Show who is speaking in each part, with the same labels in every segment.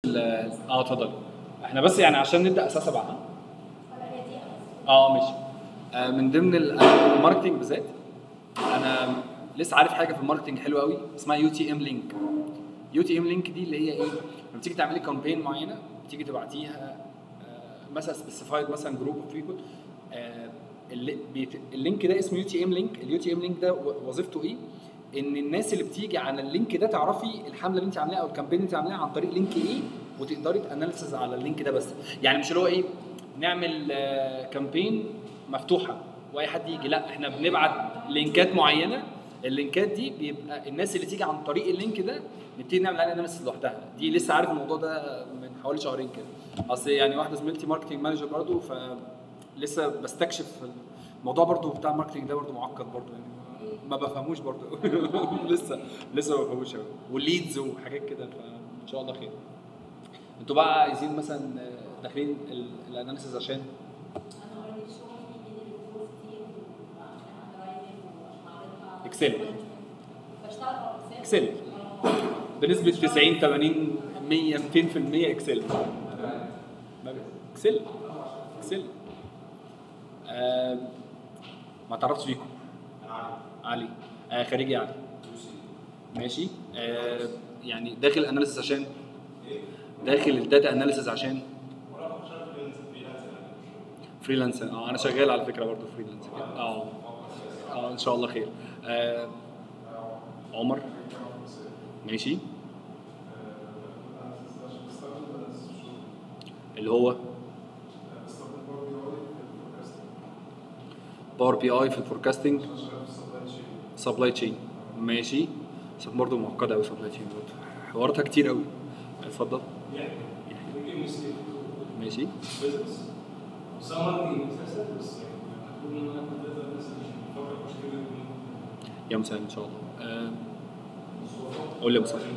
Speaker 1: ال- اه اتفضل احنا بس يعني عشان نبدا اساسا بقى ها؟ اه ماشي آه من ضمن ال- الماركتنج بالذات انا لسه عارف حاجه في الماركتنج حلوه قوي اسمها يو تي ام لينك يو تي ام لينك دي اللي هي ايه لما تيجي تعملي كامبين معينه تيجي تبعتيها آه، مثلا سبيسيفايد مثلا جروب اوف بيبل اللينك ده اسمه يو تي ام لينك اليو تي ام لينك ده و- وظيفته ايه ان الناس اللي بتيجي على اللينك ده تعرفي الحمله اللي انت عاملاها او الكامبين اللي انت عاملاها عن طريق لينك ايه وتقدري تاناليسز على اللينك ده بس يعني مش اللي هو ايه نعمل آه، كامبين مفتوحه واي حد يجي لا احنا بنبعت لينكات معينه اللينكات دي بيبقى الناس اللي تيجي عن طريق اللينك ده نبتدي نعمل عليها اناليسيس لوحدها دي لسه عارف الموضوع ده من حوالي شهرين كده اصل يعني واحده زميلتي ماركتنج مانجر برضو ف لسه بستكشف الموضوع برضو بتاع الماركتنج ده برضو معقد برضو يعني ما بفهموش برضو لسه لسه ما بفهموش قوي والليدز وحاجات كده فان شاء الله خير انتوا بقى عايزين مثلا داخلين الاناليسيس عشان اكسل اكسل بنسبه 90 80 100 200% اكسل اكسل اكسل آه ما تعرفتش فيكم علي آه خارجي علي ماشي آه يعني داخل اناليسيس عشان داخل الداتا اناليسيس عشان فريلانسر اه انا شغال على فكره برضه فريلانسر اه اه ان شاء الله خير آه عمر ماشي اللي هو باور بي اي في الفوركاستنج سبلاي تشين ماشي بس برضه معقده قوي سبلاي تشين برضه حواراتها كتير قوي اتفضل ماشي يا مساء ان شاء الله آه، قول لي يا مساء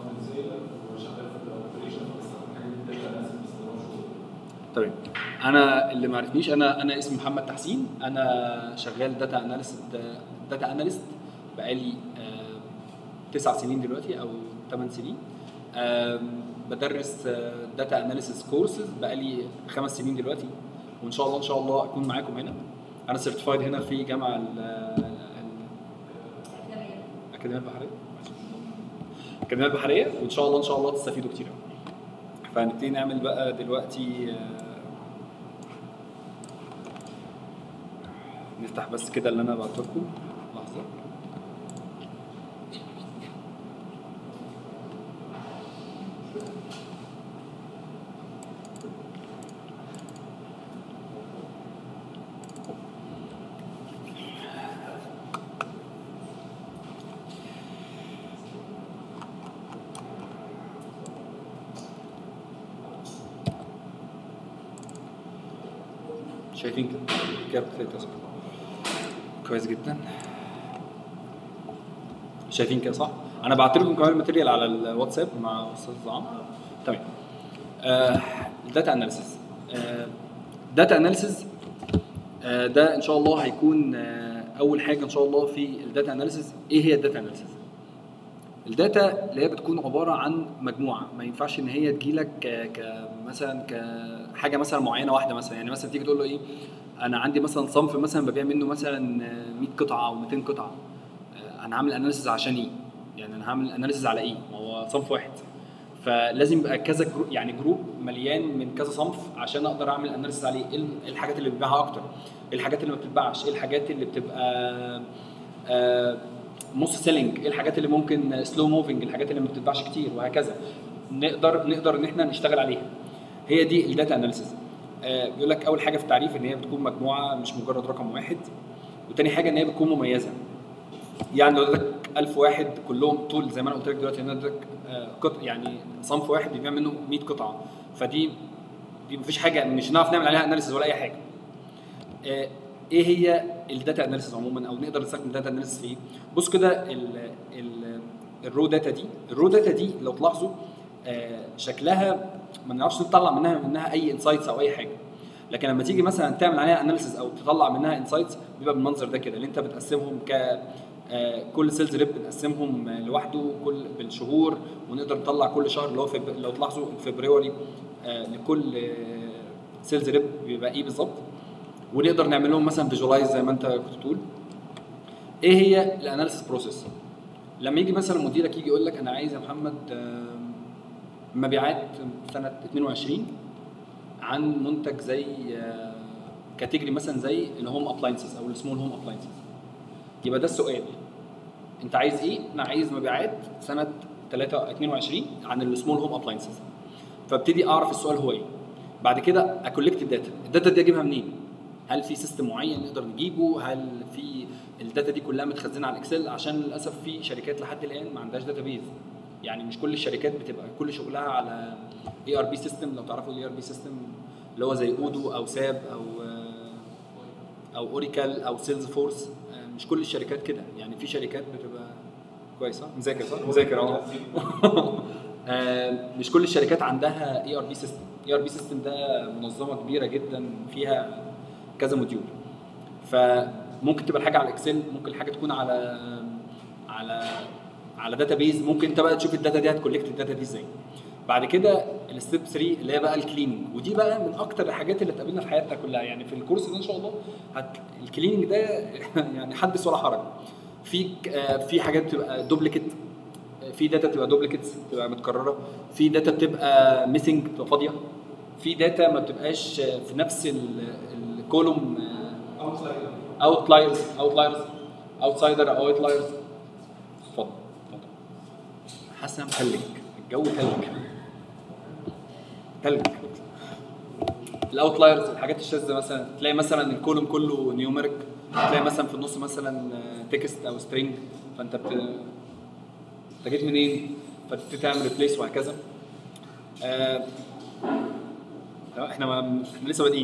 Speaker 1: تمام انا اللي ما عرفنيش انا انا اسمي محمد تحسين انا شغال داتا اناليست داتا اناليست بقالي آه، تسع سنين دلوقتي او ثمان سنين آم، بدرس داتا اناليسيس كورسز بقالي خمس سنين دلوقتي وان شاء الله ان شاء الله اكون معاكم هنا انا سيرتيفايد هنا في جامعه ال- ال- الاكاديميه البحريه الاكاديميه البحريه وان شاء الله ان شاء الله تستفيدوا كتير قوي فهنبتدي نعمل بقى دلوقتي آه، نفتح بس كده اللي انا بعته لكم لحظه شايفين كده كده بتلاقي تصوير. كويس جدا شايفين كده صح؟ انا بعت لكم كمان الماتيريال على الواتساب مع استاذ عمرو تمام آه الداتا اناليسيس آه داتا اناليسيس آه ده ان شاء الله هيكون آه اول حاجه ان شاء الله في الداتا اناليسيس ايه هي الداتا اناليسيس الداتا اللي هي بتكون عباره عن مجموعه ما ينفعش ان هي تجيلك ك ك- مثلا كحاجه مثلا معينه واحده مثلا يعني مثلا تيجي تقول له ايه انا عندي مثلا صنف مثلا ببيع منه مثلا 100 قطعه او 200 قطعه آه، انا هعمل اناليسيز عشان ايه؟ يعني انا هعمل اناليسيز على ايه؟ ما هو صنف واحد فلازم يبقى كذا جروب يعني جروب مليان من كذا صنف عشان اقدر اعمل اناليسيز عليه ايه الحاجات اللي بتبيعها اكتر؟ ايه الحاجات اللي ما بتتباعش؟ ايه الحاجات اللي بتبقى آه، نص سيلينج ايه الحاجات اللي ممكن سلو موفينج الحاجات اللي ما بتتباعش كتير وهكذا نقدر نقدر ان احنا نشتغل عليها هي دي الداتا اناليسيز بيقول لك اول حاجه في التعريف ان هي بتكون مجموعه مش مجرد رقم واحد وتاني حاجه ان هي بتكون مميزه يعني لو اديتك 1000 واحد كلهم طول زي ما انا قلت لك دلوقتي ان انا اديتك آه، قط يعني صنف واحد بيبيع منه 100 قطعه فدي دي مفيش حاجه مش هنعرف نعمل عليها اناليسيز ولا اي حاجه آه، ايه هي الداتا اناليسيس عموما او نقدر نستخدم الداتا اناليسيس في ايه؟ بص كده ال- ال- الرو داتا دي الرو داتا دي لو تلاحظوا آه، شكلها ما نعرفش نطلع منها منها اي انسايتس او اي حاجه لكن لما تيجي مثلا تعمل عليها اناليسيس او تطلع منها انسايتس بيبقى بالمنظر ده كده اللي انت بتقسمهم ك آه، كل سيلز ريب بنقسمهم آه، لوحده كل بالشهور ونقدر نطلع كل شهر اللي هو فب... لو تلاحظوا فبراير آه، لكل سيلز ريب بيبقى ايه بالظبط ونقدر نعمل لهم مثلا فيجوالايز زي ما انت كنت بتقول ايه هي الاناليسيس بروسيس لما يجي مثلا مديرك يجي يقول لك انا عايز يا محمد آم، مبيعات سنه 22 عن منتج زي كاتيجوري مثلا زي الهوم ابلاينسز او السمول هوم ابلاينسز يبقى ده السؤال انت عايز ايه؟ انا عايز مبيعات سنه 3 22 عن السمول هوم ابلاينسز فابتدي اعرف السؤال هو ايه بعد كده اكولكت الداتا الداتا دي اجيبها منين؟ هل في سيستم معين نقدر نجيبه؟ هل في الداتا دي كلها متخزنه على الاكسل عشان للاسف في شركات لحد الان ما عندهاش داتا بيز يعني مش كل الشركات بتبقى كل شغلها على اي ار بي سيستم لو تعرفوا الاي ار بي سيستم اللي هو زي اودو او ساب او او اوريكل او سيلز فورس مش كل الشركات كده يعني في شركات بتبقى كويسه مذاكر صح؟ مذاكر اه آه، مش كل الشركات عندها اي ار بي سيستم اي ار بي سيستم ده منظمه كبيره جدا فيها كذا موديول فممكن تبقى الحاجه على الاكسل ممكن الحاجه تكون على على على داتا بيز ممكن انت بقى تشوف الداتا دي هتكولكت الداتا دي ازاي بعد كده الستيب 3 اللي هي بقى الكليننج ودي بقى من اكتر الحاجات اللي تقابلنا في حياتنا كلها يعني في الكورس ده ان شاء الله هت... الكليننج ده يعني حدث ولا حرج في آه، في حاجات بتبقى دوبليكيت في داتا بتبقى دوبليكيتس بتبقى متكرره في داتا بتبقى ميسنج بتبقى فاضيه في داتا ما بتبقاش في نفس الكولوم اوتلايرز اوتلايرز اوتسايدر او اوتلايرز اتفضل اتفضل حسن تلج الجو تلج تلج الاوتلايرز الحاجات الشاذه مثلا تلاقي مثلا الكولوم كله نيوميريك تلاقي مثلا في النص مثلا تكست او سترينج فانت بت... انت جيت منين فتبتدي تعمل ريبليس وهكذا آه... لا، احنا ما... احنا لسه بادئين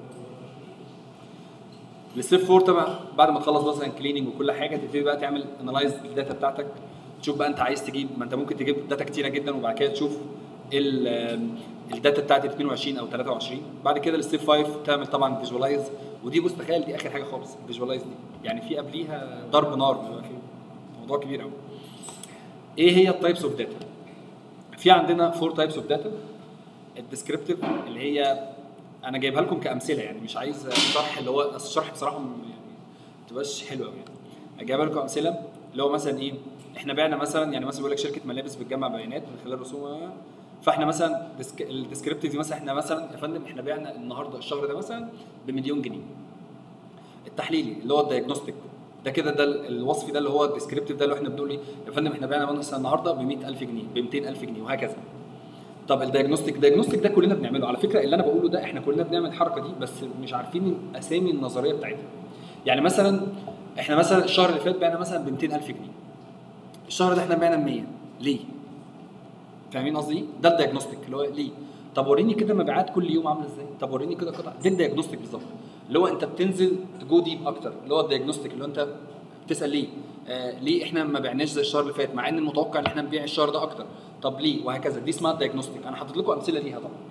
Speaker 1: الستيب 4 طبعا بعد ما تخلص مثلا كليننج وكل حاجه تبتدي بقى تعمل انالايز الداتا بتاعتك تشوف بقى انت عايز تجيب ما انت ممكن تجيب داتا كتيره جدا وبعد كده تشوف ال- الداتا بتاعت 22 او 23 بعد كده الستيب 5 تعمل طبعا فيجوالايز ودي بص تخيل دي اخر حاجه خالص الفيجوالايز دي يعني في قبليها ضرب نار بيبقى في موضوع كبير قوي ايه هي التايبس اوف داتا في عندنا فور تايبس اوف داتا الديسكريبتيف اللي هي انا جايبها لكم كامثله يعني مش عايز شرح اللي هو أصل الشرح بصراحه م- يعني ما تبقاش حلو قوي يعني جايبها لكم امثله اللي هو مثلا ايه احنا بعنا مثلا يعني مثلا بيقول لك شركه ملابس بتجمع بيانات من خلال رسوم فاحنا مثلا ديسك- الديسكريبتيف دي مثلا احنا مثلا يا فندم احنا بعنا النهارده الشهر ده مثلا بمليون جنيه التحليلي اللي هو الدايجنوستيك ده كده ده ال- الوصفي ده اللي هو الديسكريبتيف ده اللي احنا بنقول ايه يا فندم احنا بعنا مثلا النهارده ب 100000 جنيه ب 200000 جنيه وهكذا طب الدايجنوستيك الدايجنوستيك ده كلنا بنعمله على فكره اللي انا بقوله ده احنا كلنا بنعمل الحركه دي بس مش عارفين اسامي النظريه بتاعتها يعني مثلا احنا مثلا الشهر اللي فات بعنا مثلا ب 200000 جنيه الشهر ده احنا بعنا ب 100 ليه؟ فاهمين قصدي ايه؟ ده الدايجنوستيك اللي هو ليه؟ طب وريني كده مبيعات كل يوم عامله ازاي؟ طب وريني كده قطع ده الدايجنوستيك بالظبط اللي هو انت بتنزل تجو ديب اكتر اللي هو الدايجنوستيك اللي هو انت بتسال ليه؟ آه ليه احنا ما بعناش زي الشهر اللي فات مع ان المتوقع ان احنا نبيع الشهر ده اكتر طب ليه وهكذا دي اسمها الدايجنوستيك انا حاطط لكم امثله ليها طبعا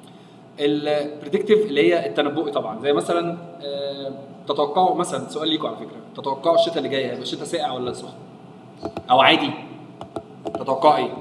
Speaker 1: البريدكتيف اللي هي التنبؤي طبعا زي مثلا آه تتوقعوا مثلا سؤال ليكم على فكره تتوقعوا الشتاء اللي جاي هيبقى الشتاء ساقع ولا سخن او عادي تتوقعوا ايه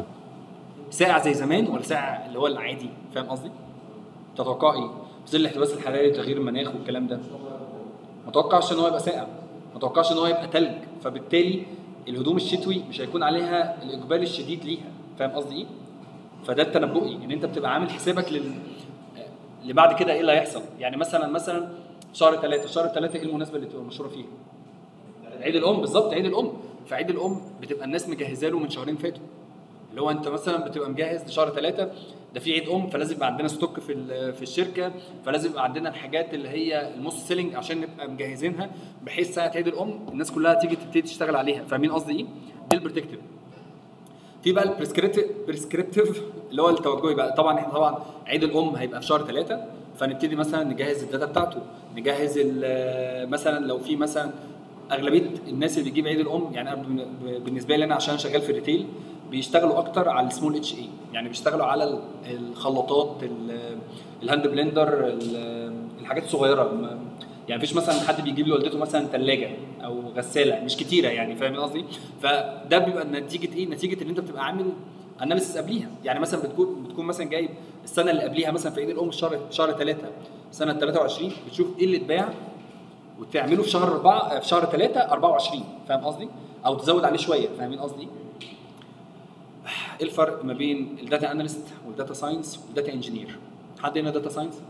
Speaker 1: ساقع زي زمان ولا ساقع اللي هو العادي فاهم قصدي تتوقع ايه في ظل الاحتباس الحراري وتغيير المناخ والكلام ده ما اتوقعش ان هو يبقى ساقع ما اتوقعش ان هو يبقى تلج فبالتالي الهدوم الشتوي مش هيكون عليها الاقبال الشديد ليها فاهم قصدي ايه فده التنبؤي ان انت بتبقى عامل حسابك لل اللي بعد كده ايه اللي هيحصل يعني مثلا مثلا شهر ثلاثة شهر ثلاثة ايه المناسبة اللي تبقى مشهورة فيها عيد الام بالظبط عيد الام فعيد الام بتبقى الناس مجهزه له من شهرين فاتوا اللي هو انت مثلا بتبقى مجهز لشهر ثلاثة ده في عيد ام فلازم يبقى عندنا ستوك في ال- في الشركه فلازم يبقى عندنا الحاجات اللي هي الموست سيلينج عشان نبقى مجهزينها بحيث ساعه عيد الام الناس كلها تيجي تبتدي تشتغل عليها فاهمين قصدي ايه؟ دي البريتكتيف في بقى البريسكريبتيف بريسكريبتيف اللي هو التوجهي بقى طبعا احنا طبعا عيد الام هيبقى في شهر ثلاثة فنبتدي مثلا نجهز الداتا بتاعته نجهز ال- مثلا لو في مثلا اغلبيه الناس اللي بتجيب عيد الام يعني أنا بن- بالنسبه لي انا عشان شغال في الريتيل بيشتغلوا اكتر على السمول اتش اي يعني بيشتغلوا على ال- الخلاطات ال- الهاند بلندر ال- الحاجات الصغيره م- يعني مفيش مثلا حد بيجيب لوالدته مثلا ثلاجه او غساله مش كتيره يعني فاهم قصدي فده بيبقى نتيجه ايه نتيجه ان انت بتبقى عامل اناليسيس قبليها يعني مثلا بتكون بتكون مثلا جايب السنه اللي قبليها مثلا في عيد الام شهر شهر 3 سنه 23 بتشوف ايه اللي اتباع وتعمله في شهر 4 في شهر 3 24 فاهم قصدي او تزود عليه شويه فاهمين قصدي ايه الفرق ما بين الداتا اناليست والداتا ساينس والداتا انجينير حد هنا داتا ساينس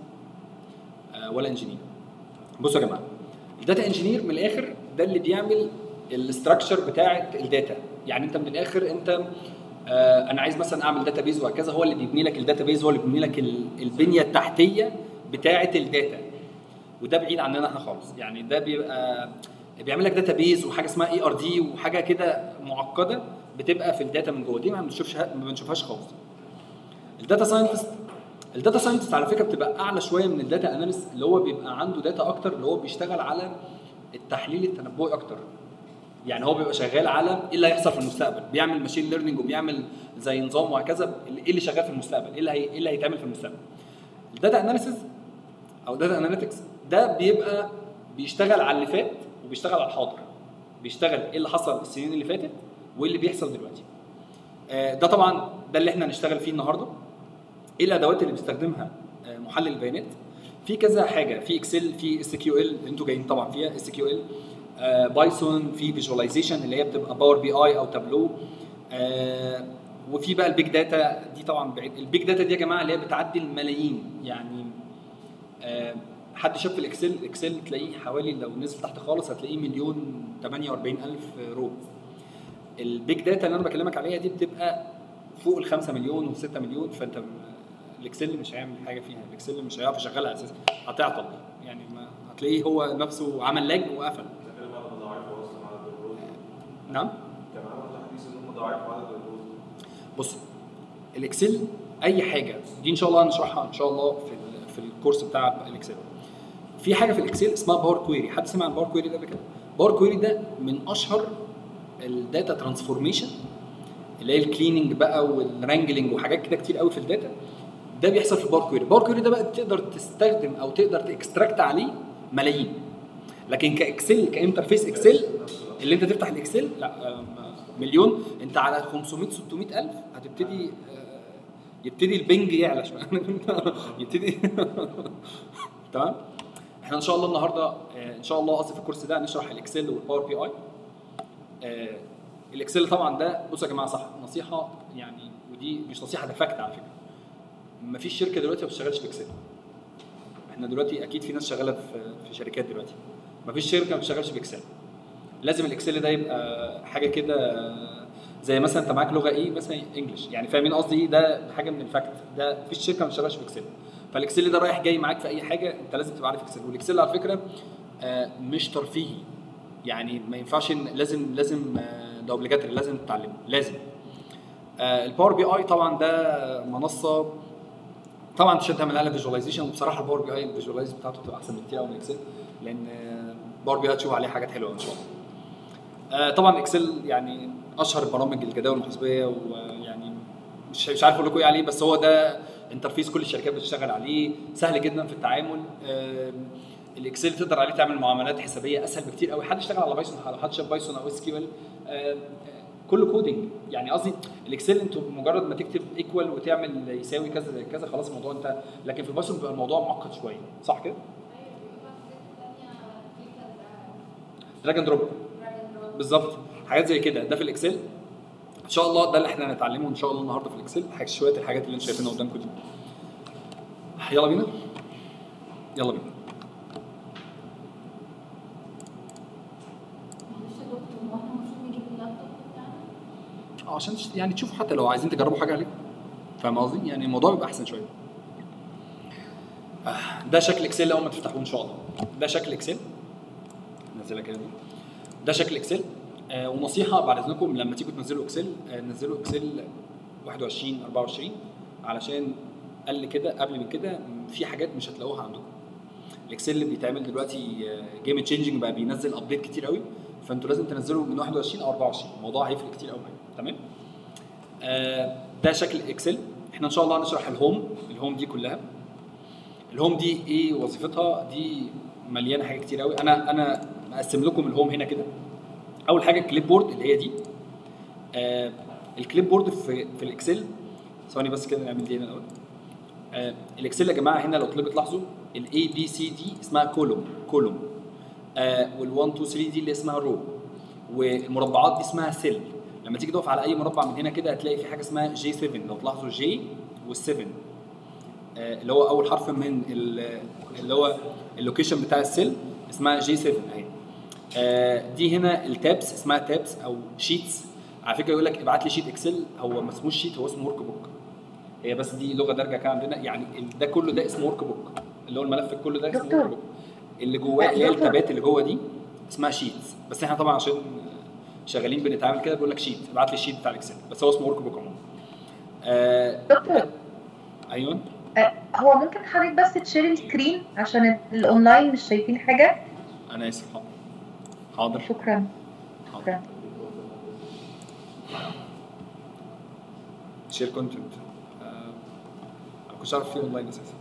Speaker 1: آه ولا انجينير بصوا يا جماعه الداتا انجينير من الاخر ده اللي بيعمل الاستراكشر بتاعه الداتا يعني انت من الاخر انت آه انا عايز مثلا اعمل داتا بيز وهكذا هو اللي بيبني لك الداتا بيز هو اللي بيبني لك ال- البنيه التحتيه بتاعه الداتا وده بعيد عننا احنا خالص يعني ده بيبقى بيعمل لك داتا بيز وحاجه اسمها اي ار دي وحاجه كده معقده بتبقى في الداتا من جوه دي ما بنشوفش ما بنشوفهاش خالص الداتا ساينتست الداتا ساينتست على فكره بتبقى اعلى شويه من الداتا اناليست اللي هو بيبقى عنده داتا اكتر اللي هو بيشتغل على التحليل التنبؤي اكتر يعني هو بيبقى شغال على ايه اللي هيحصل في المستقبل بيعمل ماشين ليرنينج وبيعمل زي نظام وهكذا ايه اللي شغال في المستقبل ايه اللي هي ايه اللي هيتعمل في المستقبل الداتا اناليسيز او داتا اناليتكس ده بيبقى بيشتغل على اللي فات وبيشتغل على الحاضر بيشتغل ايه اللي حصل السنين اللي فاتت وايه اللي بيحصل دلوقتي آه، ده طبعا ده اللي احنا هنشتغل فيه النهارده ايه الادوات اللي بيستخدمها آه، محلل البيانات في كذا حاجه في اكسل في اس كيو ال انتوا جايين طبعا فيها اس كيو ال بايثون في فيجواليزيشن اللي هي بتبقى باور بي اي او تابلو آه، وفي بقى البيج داتا دي طبعا بعيد البيج داتا دي يا جماعه اللي هي بتعدي الملايين يعني آه، حد شاف في الاكسل الاكسل تلاقيه حوالي لو نزل تحت خالص هتلاقيه مليون 48 الف رو البيج داتا اللي انا بكلمك عليها دي بتبقى فوق ال 5 مليون و6 مليون فانت م- الاكسل مش هيعمل حاجه فيها الاكسل مش هيعرف يشغلها اساسا هتعطل يعني ما هتلاقيه هو نفسه عمل لاج وقفل
Speaker 2: ده كده بقى مضاعفة اصلا عدد الرول
Speaker 1: نعم
Speaker 2: كان عملوا تحديث ان هم ضاعفوا عدد الرول
Speaker 1: بص الاكسل اي حاجه دي ان شاء الله هنشرحها ان شاء الله في ال- في الكورس بتاع الاكسل في حاجه في الاكسل اسمها باور كويري حد سمع عن باور كويري ده قبل كده باور كويري ده من اشهر الداتا ترانسفورميشن اللي هي الكليننج بقى والرانجلنج وحاجات كده كتير قوي في الداتا ده بيحصل في باور كويري باور كويري ده بقى تقدر تستخدم او تقدر تكستراكت عليه ملايين لكن كاكسل كانترفيس اكسل اللي انت تفتح الاكسل لا آم، مليون انت على 500 600 الف هتبتدي آه، يبتدي البنج يعلى شويه يبتدي تمام احنا ان شاء الله النهارده آه، ان شاء الله قصدي في الكورس ده هنشرح الاكسل والباور بي اي آه، الاكسل طبعا ده بصوا يا جماعه صح نصيحه يعني ودي مش نصيحه ده فاكت على فكره مفيش شركه دلوقتي ما بتشتغلش باكسل احنا دلوقتي اكيد في ناس شغاله في في شركات دلوقتي مفيش شركه ما بتشتغلش باكسل لازم الاكسل ده يبقى حاجه كده زي مثلا انت معاك لغه ايه مثلا انجلش يعني فاهمين قصدي ايه ده حاجه من الفاكت ده مفيش شركه ما بتشتغلش باكسل فالاكسل ده رايح جاي معاك في اي حاجه انت لازم تبقى عارف اكسل والاكسل على فكره آه، مش ترفيهي يعني ما ينفعش إن- لازم لازم آه، ده اوبليجاتري لازم تتعلمه لازم آه، الباور بي اي طبعا ده منصه طبعا انت عشان تعمل عليها فيجواليزيشن وبصراحه الباور بي اي الفيجواليز بتاعته بتبقى احسن بكتير قوي من اكسل لان باور بي اي هتشوف عليه حاجات حلوه ان شاء الله آه، طبعا اكسل يعني اشهر برامج الجداول المحاسبيه ويعني مش مش عارف اقول لكم ايه عليه بس هو ده انترفيس كل الشركات بتشتغل عليه سهل جدا في التعامل آم، الاكسل تقدر عليه تعمل معاملات حسابيه اسهل بكتير قوي حد اشتغل على بايثون لو حد شاف بايثون او اس كيو ال كله كودنج يعني قصدي الاكسل انتوا مجرد ما تكتب ايكوال وتعمل يساوي كذا زي كذا خلاص الموضوع انتهى لكن في البايثون بيبقى الموضوع معقد شويه صح كده؟ دراج اند دروب بالظبط حاجات زي كده ده في الاكسل ان شاء الله ده اللي احنا هنتعلمه ان شاء الله النهارده في الاكسل حاجة شويه الحاجات اللي انتم شايفينها قدامكم دي يلا بينا يلا بينا
Speaker 3: معلش يا دكتور هو احنا المفروض نجيب اللابتوب بتاعنا؟
Speaker 1: اه عشان تش- يعني تشوفوا حتى لو عايزين تجربوا حاجه عليه فاهم قصدي؟ يعني الموضوع بيبقى احسن شويه. آه، ده شكل اكسل اول ما تفتحوه ان شاء الله. ده شكل اكسل نزلها كده دي. ده شكل اكسل آه ونصيحه بعد اذنكم لما تيجوا تنزلوا اكسل آه نزلوا اكسل 21 24 علشان قال كده قبل من كده في حاجات مش هتلاقوها عندكم. الاكسل اللي بيتعمل دلوقتي جيم تشينجنج بقى بينزل ابديت كتير قوي فانتوا لازم تنزلوا من 21 او 24 الموضوع هيفرق كتير قوي معاكم تمام آه ده شكل اكسل احنا ان شاء الله هنشرح الهوم الهوم دي كلها الهوم دي ايه وظيفتها دي مليانه حاجات كتير قوي انا انا مقسم لكم الهوم هنا كده اول حاجه الكليب بورد اللي هي دي آه الكليب بورد في في الاكسل ثواني بس كده نعمل دي هنا الاول آه الاكسل يا جماعه هنا لو تلاحظوا تلاحظوا الاي بي سي دي اسمها كولوم كولوم آه وال1 2 3 دي اللي اسمها رو والمربعات دي اسمها سيل لما تيجي تقف على اي مربع من هنا كده هتلاقي في حاجه اسمها جي 7 لو تلاحظوا جي وال7 آه، اللي هو اول حرف من ال- اللي هو اللوكيشن بتاع السيل اسمها جي 7 اهي آه، دي هنا التابس اسمها تابس او شيتس على فكره يقول لك ابعت لي شيت اكسل هو ما اسموش شيت هو اسمه ورك بوك هي بس دي لغه دارجه كده عندنا يعني ال- ده كله ده اسمه ورك بوك اللي هو الملف كله ده اسمه
Speaker 4: دكتور.
Speaker 1: ورك بوك اللي جواه اللي هي
Speaker 4: دكتور.
Speaker 1: التابات اللي جوه دي اسمها شيتس بس احنا طبعا عشان شغالين بنتعامل كده بيقول لك شيت ابعت لي الشيت بتاع الاكسل بس هو اسمه ورك بوك عموما آه
Speaker 4: دكتور
Speaker 1: ايوه
Speaker 4: آه، هو ممكن حضرتك بس تشير السكرين عشان الاونلاين مش شايفين حاجه
Speaker 1: انا اسف حاضر حاضر
Speaker 4: شكرا
Speaker 1: حاضر
Speaker 4: شكرا
Speaker 1: شير كونتنت انا ما كنتش عارف فيه اونلاين اساسا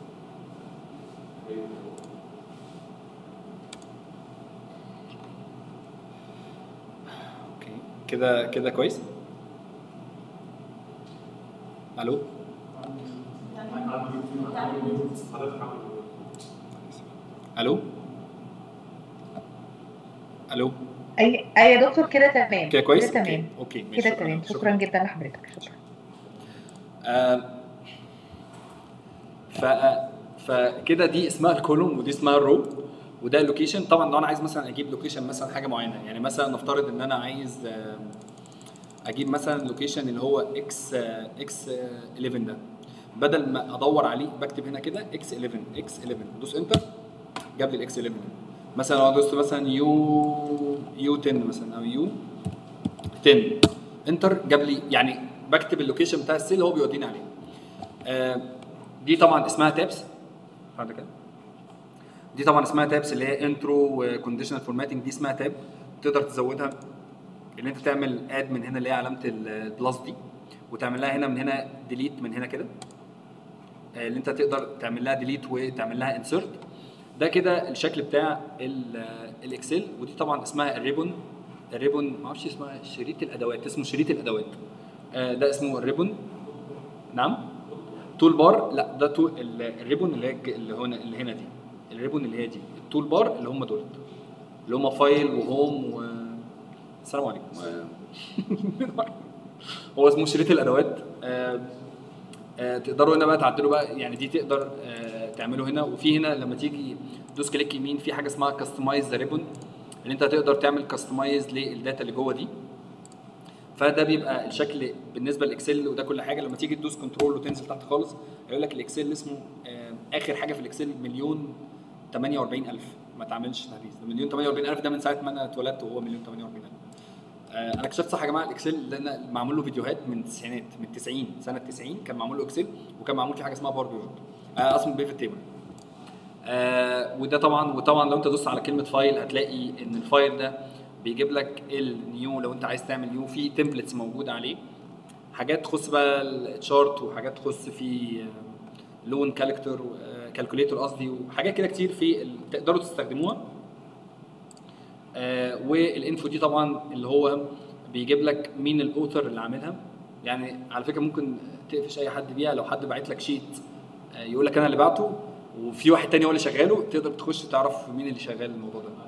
Speaker 1: اوكي كده كده كويس الو الو الو
Speaker 4: اي اي يا دكتور كده تمام
Speaker 1: كده كويس
Speaker 4: كده تمام
Speaker 1: اوكي ماشي
Speaker 4: كده تمام شكرا جدا لحضرتك شكرا
Speaker 1: آه، ف فكده دي اسمها الكولوم ودي اسمها الرو وده اللوكيشن طبعا لو انا عايز مثلا اجيب لوكيشن مثلا حاجه معينه يعني مثلا نفترض ان انا عايز آه، اجيب مثلا لوكيشن اللي هو اكس اكس 11 ده بدل ما ادور عليه بكتب هنا كده اكس 11 اكس 11 دوس انتر جاب لي الاكس 11 مثلا لو دوست مثلا يو يو 10 مثلا او يو 10 انتر جاب لي يعني بكتب اللوكيشن بتاع السيل هو بيوديني عليه آه، دي طبعا اسمها تابس بعد كده دي طبعا اسمها تابس اللي هي انترو وكونديشنال فورماتنج دي اسمها تاب تقدر تزودها ان انت تعمل اد من هنا اللي هي علامه ال- البلس دي وتعمل لها هنا من هنا ديليت من هنا كده آه، اللي انت تقدر تعمل لها ديليت وتعمل لها انسرت ده كده الشكل بتاع ال- آه، الاكسل ودي طبعا اسمها الريبون الريبون ما اعرفش اسمها شريط الادوات اسمه شريط الادوات آه، ده اسمه الريبون نعم تول بار لا ده تول ال- الريبون اللي هي الج- اللي هنا اللي هنا دي الريبون اللي هي دي التول بار اللي هم دول اللي هم فايل وهوم و السلام عليكم هو اسمه شريط الادوات آه، آه، تقدروا هنا بقى تعدلوا بقى يعني دي تقدر آه، تعمله هنا وفي هنا لما تيجي تدوس كليك يمين في حاجه اسمها كاستمايز ذا ريبون اللي انت تقدر تعمل كاستمايز للداتا اللي جوه دي فده بيبقى الشكل بالنسبه للاكسل وده كل حاجه لما تيجي تدوس كنترول وتنزل تحت خالص هيقول لك الاكسل اسمه آه، اخر حاجه في الاكسل مليون 48000 ما تعملش تحديث ده مليون 48000 ده من ساعه ما انا اتولدت وهو مليون 48000 آه، انا اكتشفت صح يا جماعه الاكسل لان معمول له فيديوهات من التسعينات من 90 سنه 90 كان معمول له اكسل وكان معمول فيه حاجه اسمها باور بيفوت آه اصلا بيفوت تيبل آه وده طبعا وطبعا لو انت دوست على كلمه فايل هتلاقي ان الفايل ده بيجيب لك النيو لو انت عايز تعمل نيو في تمبلتس موجوده عليه حاجات تخص بقى التشارت وحاجات تخص في لون كالكتور كالكوليتور قصدي وحاجات كده كتير في ال- تقدروا تستخدموها آه والانفو دي طبعا اللي هو بيجيب لك مين الاوثر اللي عاملها يعني على فكره ممكن تقفش اي حد بيها لو حد باعت لك شيت آه يقول لك انا اللي بعته وفي واحد تاني هو اللي شغاله تقدر تخش تعرف مين اللي شغال الموضوع ده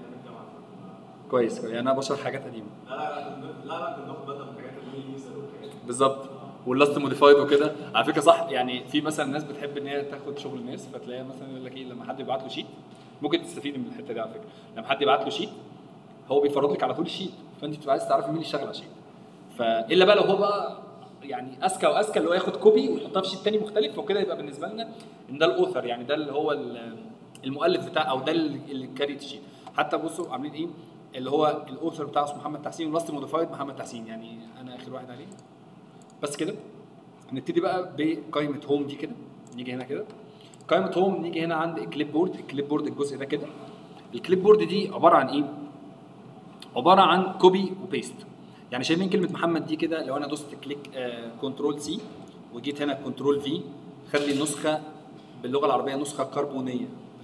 Speaker 1: كويس يعني انا بشرح حاجات قديمه
Speaker 2: لا لا لا لا كنا بناخد بالنا من الحاجات اللي هي يوزر والحاجات دي.
Speaker 1: بالظبط واللاست موديفايد وكده على فكره صح يعني في مثلا ناس بتحب ان هي تاخد شغل الناس فتلاقيها مثلا يقول لك ايه لما حد يبعت له شيت ممكن تستفيد من الحته دي على فكره لما حد يبعت له شيت هو بيفرض لك على طول الشيت فانت بتبقى عايز تعرفي مين اللي شغال على الشيت فالا بقى لو هو بقى يعني اذكى واذكى اللي هو ياخد كوبي ويحطها في شيت تاني مختلف وكده يبقى بالنسبه لنا ان ده الاوثر يعني ده اللي هو ال- المؤلف بتاع او ده اللي اللي كاريت الشيت حتى بصوا عاملين ايه اللي هو الاوثر بتاعه اسمه محمد تحسين واللاست موديفايد محمد تحسين يعني انا اخر واحد عليه بس كده نبتدي بقى بقائمه هوم دي كده نيجي هنا كده قائمه هوم نيجي هنا عند الكليب بورد الكليب بورد الجزء ده كده الكليب بورد دي عباره عن ايه عباره عن كوبي وبيست يعني شايفين كلمه محمد دي كده لو انا دوست كليك آه كنترول سي وجيت هنا كنترول في خلي النسخه باللغه العربيه نسخه كربونيه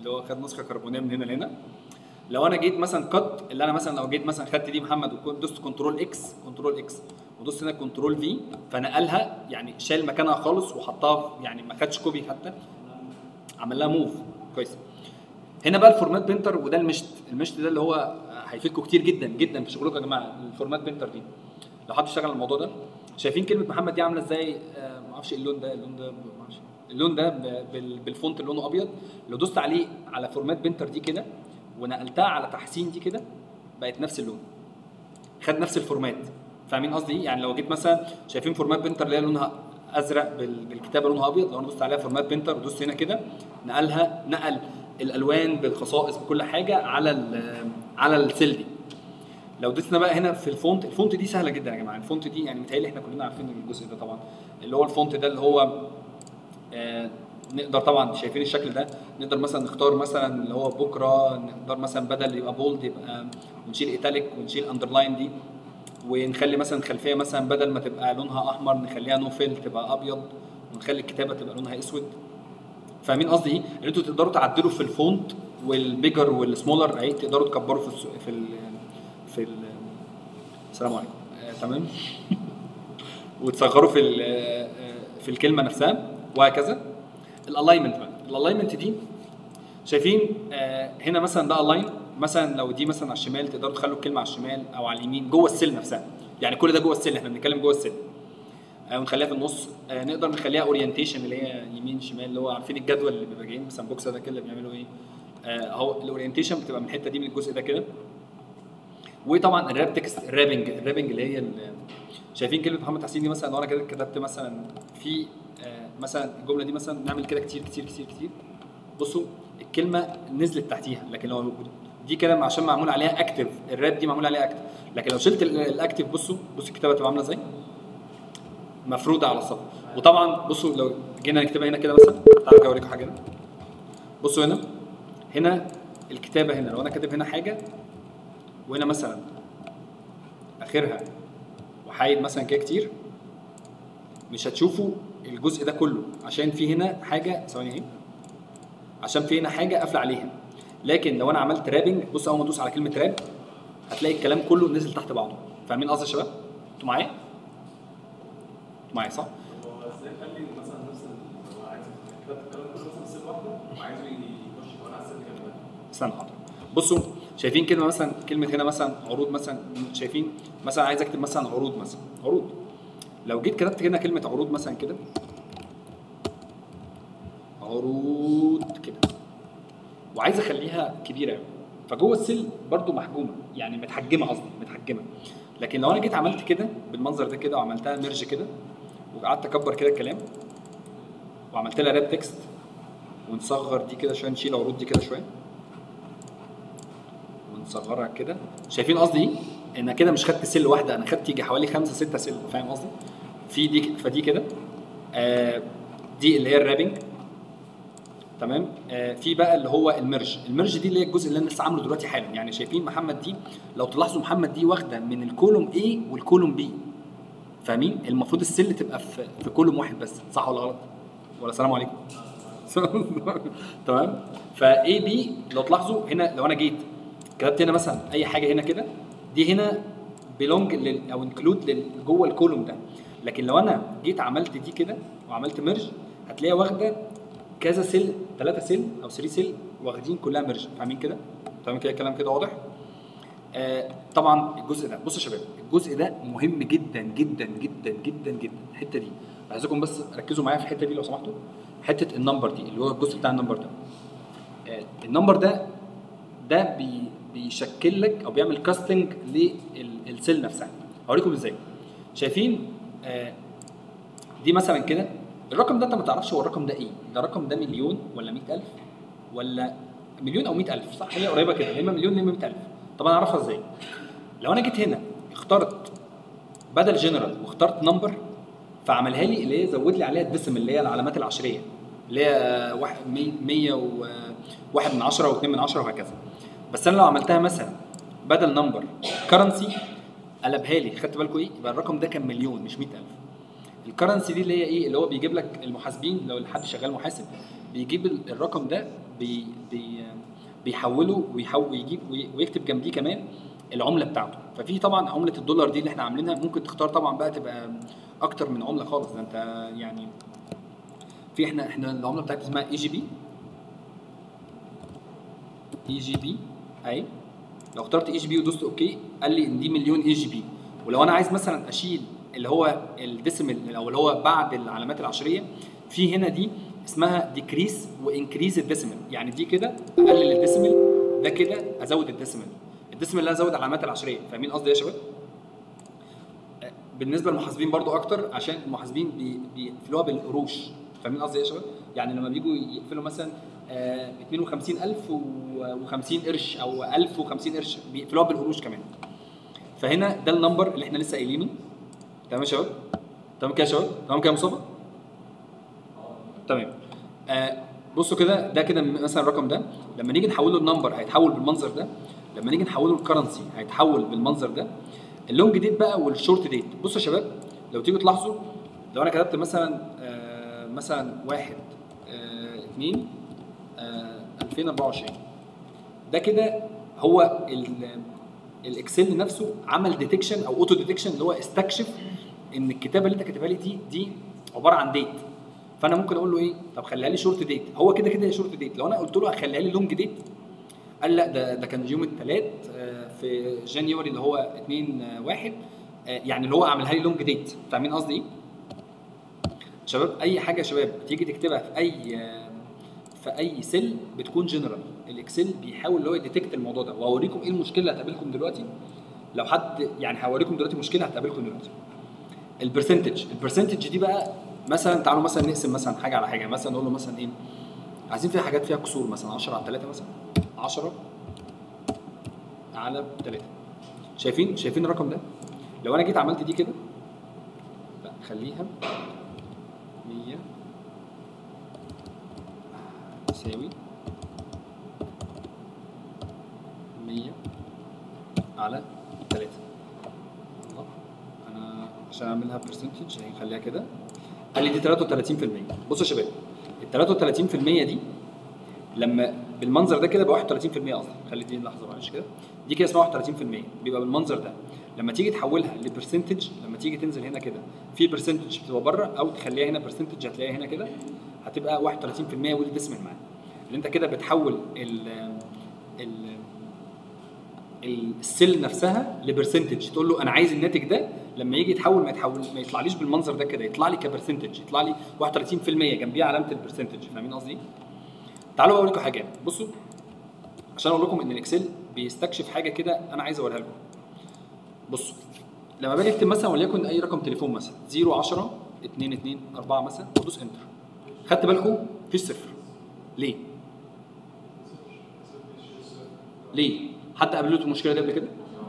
Speaker 1: اللي هو خد نسخه كربونيه من هنا لهنا لو انا جيت مثلا كت اللي انا مثلا لو جيت مثلا خدت دي محمد ودوست كنترول اكس كنترول اكس ودوست هنا كنترول في فنقلها يعني شال مكانها خالص وحطها يعني ما خدش كوبي حتى عمل لها موف كويس هنا بقى الفورمات بينتر وده المشت المشت ده اللي هو هيفيدكم كتير جدا جدا في شغلكم يا جماعه الفورمات بينتر دي لو حد اشتغل على الموضوع ده شايفين كلمه محمد دي عامله ازاي آه، ما اعرفش إيه اللون ده اللون ده ما اعرفش اللون ده ب- بال- بالفونت اللي لونه ابيض لو دوست عليه على فورمات بينتر دي كده ونقلتها على تحسين دي كده بقت نفس اللون خد نفس الفورمات فاهمين قصدي ايه يعني لو جيت مثلا شايفين فورمات بينتر اللي هي لونها ازرق بال- بالكتابه لونها ابيض لو انا دوست عليها فورمات بينتر ودوست هنا كده نقلها نقل الالوان بالخصائص بكل حاجه على ال- على السيل دي لو دوسنا بقى هنا في الفونت الفونت دي سهله جدا يا جماعه الفونت دي يعني متهيألي احنا كلنا عارفين الجزء ده طبعا اللي هو الفونت ده اللي هو آه نقدر طبعا شايفين الشكل ده نقدر مثلا نختار مثلا اللي هو بكره نقدر مثلا بدل يبقى بولد يبقى ونشيل ايتاليك ونشيل اندرلاين دي ونخلي مثلا خلفيه مثلا بدل ما تبقى لونها احمر نخليها نوفل تبقى ابيض ونخلي الكتابه تبقى لونها اسود فاهمين قصدي ايه؟ ان انتوا تقدروا تعدلوا في الفونت والبيجر والسمولر اهي تقدروا تكبروا في الس- في ال في ال السلام عليكم آه تمام وتصغروا في ال- آه، في الكلمه نفسها وهكذا الالاينمنت بقى الالاينمنت دي شايفين آه هنا مثلا ده الاين مثلا لو دي مثلا على الشمال تقدروا تخلوا الكلمه على الشمال او على اليمين جوه السيل نفسها يعني كل ده جوه السيل احنا بنتكلم جوه السيل آه ونخليها في النص آه نقدر نخليها اورينتيشن اللي هي يمين شمال اللي هو عارفين الجدول اللي بيبقى جايين مثلا بوكس ده كده بيعملوا ايه آه اهو الاورينتيشن بتبقى من الحته دي من الجزء ده كده وطبعا الراب تكست الرابنج الرابنج اللي هي ال- شايفين كلمه محمد حسين دي مثلا لو انا كده كتبت مثلا في آه، مثلا الجمله دي مثلا نعمل كده كتير كتير كتير كتير بصوا الكلمه نزلت تحتيها لكن لو دي كده عشان معمول عليها اكتف الراب دي معمول عليها اكتف لكن لو شلت ال- الاكتف بصوا بصوا الكتابه تبقى عامله ازاي مفروده على الصف وطبعا بصوا لو جينا نكتبها هنا كده مثلا تعالوا كده اوريكم حاجه هنا بصوا هنا هنا الكتابه هنا لو انا كاتب هنا حاجه وهنا مثلا اخرها وحايد مثلا كده كتير مش هتشوفوا الجزء ده كله عشان في هنا حاجه ثواني اهي عشان في هنا حاجه قافله عليها لكن لو انا عملت رابنج بص اول ما ادوس على كلمه راب هتلاقي الكلام كله نزل تحت بعضه فاهمين قصدي يا شباب؟ انتوا معايا؟ انتوا معايا صح؟
Speaker 2: هو ازاي اخلي مثلا نفس ال- هو عايز كتبت الكلام كله مثلا في سيل واحده وعايزه يخش كمان على السيل اللي جنبها
Speaker 1: استنى حاضر بصوا شايفين كلمه مثلا كلمه هنا مثلا عروض مثلا شايفين مثلا عايز اكتب مثلا عروض مثلا عروض لو جيت كتبت هنا كلمه عروض مثلا كده عروض كده وعايز اخليها كبيره قوي فجوه السيل برضو محجومه يعني متحجمه قصدي متحجمه لكن لو انا جيت عملت كده بالمنظر ده كده وعملتها ميرج كده وقعدت اكبر كده الكلام وعملت لها راب تكست ونصغر دي كده شويه نشيل عروض دي كده شويه ونصغرها كده شايفين قصدي ايه؟ ان كده مش خدت سل واحده انا خدت يجي حوالي خمسه سته سل فاهم قصدي؟ في دي فدي كده آه دي اللي هي الرابنج تمام آه في بقى اللي هو الميرج الميرج دي اللي هي الجزء اللي انا لسه عامله دلوقتي حالا يعني شايفين محمد دي لو تلاحظوا محمد دي واخده من الكولوم A والكولوم B فاهمين المفروض السل تبقى في في كولوم واحد بس صح ولا غلط ولا السلام عليكم تمام فاي بي لو تلاحظوا هنا لو انا جيت كتبت هنا مثلا اي حاجه هنا كده دي هنا بيلونج لل او انكلود جوه الكولوم ده لكن لو انا جيت عملت دي كده وعملت ميرج هتلاقيها واخده كذا سيل ثلاثه سيل او 3 سيل واخدين كلها ميرج فاهمين كده تمام كده الكلام كده واضح آه طبعا الجزء ده بصوا يا شباب الجزء ده مهم جدا جدا جدا جدا جدا الحته دي عايزكم بس ركزوا معايا في الحته دي لو سمحتوا حته النمبر دي اللي هو الجزء بتاع النمبر ده آه النمبر ده ده بي بيشكل لك او بيعمل كاستنج للسيل نفسها هوريكم ازاي شايفين آه دي مثلا كده الرقم ده انت ما تعرفش هو الرقم ده ايه ده الرقم ده مليون ولا 100000 ولا مليون او 100000 صح هي قريبه كده يا اما مليون يا اما 100000 طب انا اعرفها ازاي لو انا جيت هنا اخترت بدل جنرال واخترت نمبر فعملها لي اللي هي زود لي عليها الدسم اللي هي العلامات العشريه اللي هي واحد 100 وواحد من 10 و2 من 10 وهكذا بس انا لو عملتها مثلا بدل نمبر كرنسي قلبها لي خدت بالكم ايه يبقى الرقم ده كان مليون مش 100000 الكرنسي دي اللي هي ايه اللي هو بيجيب لك المحاسبين لو حد شغال محاسب بيجيب ال- الرقم ده بي بي بيحوله ويحول ويجيب وي- ويكتب جنبيه كمان العمله بتاعته ففي طبعا عمله الدولار دي اللي احنا عاملينها ممكن تختار طبعا بقى تبقى اكتر من عمله خالص ده انت يعني في احنا احنا العمله بتاعتنا اسمها اي جي بي اي جي بي اهي لو اخترت اي جي بي ودوست اوكي قال لي ان دي مليون اي جي بي ولو انا عايز مثلا اشيل اللي هو الديسيمال او اللي هو بعد العلامات العشريه في هنا دي اسمها ديكريس وانكريز الديسيمال يعني دي كده اقلل الديسيمال ده كده ازود الديسيمال الديسيمال اللي ازود العلامات العشريه فاهمين قصدي إيه يا شباب آه، بالنسبه للمحاسبين برضو اكتر عشان المحاسبين بي- بيقفلوها بالقروش فاهمين قصدي إيه يا شباب يعني لما بيجوا يقفلوا مثلا آه، 52050 قرش او 1050 قرش بيقفلوها بالقروش كمان فهنا ده النمبر اللي احنا لسه قايلينه تمام يا شباب تمام كده يا شباب تمام كده يا مصطفى تمام آه بصوا كده ده كده مثلا الرقم ده لما نيجي نحوله النمبر هيتحول بالمنظر ده لما نيجي نحوله الكرنسي هيتحول بالمنظر ده اللونج ديت بقى والشورت ديت بصوا يا شباب لو تيجوا تلاحظوا لو انا كتبت مثلا آه مثلا واحد آه اتنين آه 2024 ده كده هو ال- الاكسل نفسه عمل ديتكشن او اوتو ديتكشن اللي هو استكشف ان الكتابه اللي انت كاتبها لي دي دي عباره عن ديت فانا ممكن اقول له ايه طب خليها لي شورت ديت هو كده كده هي شورت ديت لو انا قلت له هخليها لي لونج ديت قال لا ده ده كان يوم الثلاث في جانيوري اللي هو 2 آه، واحد آه، يعني اللي هو عملها لي لونج ديت فاهمين قصدي ايه؟ شباب اي حاجه يا شباب تيجي تكتبها في اي آه، في اي سيل بتكون جنرال الاكسل بيحاول اللي هو يديتكت الموضوع ده وهوريكم ايه المشكله اللي هتقابلكم دلوقتي لو حد يعني هوريكم دلوقتي مشكله هتقابلكم دلوقتي البرسنتج البرسنتج دي بقى مثلا تعالوا مثلا نقسم مثلا حاجه على حاجه مثلا نقول له مثلا ايه عايزين فيها حاجات فيها كسور مثلا 10 على 3 مثلا 10 على 3 شايفين شايفين الرقم ده لو انا جيت عملت دي كده لا خليها 100 يساوي 100 على 3 الله انا عشان اعملها برسنتج هنخليها كده قال لي دي 33% بصوا يا شباب ال 33% دي لما بالمنظر ده كده بقى 31% اصلا خلي دي لحظه معلش كده دي كده اسمها 31% بيبقى بالمنظر ده لما تيجي تحولها لبرسنتج لما تيجي تنزل هنا كده في برسنتج بتبقى بره او تخليها هنا برسنتج هتلاقيها هنا كده هتبقى 31% والديسمال معاها اللي انت كده بتحول ال ال السيل نفسها لبرسنتج تقول له انا عايز الناتج ده لما يجي يتحول ما يتحول ما يطلعليش بالمنظر ده كده يطلع لي كبرسنتج يطلع لي 31% جنبيها علامه البرسنتج فاهمين قصدي؟ تعالوا اقول لكم حاجه بصوا عشان اقول لكم ان الاكسل بيستكشف حاجه كده انا عايز اوريها لكم بصوا لما باجي اكتب مثلا وليكن اي رقم تليفون مثلا 0 10 2 2 4 مثلا وادوس انتر خدت بالكم مفيش صفر ليه؟ ليه؟ حد قابلته المشكله دي قبل كده؟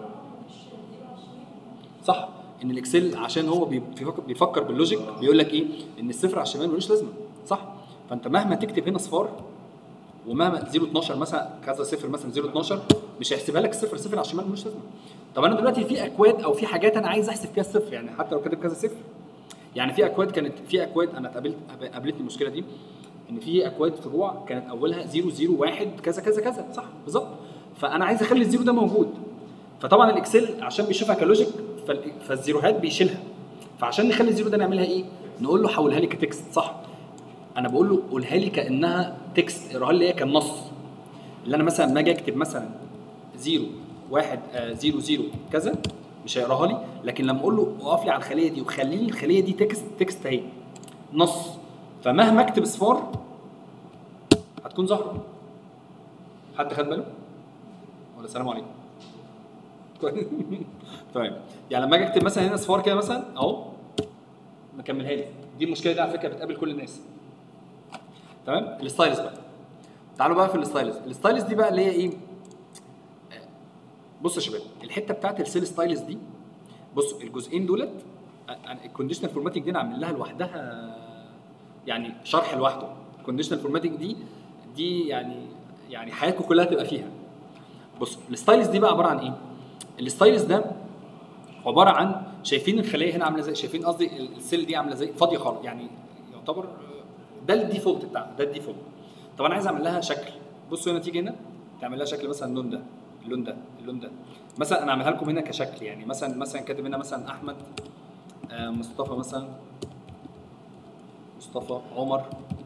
Speaker 1: صح ان الاكسل عشان هو بي- بيفكر, بيفكر باللوجيك بيقول لك ايه؟ ان الصفر على الشمال ملوش لازمه صح؟ فانت مهما تكتب هنا صفار ومهما 0 12 مثلا كذا صفر مثلا 0 12 مش هيحسبها لك صفر صفر على الشمال ملوش لازمه طب انا دلوقتي في اكواد او في حاجات انا عايز احسب فيها الصفر يعني حتى لو كاتب كذا صفر يعني في اكواد كانت في اكواد انا اتقابلت قابلتني المشكله دي ان في اكواد فروع كانت اولها 0 0 1 كذا كذا كذا صح بالظبط فانا عايز اخلي الزيرو ده موجود فطبعا الاكسل عشان بيشوفها كلوجيك فال- فالزيروهات بيشيلها فعشان نخلي الزيرو ده نعملها ايه نقول له حولها لي كتكست صح انا بقول له قولها لي كانها تكست اقراها لي هي كالنص اللي انا مثلا لما اجي اكتب مثلا 0 1 0 0 كذا مش هيقراها لي لكن لما اقول له اقف لي على الخليه دي وخلي لي الخليه دي تكست تكست اهي نص فمهما اكتب اصفار هتكون ظاهره حد خد باله ولا السلام عليكم كويس تمام يعني لما اجي اكتب مثلا هنا اصفار كده مثلا اهو مكملها لي دي المشكله دي على فكره بتقابل كل الناس تمام الستايلز بقى تعالوا بقى في الستايلز الستايلز دي بقى اللي هي ايه آه، بصوا يا شباب الحته بتاعت السيل ستايلز دي بصوا الجزئين دولت الكونديشنال فورماتنج دي انا عامل لها لوحدها يعني شرح لوحده الكونديشنال فورماتنج دي دي يعني يعني حياتكم كلها تبقى فيها بصوا الستايلز دي بقى عباره عن ايه الستايلز ده عباره عن شايفين الخليه هنا عامله ازاي شايفين قصدي ال- السيل دي عامله ازاي فاضيه خالص يعني يعتبر آه، ده الديفولت بتاعها ده الديفولت طب انا عايز اعمل لها شكل بصوا هنا تيجي هنا تعمل لها شكل مثلا اللون ده اللون ده اللون ده مثلا انا اعملها لكم هنا كشكل يعني مثلا مثلا كاتب هنا مثلا احمد آه، مصطفى مثلا مصطفى عمر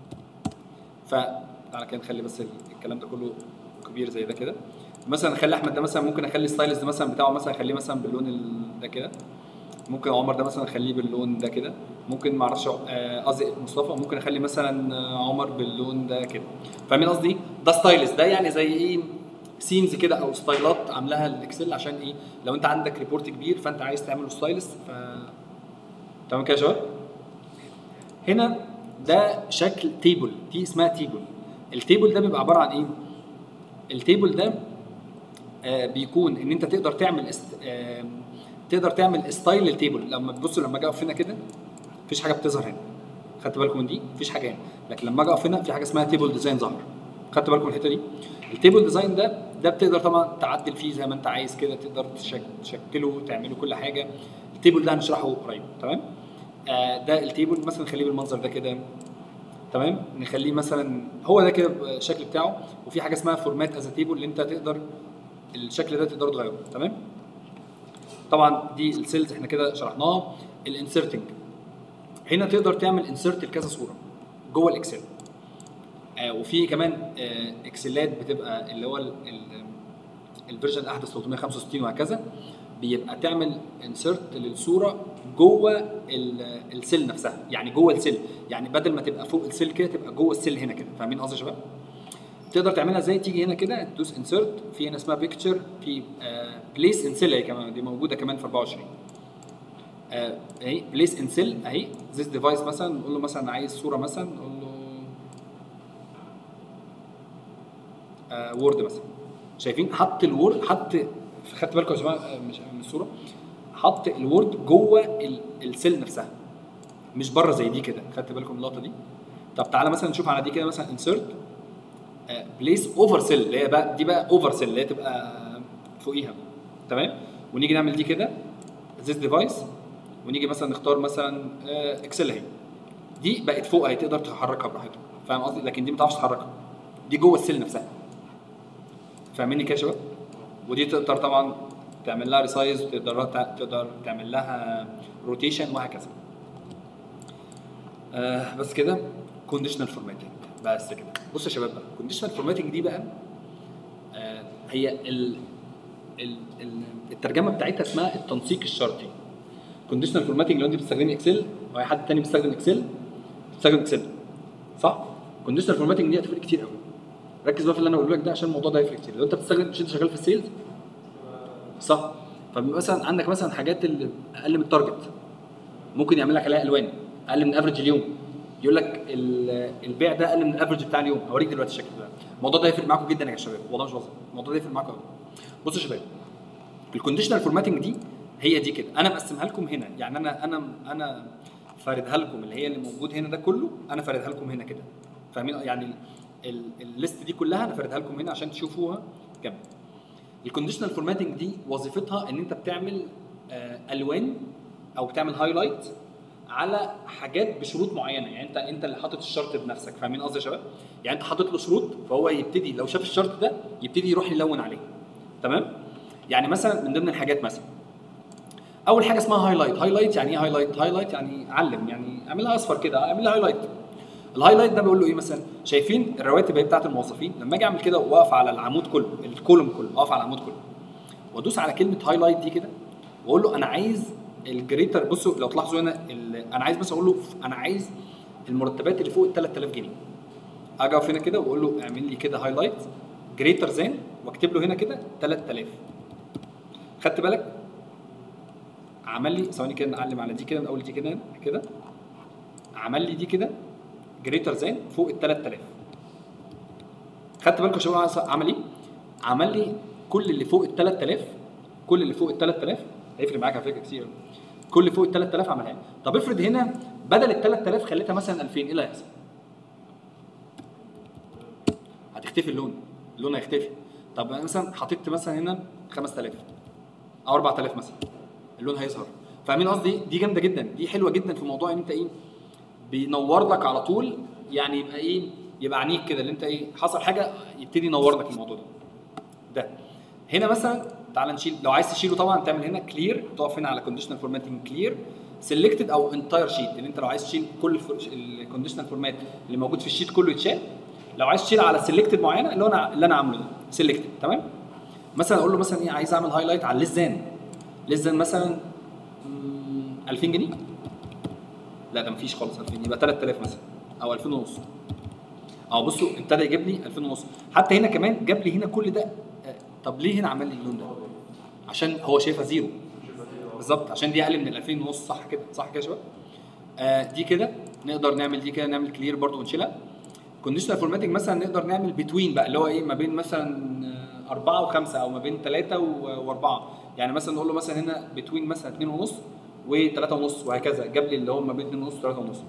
Speaker 1: فتعالى كده نخلي بس الكلام ده كله كبير زي ده كده مثلا اخلي احمد ده مثلا ممكن اخلي الستايلز ده مثلا بتاعه مثلا اخليه مثلا باللون ال- ده كده ممكن عمر ده مثلا اخليه باللون ده كده ممكن ما اعرفش آه، قصدي مصطفى ممكن اخلي مثلا آه، عمر باللون ده كده فاهمين قصدي ده ستايلز ده يعني زي ايه سيمز كده او ستايلات عاملاها الاكسل عشان ايه لو انت عندك ريبورت كبير فانت عايز تعمله ستايلز ف تمام كده يا شباب هنا ده شكل تيبل دي اسمها تيبل التيبل ده بيبقى عباره عن ايه التيبل ده آه بيكون ان انت تقدر تعمل است... آه تقدر تعمل ستايل للتيبل لما تبصوا لما اجي اقف هنا كده مفيش حاجه بتظهر هنا خدت بالكم من دي مفيش حاجه هنا لكن لما اجي اقف هنا في حاجه اسمها تيبل ديزاين ظهر خدت بالكم من الحته دي التيبل ديزاين ده ده بتقدر طبعا تعدل فيه زي ما انت عايز كده تقدر تشك... تشكله تعمله كل حاجه التيبل ده هنشرحه قريب تمام آه ده التيبل مثلا نخليه بالمنظر ده كده تمام نخليه مثلا هو ده كده الشكل بتاعه وفي حاجه اسمها فورمات از تيبل اللي انت تقدر الشكل ده تقدر تغيره تمام طبعا دي السيلز احنا كده شرحناها الانسرتنج هنا تقدر تعمل انسرت لكذا صوره جوه الاكسل آه وفي كمان آه اكسلات بتبقى اللي هو ال- ال- الفيرجن الاحدث 365 وهكذا بيبقى تعمل انسرت للصوره جوه ال- السيل نفسها يعني جوه السيل يعني بدل ما تبقى فوق السيل كده تبقى جوه السيل هنا كده فاهمين قصدي يا شباب تقدر تعملها ازاي تيجي هنا كده تدوس انسرت في هنا اسمها بيكتشر في بليس ان سيل اهي كمان دي موجوده كمان في 24 آه، اهي بليس ان سيل اهي ذيس ديفايس مثلا نقول له مثلا عايز صوره مثلا نقول له وورد مثلا شايفين حط الوورد حط خدت بالكم يا جماعه آه، مش من الصوره حط الوورد جوه ال- السيل نفسها مش بره زي دي كده خدت بالكم من اللقطه دي طب تعالى مثلا نشوف على دي كده مثلا انسرت بليس اوفر سيل اللي هي بقى دي بقى اوفر سيل اللي هي تبقى فوقيها تمام ونيجي نعمل دي كده ذيس ديفايس ونيجي مثلا نختار مثلا اكسل اهي دي بقت فوق اهي تقدر تحركها براحتك فاهم قصدي لكن دي ما تعرفش تحركها دي جوه السيل نفسها فاهميني كده يا شباب ودي تقدر طبعا تعمل لها ريسايز تقدر تقدر تعمل لها روتيشن وهكذا آه بس كده كونديشنال فورماتنج بس كده بص يا شباب بقى كونديشنال فورماتنج دي بقى آه هي ال ال ال الترجمه بتاعتها اسمها التنسيق الشرطي كونديشنال فورماتنج لو انت بتستخدمي اكسل او اي حد تاني بيستخدم اكسل بتستخدم اكسل صح كونديشنال فورماتنج دي هتفرق كتير قوي ركز بقى في اللي انا بقوله لك ده عشان الموضوع ده هيفرق كتير لو انت بتستخدم مش انت شغال في السيلز صح فمثلا عندك مثلا حاجات اللي اقل من التارجت ممكن يعمل لك عليها الوان اقل من افريج اليوم يقول لك ال- البيع ده اقل من الافريج بتاع اليوم هوريك دلوقتي الشكل ده الموضوع ده هيفرق معاكم جدا يا شباب والله مش بهزر الموضوع ده هيفرق معاكم قوي بصوا يا شباب الكونديشنال فورماتنج دي هي دي كده انا مقسمها لكم هنا يعني انا انا انا فاردها لكم اللي هي اللي موجود هنا ده كله انا فاردها لكم هنا كده فاهمين يعني ال- ال- الليست دي كلها انا فاردها لكم هنا عشان تشوفوها جنب الكونديشنال فورماتنج دي وظيفتها ان انت بتعمل آه، الوان او بتعمل هايلايت على حاجات بشروط معينه يعني انت انت اللي حاطط الشرط بنفسك فاهمين قصدي يا شباب يعني انت حاطط له شروط فهو يبتدي لو شاف الشرط ده يبتدي يروح يلون عليه تمام يعني مثلا من ضمن الحاجات مثلا اول حاجه اسمها هايلايت هايلايت يعني ايه هايلايت هايلايت يعني علم يعني اعملها اصفر كده اعملها هايلايت الهايلايت ده بيقول له ايه مثلا شايفين الرواتب اهي بتاعت الموظفين لما اجي اعمل كده واقف على العمود كله الكولوم كله اقف على العمود كله وادوس على كلمه هايلايت دي كده واقول له انا عايز الجريتر بصوا لو تلاحظوا هنا ال- انا عايز مثلا اقول له انا عايز المرتبات اللي فوق ال 3000 جنيه اجي اقف هنا كده واقول له اعمل لي كده هايلايت جريتر زان واكتب له هنا كده 3000 خدت بالك عمل لي ثواني كده نعلم على دي كده من اول دي كده كده عمل لي دي كده جريتر زان فوق ال 3000 خدت بالكم يا شباب عمل ايه؟ عمل لي كل اللي فوق ال 3000 كل اللي فوق ال 3000 هيفرق معاك على فكره كتير كل اللي فوق ال 3000 عملها لي طب افرض هنا بدل ال 3000 خليتها مثلا 2000 ايه اللي هيحصل؟ هتختفي اللون اللون هيختفي طب مثلا حطيت مثلا هنا 5000 او 4000 مثلا اللون هيظهر فاهمين قصدي دي جامده جدا دي حلوه جدا في موضوع ان انت ايه بينور لك على طول يعني يبقى ايه يبقى عينيك كده اللي انت ايه حصل حاجه يبتدي ينور لك الموضوع ده ده هنا مثلا تعال نشيل لو عايز تشيله طبعا تعمل هنا كلير تقف هنا على كونديشنال فورماتنج كلير سيلكتد او انتاير شيت اللي انت لو عايز تشيل كل الكونديشنال فورمات اللي موجود في الشيت كله يتشال لو عايز تشيل على سيلكتد معينه اللي هو انا اللي انا عامله ده سيلكتد تمام مثلا اقول له مثلا ايه عايز اعمل هايلايت على الليزان ليزان مثلا مم، 2000 جنيه لا ده مفيش خالص 2000 يبقى 3000 مثلا او 2000 ونص اه بصوا ابتدى يجيب لي 2000 ونص حتى هنا كمان جاب لي هنا كل ده آه، طب ليه هنا عمل لي اللون ده عشان هو شايفها زيرو بالظبط عشان دي اقل من ال 2000 ونص صح كده صح كده يا شباب آه دي كده نقدر نعمل دي كده نعمل كلير برضو ونشيلها كونديشنال فورماتنج مثلا نقدر نعمل بتوين بقى اللي هو ايه ما بين مثلا آه، أربعة وخمسة أو ما بين ثلاثة و- وأربعة يعني مثلا نقول له مثلا هنا بتوين مثلا اتنين ونص وثلاثة ونص وهكذا جاب لي اللي هو ما بين اتنين ونص وثلاثة ونص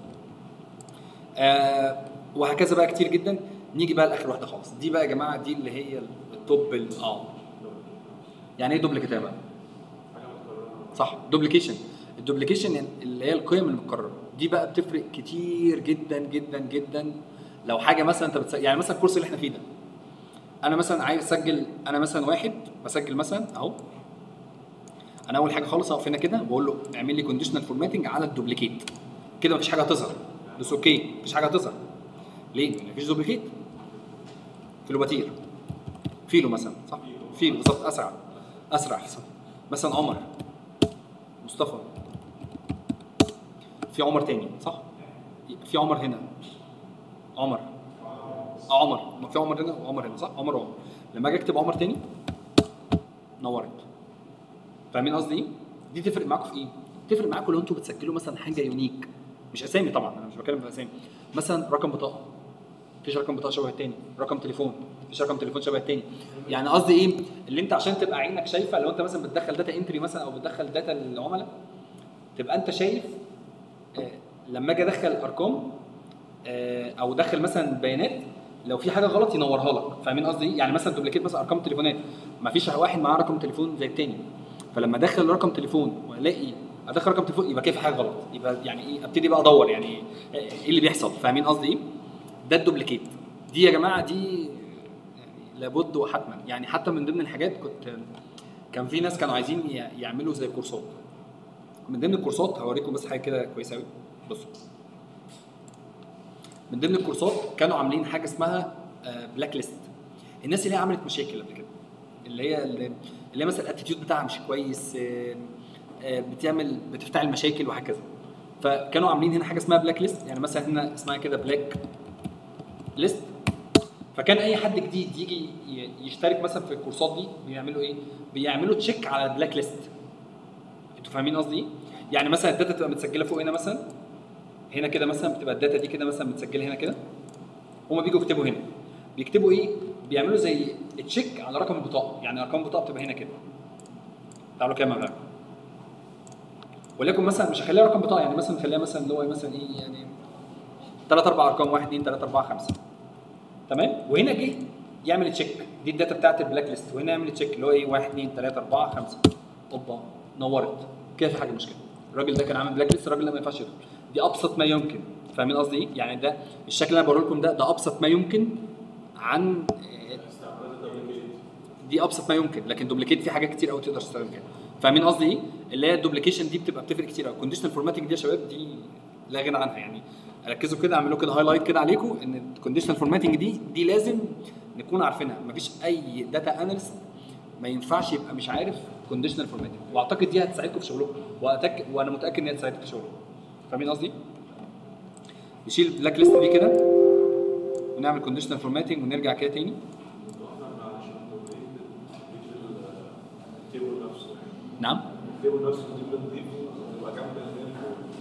Speaker 1: آه وهكذا بقى كتير جدا نيجي بقى لاخر واحده خالص دي بقى يا جماعه دي اللي هي التوب ال- اه يعني ايه دوبل كتابه صح دوبليكيشن الدوبليكيشن يعني اللي هي القيم المتكرره دي بقى بتفرق كتير جدا جدا جدا لو حاجه مثلا انت بتس... يعني مثلا الكورس اللي احنا فيه ده انا مثلا عايز اسجل انا مثلا واحد بسجل مثلا اهو انا اول حاجه خالص اقف هنا كده واقول له اعمل لي كونديشنال فورماتنج على الدوبليكيت كده مفيش حاجه هتظهر بس اوكي مفيش حاجه هتظهر ليه؟ لأن مفيش دوبليكيت فيلوباتير فيلو مثلا صح؟ فيلو بالظبط اسرع اسرع صح. مثلا عمر مصطفى في عمر تاني صح؟ في عمر هنا عمر اه عمر ما في عمر هنا وعمر هنا صح؟ عمر وعمر لما اجي اكتب عمر تاني نورت فاهمين قصدي ايه؟ دي تفرق معاكم في ايه؟ تفرق معاكم لو انتوا بتسجلوا مثلا حاجه يونيك مش اسامي طبعا انا مش بتكلم في اسامي مثلا رقم بطاقه مفيش رقم بطاقه شبه التاني رقم تليفون مفيش رقم تليفون شبه التاني يعني قصدي ايه اللي انت عشان تبقى عينك شايفه لو انت مثلا بتدخل داتا انتري مثلا او بتدخل داتا للعملاء تبقى انت شايف آه، لما اجي ادخل ارقام آه، او ادخل مثلا بيانات لو في حاجه غلط ينورها لك فاهمين قصدي ايه يعني مثلا دوبليكيت مثلا ارقام تليفونات ما فيش واحد معاه رقم تليفون زي التاني فلما ادخل رقم تليفون والاقي ادخل رقم تليفون يبقى كده في حاجه غلط يبقى يعني ايه ابتدي بقى ادور يعني ايه إيه اللي بيحصل فاهمين قصدي ايه ده الدوبليكيت دي يا جماعه دي يعني لابد وحتما يعني حتى من ضمن الحاجات كنت كان في ناس كانوا عايزين ي- يعملوا زي كورسات من ضمن الكورسات هوريكم بس حاجه كده كويسه قوي بصوا من ضمن الكورسات كانوا عاملين حاجه اسمها بلاك ليست الناس اللي هي عملت مشاكل قبل كده اللي هي اللي هي مثلا الاتيتيود بتاعها مش كويس آه، آه، بتعمل بتفتعل مشاكل وهكذا فكانوا عاملين هنا حاجه اسمها بلاك ليست يعني مثلا هنا اسمها كده بلاك ليست فكان اي حد جديد يجي ي- يشترك مثلا في الكورسات دي بيعملوا ايه؟ بيعملوا تشيك على البلاك ليست انتوا فاهمين قصدي ايه؟ يعني مثلا الداتا تبقى متسجله فوق هنا مثلا هنا كده مثلا بتبقى الداتا دي كده مثلا متسجله هنا كده هما بيجوا يكتبوا هنا بيكتبوا ايه؟ بيعملوا زي تشيك على رقم البطاقه يعني ارقام البطاقه بتبقى هنا كده تعالوا كده معايا وليكن مثلا مش هخليها رقم بطاقه يعني مثلا نخليها مثلا اللي هو مثلا ايه يعني ثلاث اربع ارقام 1 2 3 4 5 تمام وهنا جه يعمل تشيك دي الداتا بتاعت البلاك ليست وهنا يعمل تشيك اللي هو ايه 1 2 3 4 5 اوبا نورت كده في حاجه مشكله الراجل ده كان عامل بلاك ليست الراجل ده ما ينفعش يدخل دي ابسط ما يمكن فاهمين قصدي ايه؟ يعني ده الشكل اللي انا بقول لكم ده ده ابسط ما يمكن عن آه، دي ابسط ما يمكن لكن دوبليكيت في حاجات كتير قوي تقدر تستخدم كده فاهمين قصدي ايه؟ اللي هي الدوبليكيشن دي بتبقى بتفرق كتير قوي كونديشنال فورماتنج دي يا شباب دي لا غنى عنها يعني ركزوا كده اعملوا كده هايلايت كده عليكم ان الكونديشنال فورماتنج دي دي لازم نكون عارفينها مفيش اي داتا اناليست ما ينفعش يبقى مش عارف كونديشنال فورماتنج واعتقد دي هتساعدكم في شغلكم وأتك... وانا متاكد ان هي هتساعدكم في شغلكم فاهمين قصدي؟ نشيل البلاك ليست دي كده ونعمل كونديشنال فورماتنج ونرجع كده تاني
Speaker 2: التيبل نفسه
Speaker 1: نعم
Speaker 2: التيبل نفسه دي بنضيف يبقى كام بالمية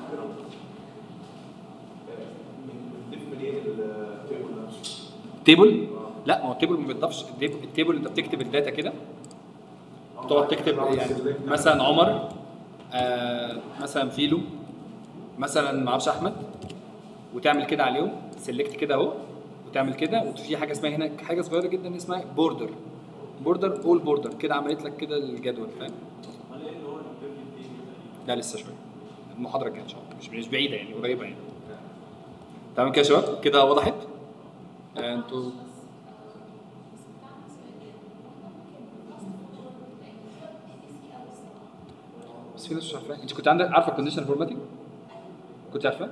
Speaker 2: بنضيف منين التيبل نفسه
Speaker 1: تيبل لا ما هو التيبل ما بيتضافش التيبل- التيبل انت بتكتب الداتا كده تقعد تكتب يعني مثلا عمر آه مثلا فيلو مثلا ما اعرفش احمد وتعمل كده عليهم سيلكت كده اهو وتعمل كده وفي حاجه اسمها هنا حاجه صغيره جدا اسمها بوردر بوردر اول بوردر كده عملت لك كده الجدول فاهم
Speaker 2: امال ايه اللي هو البيبي دي
Speaker 1: لا لسه شويه المحاضره الجايه ان شاء الله مش مش بعيده يعني قريبه يعني تمام كده يا شباب كده وضحت آه، انتوا بس في ناس مش عارفاه انت كنت عندك عارفه الكونديشنال فورماتنج كنت عارفاه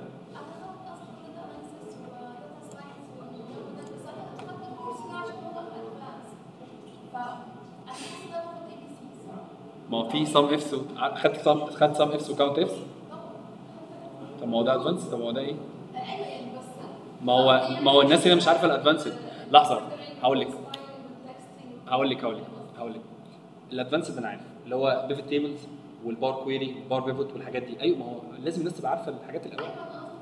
Speaker 1: ما هو في سام افس خدت سام خدت سام افس وكاونت افس طب ما هو ده ادفانس طب ما هو ده ايه؟ ما هو ما هو الناس هنا مش عارفه الادفانسد لحظه هقول لك هقول لك هقول لك هقول لك الادفانسد انا عارف اللي هو بيفت تيبلز والبار كويري والبار بيفوت والحاجات دي ايوه ما هو لازم الناس تبقى عارفه الحاجات الاول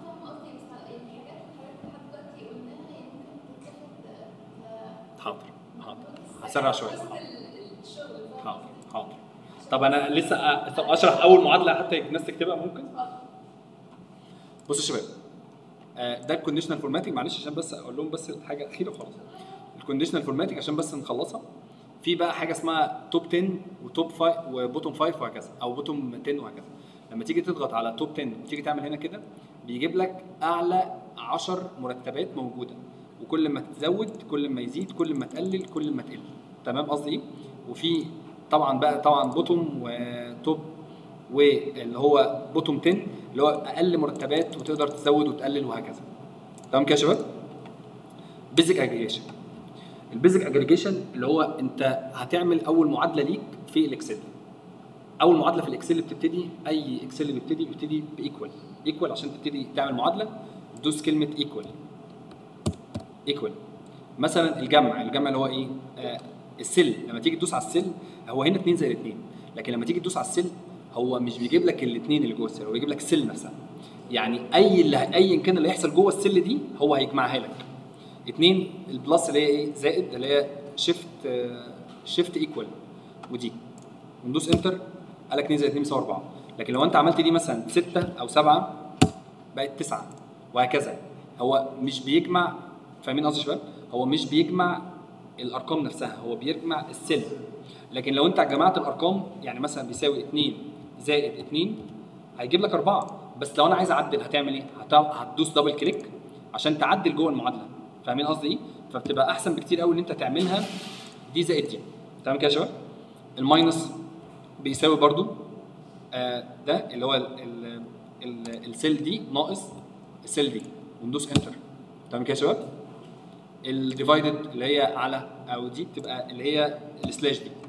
Speaker 1: حاضر حاضر هسرع شويه حاضر حاضر طب انا لسه أ- طب اشرح اول معادله حتى الناس تكتبها ممكن بصوا يا شباب آه، ده الكونديشنال فورماتنج معلش عشان بس اقول لهم بس حاجه اخيره وخلاص الكونديشنال فورماتنج عشان بس نخلصها في بقى حاجه اسمها توب 10 وتوب 5 وبوتوم 5 وهكذا او بوتوم 10 وهكذا لما تيجي تضغط على توب 10 وتيجي تعمل هنا كده بيجيب لك اعلى 10 مرتبات موجوده وكل ما تزود كل ما يزيد كل ما تقلل كل ما تقل تمام قصدي ايه وفي طبعا بقى طبعا بوتوم وتوب واللي هو بوتوم 10 اللي هو اقل مرتبات وتقدر تزود وتقلل وهكذا تمام كده يا شباب بيزك اجريجيشن البيزك اجريجيشن اللي هو انت هتعمل اول معادله ليك في الاكسل اول معادله في الاكسل بتبتدي اي اكسل بيبتدي بيبتدي بايكوال ايكوال عشان تبتدي تعمل معادله تدوس كلمه ايكوال ايكوال مثلا الجمع الجمع اللي هو ايه آه السل لما تيجي تدوس على السل هو هنا 2 زائد 2 لكن لما تيجي تدوس على السل هو مش بيجيب لك الاثنين اللي جوه السل هو بيجيب لك السل نفسها يعني اي اللي ايا كان اللي هيحصل جوه السل دي هو هيجمعها لك اتنين البلس اللي هي ايه زائد اللي هي شيفت شيفت ايكوال ودي وندوس انتر قال لك 2 زائد 2 بيساوي 4 لكن لو انت عملت دي مثلا 6 او 7 بقت 9 وهكذا هو مش بيجمع فاهمين قصدي يا شباب؟ هو مش بيجمع الارقام نفسها هو بيجمع السل لكن لو انت جمعت الارقام يعني مثلا بيساوي 2 زائد 2 هيجيب لك 4 بس لو انا عايز اعدل هتعمل ايه؟ هت- هتدوس دبل كليك عشان تعدل جوه المعادله فاهمين قصدي ايه؟ فبتبقى احسن بكتير قوي ان انت تعملها دي زائد دي تمام كده يا شباب؟ الماينس بيساوي برضو آه ده اللي هو ال- ال- ال- السيل دي ناقص السيل دي وندوس انتر تمام كده يا شباب؟ الديفايدد اللي هي على او دي بتبقى اللي هي السلاش دي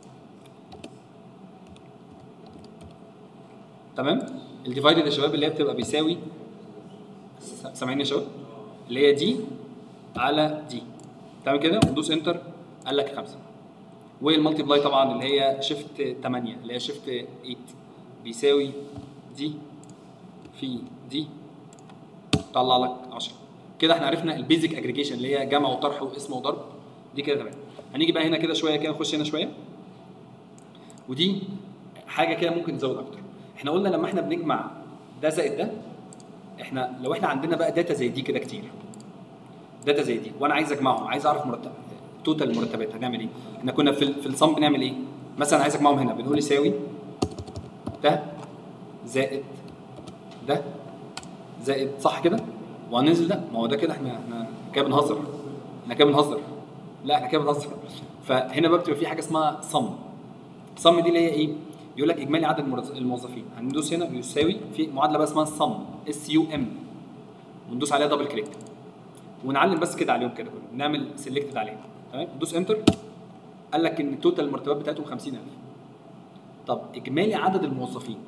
Speaker 1: تمام الديفايدد يا شباب اللي هي بتبقى بيساوي س- سامعين يا شباب اللي هي دي على دي تمام كده وندوس انتر قال لك 5 والمالتيبلاي طبعا اللي هي شيفت 8 اللي هي شيفت 8 بيساوي دي في دي طلع لك 10 كده احنا عرفنا البيزك اجريجيشن اللي هي جمع وطرح واسم وضرب دي كده تمام هنيجي بقى هنا كده شويه كده نخش هنا شويه ودي حاجه كده ممكن نزود اكتر احنا قلنا لما احنا بنجمع ده زائد ده احنا لو احنا عندنا بقى داتا زي دي كده كتير داتا زي دي وانا عايز اجمعهم عايز اعرف مرتب توتال المرتبات هنعمل ايه احنا كنا في ال- في الصم بنعمل ايه مثلا عايز اجمعهم هنا بنقول يساوي ده زائد ده زائد صح كده وهننزل ده ما هو ده كده احنا احنا كده بنهزر احنا كده بنهزر لا احنا كده بنهزر فهنا بقى بتبقى في حاجه اسمها صم صم دي اللي هي ايه يقول لك اجمالي عدد المرز- الموظفين هندوس هنا يساوي في معادله بقى اسمها الصم اس يو ام وندوس عليها دبل كليك ونعلم بس كده عليهم كده كله نعمل سيلكتد عليهم تمام ندوس انتر قال لك ان توتال المرتبات بتاعتهم 50000 طب اجمالي عدد الموظفين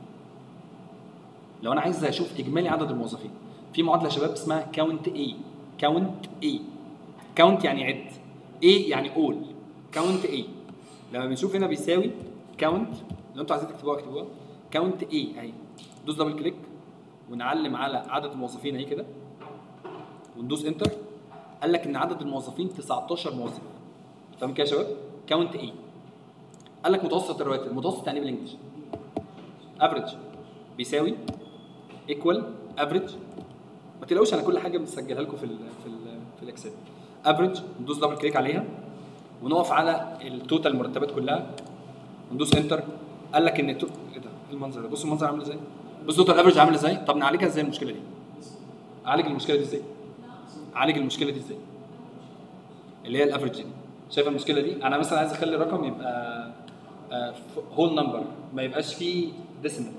Speaker 1: لو انا عايز اشوف اجمالي عدد الموظفين في معادله يا شباب اسمها كاونت اي كاونت اي كاونت يعني عد اي يعني اول كاونت اي لما بنشوف هنا بيساوي كاونت لو انتوا عايزين تكتبوها اكتبوها كاونت اي اهي دوس دبل كليك ونعلم على عدد الموظفين اهي كده وندوس انتر قال لك ان عدد الموظفين 19 موظف تمام كده يا شباب كاونت اي قال لك متوسط الرواتب المتوسط يعني ايه بالانجلش افريج بيساوي ايكوال افريج ما تلاقوش انا كل حاجه مسجلها لكم في ال في ال في الاكسل افريج ندوس دبل كليك عليها ونقف على التوتال مرتبات كلها وندوس انتر قال لك ان التو- ايه ده المنظر ده بصوا المنظر عامل ازاي بص توتال افريج عامل ازاي طب نعالجها ازاي المشكله دي اعالج المشكله دي ازاي اعالج المشكله دي ازاي اللي هي الافريج دي شايف المشكله دي انا مثلا عايز اخلي الرقم يبقى هول نمبر ما يبقاش فيه ديسيمال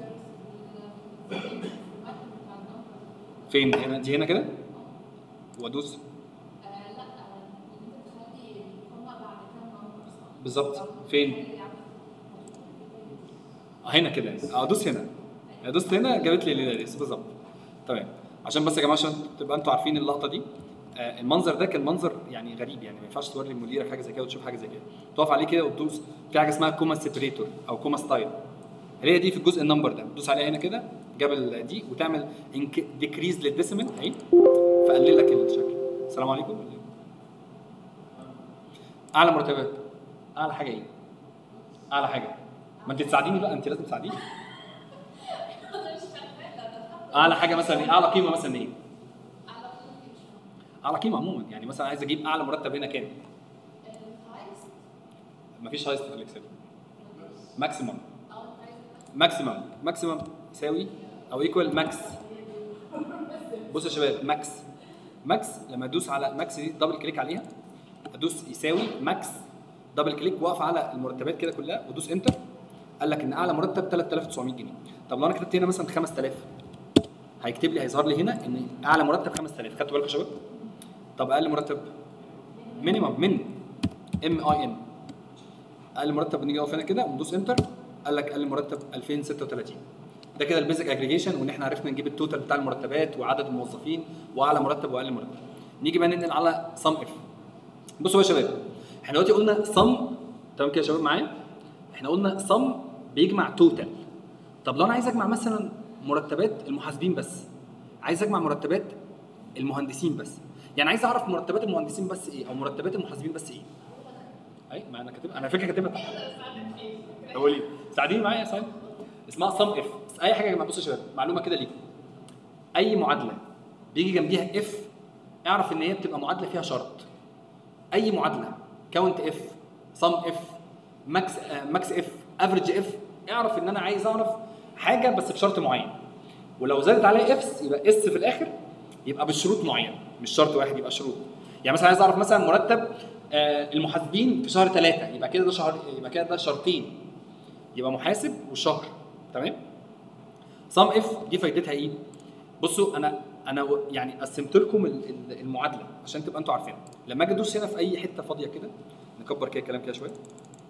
Speaker 1: فين هنا دي هنا كده وادوس بالظبط فين آه، هنا كده اه دوس هنا دوست هنا جابت لي ليلاريس بالظبط تمام عشان بس يا جماعه عشان تبقى انتوا عارفين اللقطه دي آه المنظر ده كان منظر يعني غريب يعني ما ينفعش توري مديرك حاجه زي كده وتشوف حاجه زي كده تقف عليه كده وتدوس في حاجه اسمها كوما سيبريتور او كوما ستايل هي دي في الجزء النمبر ده تدوس عليها هنا كده جاب ال- دي وتعمل ديكريز للديسيمال اهي فقلل لك الشكل السلام عليكم اعلى مرتبات اعلى حاجه ايه اعلى حاجه ما انت تساعديني بقى انت لازم تساعديني اعلى حاجه مثلا ايه اعلى قيمه مثلا ايه اعلى قيمه عموما يعني مثلا عايز اجيب اعلى مرتب هنا كام مفيش هايست في الاكسل ماكسيمم ماكسيمم ماكسيمم يساوي او ايكوال ماكس بصوا يا شباب ماكس ماكس لما ادوس على ماكس دي دبل كليك عليها ادوس يساوي ماكس دبل كليك واقف على المرتبات كده كلها وادوس انتر قال لك ان اعلى مرتب 3900 جنيه طب لو انا كتبت هنا مثلا 5000 هيكتب لي هيظهر لي هنا ان اعلى مرتب 5000 خدتوا بالكم يا شباب طب اقل مرتب مينيمم من ام اي ان اقل مرتب نيجي نقف هنا كده وندوس انتر قال لك اقل مرتب 2036 ده كده البيزك اجريجيشن وان احنا عرفنا نجيب التوتال بتاع المرتبات وعدد الموظفين واعلى مرتب واقل مرتب نيجي بقى ننقل على سم اف بصوا يا شباب احنا دلوقتي قلنا سم تمام كده يا شباب معايا احنا قلنا سم بيجمع توتال طب لو انا عايز اجمع مثلا مرتبات المحاسبين بس عايز اجمع مرتبات المهندسين بس يعني عايز اعرف مرتبات المهندسين بس ايه او مرتبات المحاسبين بس ايه اي ما انا كاتبها انا فاكر كاتبها تحت قول لي ساعديني معايا يا سايم اسمها سم اف بس اي حاجه يا جماعه بصوا يا شباب معلومه كده ليكم اي معادله بيجي جنبيها اف اعرف ان هي بتبقى معادله فيها شرط اي معادله كاونت اف سم اف ماكس ماكس اف افريج اف اعرف ان انا عايز اعرف حاجه بس بشرط معين ولو زادت عليها افس يبقى اس في الاخر يبقى بشروط معينه مش شرط واحد يبقى شروط يعني مثلا عايز اعرف مثلا مرتب آه، المحاسبين في شهر ثلاثة يبقى كده ده شهر يبقى كده ده شرطين يبقى محاسب وشهر تمام سم اف دي فايدتها ايه بصوا انا انا و- يعني قسمت لكم ال- ال- المعادله عشان تبقى انتوا عارفينها لما اجي ادوس هنا في اي حته فاضيه كده نكبر كده الكلام كده شويه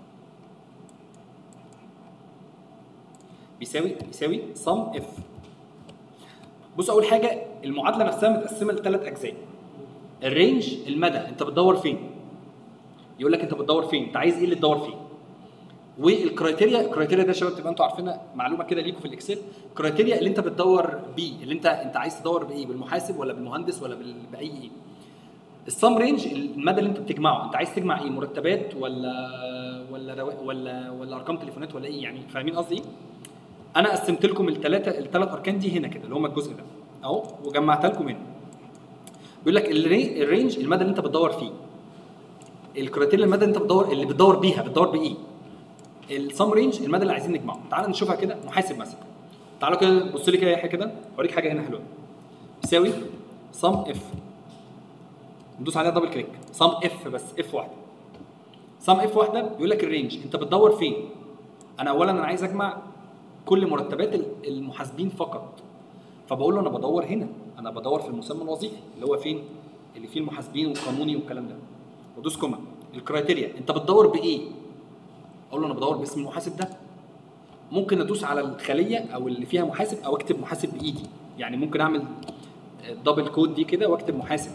Speaker 1: بيساوي بيساوي سم اف بص اول حاجه المعادله نفسها متقسمه لثلاث اجزاء الرينج المدى انت بتدور فين يقول لك انت بتدور فين انت عايز ايه اللي تدور فيه والكرايتيريا الكرايتيريا ده يا شباب تبقى انتوا عارفينها معلومه كده ليكم في الاكسل الكرايتيريا اللي انت بتدور بيه اللي انت انت عايز تدور بايه بالمحاسب ولا بالمهندس ولا بال- باي ايه السم رينج المدى اللي انت بتجمعه انت عايز تجمع ايه مرتبات ولا ولا روا- ولا ولا ارقام تليفونات ولا ايه يعني فاهمين قصدي ايه انا قسمت لكم الثلاثه الثلاث اركان دي هنا كده اللي هم الجزء ده اهو وجمعتها لكم هنا بيقول لك الري- الرينج المدى اللي انت بتدور فيه الكرايتيريا المدى اللي انت بتدور اللي بتدور بيها بتدور بايه السم رينج المدى اللي عايزين نجمعه تعال نشوفها كده محاسب مثلا تعالوا كده بص لي كده يا يحيى كده اوريك حاجه هنا حلوه يساوي سم اف ندوس عليها دبل كليك سم اف بس اف واحده سم اف واحده بيقول لك الرينج انت بتدور فين انا اولا انا عايز اجمع كل مرتبات ال- المحاسبين فقط فبقول له انا بدور هنا انا بدور في المسمى الوظيفي اللي هو فين اللي فيه المحاسبين والقانوني والكلام ده ودوس كوما الكرايتيريا انت بتدور بايه اقول له انا بدور باسم المحاسب ده ممكن ادوس على الخليه او اللي فيها محاسب او اكتب محاسب بايدي يعني ممكن اعمل دبل كود دي كده واكتب محاسب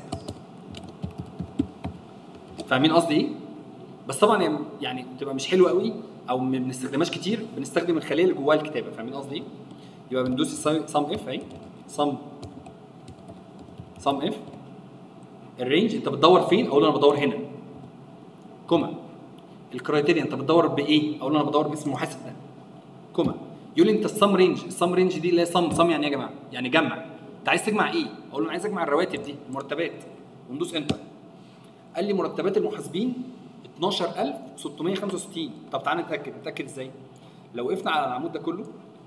Speaker 1: فاهمين قصدي ايه بس طبعا يعني- يعني بتبقى مش حلوه قوي او ما بنستخدمهاش كتير بنستخدم الخليه اللي جواها الكتابه فاهمين قصدي ايه يبقى بندوس سم اف اهي سم سم اف الرينج انت بتدور فين اقول له انا بدور هنا كوما الكرايتيريا انت بتدور بايه اقول له انا بدور باسم المحاسب ده كوما يقول لي انت السم رينج السم رينج دي اللي هي سم سم يعني ايه يا جماعه يعني جمع انت عايز تجمع ايه اقول له انا عايز اجمع الرواتب دي المرتبات وندوس انتر قال لي مرتبات المحاسبين 12665 طب تعالى نتاكد نتاكد ازاي لو وقفنا على العمود ده كله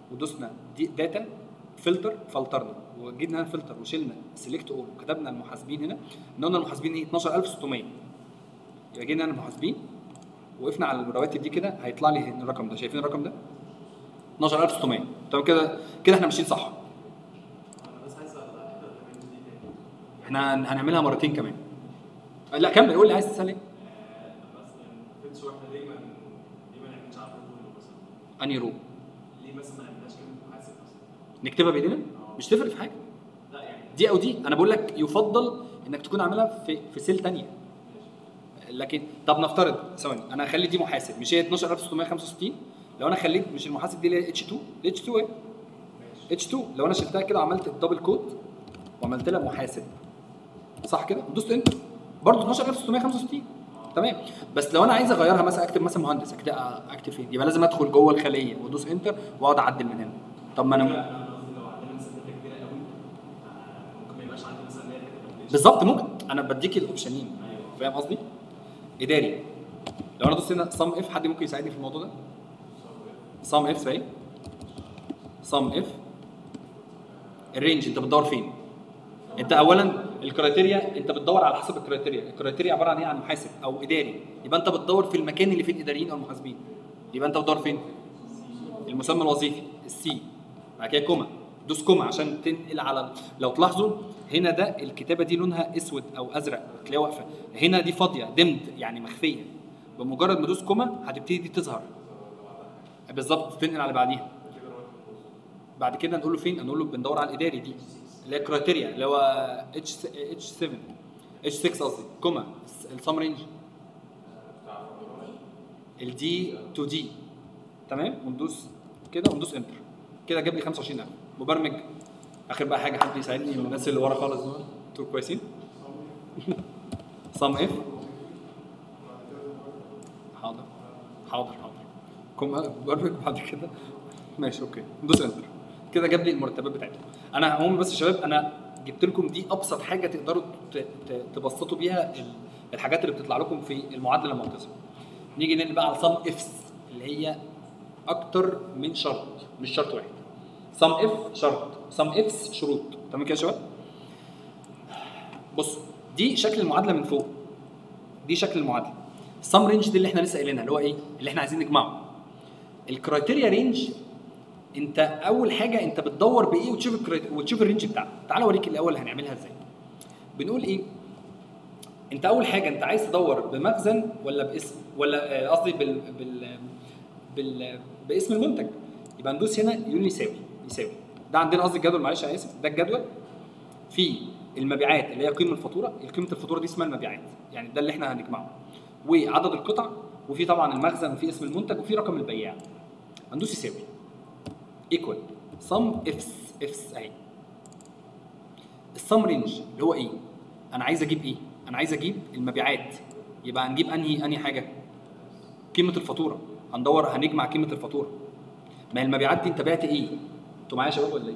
Speaker 1: ودوسنا دي داتا فلتر فلترنا وجينا هنا فلتر وشلنا سيلكت اول وكتبنا المحاسبين هنا قلنا المحاسبين ايه 12600 يبقى جينا هنا المحاسبين وقفنا على الرواتب دي كده هيطلع لي هنا الرقم ده شايفين الرقم ده 12600 تمام كده كده احنا ماشيين صح
Speaker 2: انا بس عايز على حته الرينج دي تاني
Speaker 1: احنا هن- هنعملها مرتين كمان لا كمل قول لي عايز تسال ايه
Speaker 2: بس يعني فيتش واحده ليه ما ليه ما نعملش على الرول مثلا
Speaker 1: انهي رو
Speaker 2: ليه مثلا ما نعملهاش كلمه محاسب مثلا
Speaker 1: نكتبها بايدينا مش تفرق في حاجه
Speaker 2: لا يعني
Speaker 1: دي او دي انا بقول لك يفضل انك تكون عاملها في في سيل تانية لكن طب نفترض ثواني انا هخلي دي محاسب مش هي 12665 لو انا خليت مش المحاسب دي اللي هي اتش 2 دي اتش 2 ايه اتش 2 لو انا شلتها كده وعملت الدبل كود وعملت لها محاسب صح كده ودوست انتر برضه 12665 تمام بس لو انا عايز اغيرها مثلا اكتب مثلا مهندس اكتب اكتب فين يبقى لازم ادخل جوه الخليه وادوس انتر واقعد اعدل من هنا طب ما انا
Speaker 2: انا قصدي لو عندنا مثلا داتا كبيره قوي آه، ممكن ما يبقاش عندي مثلا اللي هي الحته
Speaker 1: بالظبط ممكن انا بديك الاوبشنين فاهم قصدي؟ اداري لو انا دوست هنا صم اف حد ممكن يساعدني في الموضوع ده؟ صم اف فاهم؟ صم اف الرينج انت بتدور فين؟ انت اولا الكرايتيريا انت بتدور على حسب الكرايتيريا، الكرايتيريا عباره عن ايه؟ عن محاسب او اداري، يبقى انت بتدور في المكان اللي فيه الاداريين او المحاسبين. يبقى انت بتدور فين؟ المسمى الوظيفي السي بعد كده كوما دوس كوما عشان تنقل على لو تلاحظوا هنا ده الكتابه دي لونها اسود او ازرق تلاقيها واقفه هنا دي فاضيه دمد يعني مخفيه بمجرد ما ادوس كوما هتبتدي دي تظهر بالظبط تنقل على بعديها بعد كده نقول له فين نقول له بندور على الاداري دي اللي هي كرايتيريا اللي هو اتش اتش 7 اتش 6 قصدي كوما السم رينج الدي تو دي تمام وندوس كده وندوس انتر كده جاب لي 25000 مبرمج اخر بقى حاجه حد يساعدني من الناس اللي ورا خالص دول انتوا كويسين صم اف حاضر حاضر حاضر كم برمج بعد كده ماشي اوكي ندوس انتر كده جاب لي المرتبات بتاعتهم انا هم بس يا شباب انا جبت لكم دي ابسط حاجه تقدروا ت- ت- تبسطوا بيها ال- الحاجات اللي بتطلع لكم في المعادله لما بتصل نيجي ننقل بقى على صم افس اللي هي اكتر من شرط مش شرط واحد صم اف شرط صم افس شروط تمام كده يا شباب بصوا دي شكل المعادله من فوق دي شكل المعادله الصم رينج دي اللي احنا لسه قايلينها اللي هو ايه اللي احنا عايزين نجمعه الكرايتيريا رينج انت اول حاجه انت بتدور بايه وتشوف الكرايت- وتشوف الرينج بتاعك تعال اوريك الاول هنعملها ازاي بنقول ايه انت اول حاجه انت عايز تدور بمخزن ولا باسم ولا آه، قصدي بال بال بال باسم المنتج يبقى ندوس هنا يقول لي يساوي يساوي ده عندنا قصدي الجدول معلش انا اسف ده الجدول في المبيعات اللي هي قيمه الفاتوره قيمه الفاتوره دي اسمها المبيعات يعني ده اللي احنا هنجمعه وعدد القطع وفي طبعا المخزن وفي اسم المنتج وفي رقم البياع هندوس يساوي ايكوال سم افس افس اهي السم رينج اللي هو ايه انا عايز اجيب ايه انا عايز اجيب المبيعات يبقى هنجيب انهي انهي حاجه قيمه الفاتوره هندور هنجمع قيمه الفاتوره ما هي المبيعات دي انت بعت ايه انتوا معايا يا شباب ولا ايه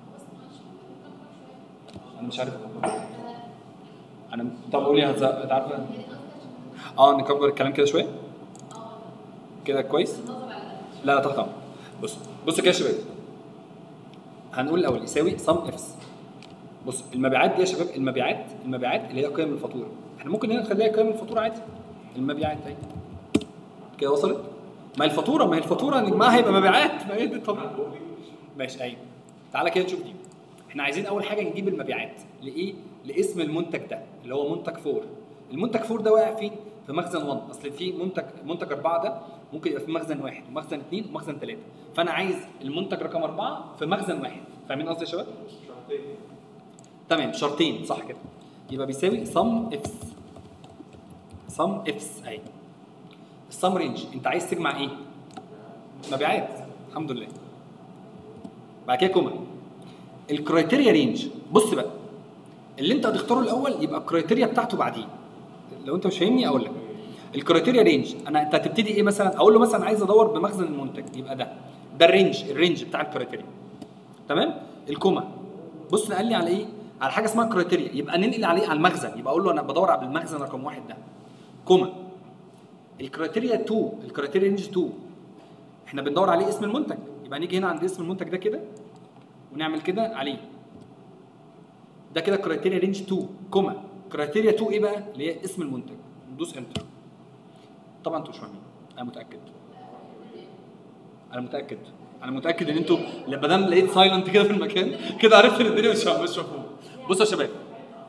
Speaker 1: انا مش عارف انا طب قولي هتز- هتعرف اه نكبر الكلام كده شويه كده كويس لا لا تحت امر بص بص كده يا شباب هنقول الاول يساوي سم افس بص المبيعات دي يا شباب المبيعات المبيعات اللي هي قيم الفاتوره احنا ممكن هنا نخليها قيم الفاتوره عادي المبيعات اهي كده وصلت ما هي الفاتوره ما هي الفاتوره نجمعها يبقى مبيعات ما هي دي طبيعي ماشي ايوه تعالى كده نشوف دي احنا عايزين اول حاجه نجيب المبيعات لايه لاسم المنتج ده اللي هو منتج فور المنتج فور ده واقع فين في مخزن 1 اصل في منتج منتج اربعه ده ممكن يبقى في مخزن واحد ومخزن اثنين ومخزن ثلاثه فانا عايز المنتج رقم اربعه في مخزن واحد فاهمين قصدي يا شباب؟
Speaker 2: شرطين
Speaker 1: تمام شرطين صح كده يبقى بيساوي sum ifs sum ifs اهي السم رينج انت عايز تجمع ايه؟ مبيعات الحمد لله بعد كده كوما الكرايتيريا رينج بص بقى اللي انت هتختاره الاول يبقى الكرايتيريا بتاعته بعدين لو انت مش فاهمني اقول لك الكرايتيريا رينج انا انت هتبتدي ايه مثلا اقول له مثلا عايز ادور بمخزن المنتج يبقى ده ده الرينج الرينج بتاع الكرايتيريا تمام الكوما بص نقل لي على ايه على حاجه اسمها كرايتيريا يبقى ننقل عليه على المخزن يبقى اقول له انا بدور على المخزن رقم واحد ده كوما الكرايتيريا 2 الكرايتيريا رينج 2 احنا بندور عليه اسم المنتج يبقى نيجي هنا عند اسم المنتج ده كده ونعمل كده عليه ده كده كرايتيريا رينج 2 كوما كرايتيريا 2 ايه بقى اللي هي اسم المنتج ندوس انتر طبعا انتوا مش فاهمين انا متاكد انا متاكد انا متاكد ان انتوا لما دام لقيت سايلنت كده في المكان كده عرفت ان الدنيا مش مش مفهومه بصوا يا شباب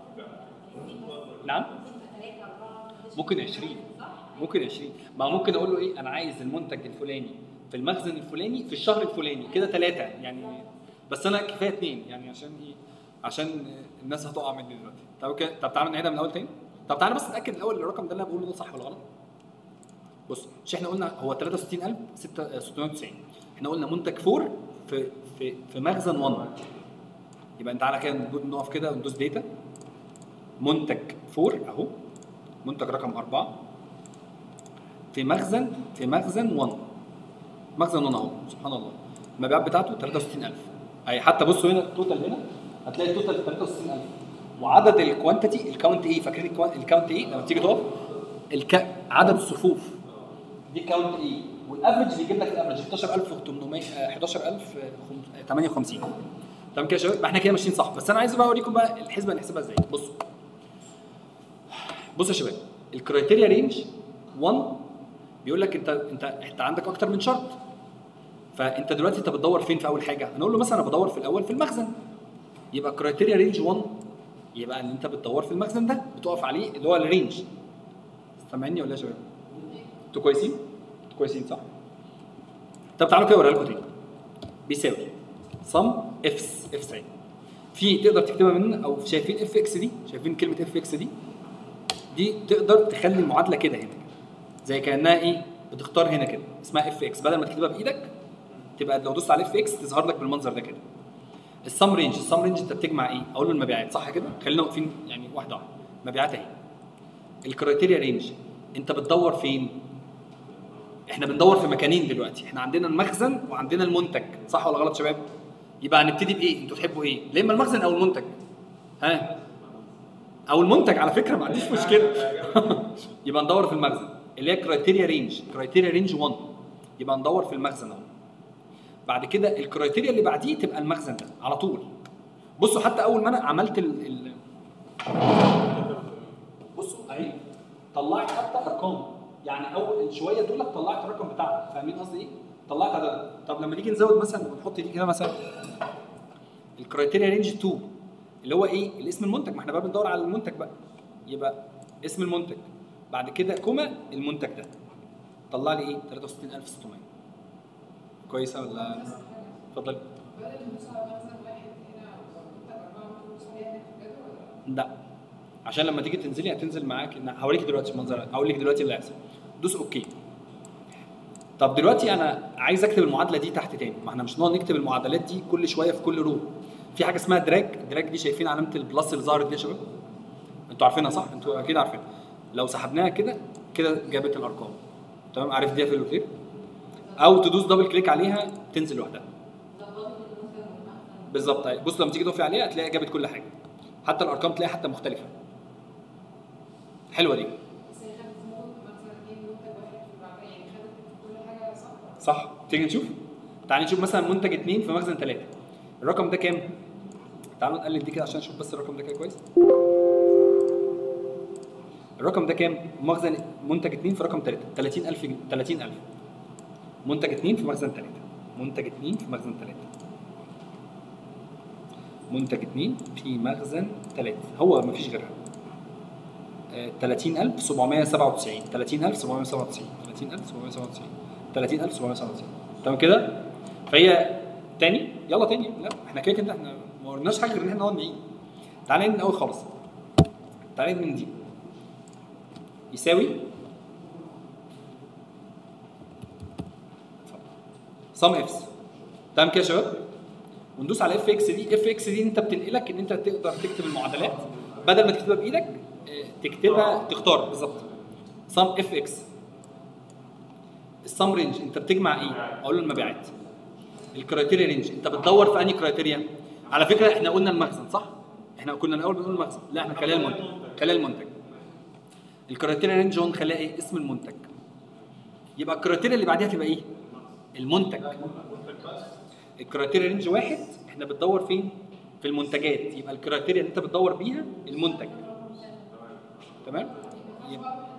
Speaker 1: نعم ممكن 20 ممكن 20 ما ممكن اقول له ايه انا عايز المنتج الفلاني في المخزن الفلاني في الشهر الفلاني كده ثلاثه يعني بس انا كفايه اثنين يعني عشان ايه عشان الناس هتقع مني دلوقتي طب اوكي طب تعالوا نعيدها من الاول تاني طب تعالى بس نتاكد الاول الرقم ده اللي انا بقوله ده صح ولا غلط بص مش احنا قلنا هو 63000 6 690 احنا قلنا منتج 4 في في في مخزن 1 يبقى انت تعالى كده نقف كده وندوس داتا منتج 4 اهو منتج رقم 4 في مخزن في مخزن 1 مخزن 1 اهو سبحان الله المبيعات بتاعته 63000 اي حتى بصوا هنا التوتال هنا هتلاقي التوتال 63000 وعدد الكوانتيتي الكاونت ايه فاكرين الكوا- الكاونت ايه لما تيجي تقف الك... عدد الصفوف دي كاونت ايه والافرج بيجيب لك الافرج 11800 آه، 11058 تمام كده يا شباب يبقى احنا كده ماشيين صح بس انا عايز بقى اوريكم بقى الحسبه نحسبها ازاي بصوا بصوا يا شباب الكرايتيريا رينج 1 بيقول لك انت انت انت عندك اكتر من شرط فانت دلوقتي انت بتدور فين في اول حاجه هنقول له مثلا انا بدور في الاول في المخزن يبقى كرايتيريا رينج 1 يبقى ان انت بتدور في المخزن ده بتقف عليه اللي هو الرينج سامعني ولا إيه يا شباب انتوا كويسين انتوا كويسين صح طب تعالوا كده اوريها لكم تاني بيساوي صم افس اف ساين في تقدر تكتبها من او شايفين اف اكس دي شايفين كلمه اف اكس دي دي تقدر تخلي المعادله كده هنا زي كانها ايه بتختار هنا كده اسمها اف اكس بدل ما تكتبها بايدك تبقى لو دوست على اف اكس تظهر لك بالمنظر ده كده السم رينج السم رينج انت بتجمع ايه اقول له المبيعات صح كده خلينا واقفين يعني واحده واحده مبيعات اهي الكرايتيريا رينج انت بتدور فين احنا بندور في مكانين دلوقتي احنا عندنا المخزن وعندنا المنتج صح ولا غلط يا شباب يبقى هنبتدي بايه انتوا تحبوا ايه يا اما المخزن او المنتج ها او المنتج على فكره ما عنديش مشكله يبقى ندور في المخزن اللي هي كرايتيريا رينج كرايتيريا رينج 1 يبقى ندور في المخزن اهو بعد كده الكرايتيريا اللي بعديه تبقى المخزن ده على طول بصوا حتى اول ما انا عملت ال, ال... بصوا اهي طلعت حتى ارقام يعني اول شويه دول طلعت الرقم بتاعها فاهمين قصدي ايه؟ طلعت عدد طب لما نيجي نزود مثلا ونحط دي كده مثلا الكرايتيريا رينج 2 اللي هو ايه؟ الاسم المنتج ما احنا بقى بندور على المنتج بقى يبقى اسم المنتج بعد كده كوما المنتج ده طلع لي ايه؟ 63600 كويسه ولا اتفضل لا عشان لما تيجي تنزلي هتنزل معاك ان هوريك دلوقتي المنظر هقول لك دلوقتي اللي هيحصل دوس اوكي طب دلوقتي انا عايز اكتب المعادله دي تحت تاني ما احنا مش نقعد نكتب المعادلات دي كل شويه في كل رو في حاجه اسمها دراج دراج دي شايفين علامه البلس اللي ظهرت دي يا شباب انتوا عارفينها صح انتوا اكيد عارفينها لو سحبناها كده كده جابت الارقام تمام عارف دي في الوتير او تدوس دبل كليك عليها تنزل لوحدها بالظبط أيوة. بص لما تيجي تقفي عليها هتلاقيها جابت كل حاجه حتى الارقام تلاقيها حتى مختلفه حلوه دي صح تيجي نشوف تعال نشوف مثلا منتج اثنين في مخزن ثلاثه الرقم ده كام تعالوا نقلل دي كده عشان نشوف بس الرقم ده كده كويس الرقم ده كام مخزن منتج اثنين في رقم ثلاثه 30000 جنيه 30000 منتج اثنين في مخزن ثلاثه منتج اثنين في مخزن ثلاثه منتج اثنين في مخزن ثلاثه هو مفيش غيرها آه، 30797 30797 30797 30797 تمام كده فهي تاني يلا تاني لا احنا كده كده احنا ما قلناش حاجه غير ان احنا نقعد نعيد تعالى نعيد من الاول خالص تعالى نعيد من دي يساوي سم افس تمام كده يا شباب وندوس على اف اكس دي اف اكس دي انت بتنقلك ان انت تقدر تكتب المعادلات بدل ما تكتبها بايدك آه، تكتبها تختار بالظبط سم اف اكس السم رينج انت بتجمع ايه؟ اقول له المبيعات الكرايتيريا رينج انت بتدور في انهي كرايتيريا؟ على فكره احنا قلنا المخزن صح؟ احنا كنا الاول بنقول المخزن لا احنا خليها المنتج خليها المنتج الكرايتيريا رينج هو نخليها ايه؟ اسم المنتج يبقى الكرايتيريا اللي بعديها تبقى ايه؟ المنتج الكرايتيريا رينج واحد احنا بتدور فين؟ في المنتجات يبقى الكرايتيريا اللي انت بتدور بيها المنتج تمام؟ يبقى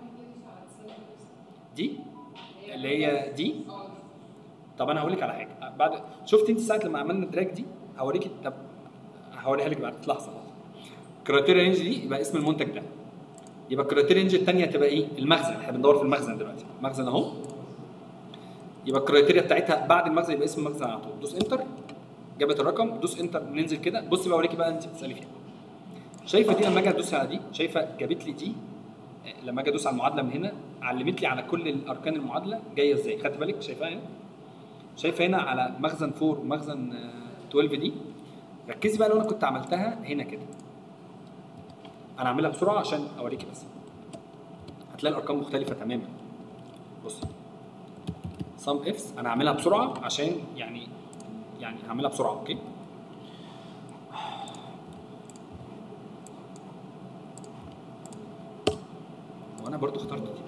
Speaker 1: دي اللي هي دي طب انا هقول لك على حاجه بعد شفت انت ساعه لما عملنا الدراج دي هوريك طب هوريها لك بعد لحظه كرايتيريا رينج دي يبقى اسم المنتج ده يبقى الكرايتيريا رينج الثانيه تبقى ايه؟ المخزن احنا بندور في المخزن دلوقتي المخزن اهو يبقى الكرايتيريا بتاعتها بعد المخزن يبقى اسم المخزن على طول دوس انتر جابت الرقم دوس انتر ننزل كده بصي بقى اوريكي بقى انت بتسالي فيها شايفه دي لما اجي ادوس على دي شايفه جابت لي دي آه، لما اجي ادوس على المعادله من هنا علمت لي على كل الاركان المعادله جايه ازاي خدت بالك شايفاها هنا شايفه هنا على مخزن 4 ومخزن آه، 12 دي ركزي بقى لو انا كنت عملتها هنا كده انا هعملها بسرعه عشان اوريكي بس هتلاقي الارقام مختلفه تماما بص سم افس انا هعملها بسرعه عشان يعني يعني هعملها بسرعه اوكي وانا برضو اخترت دي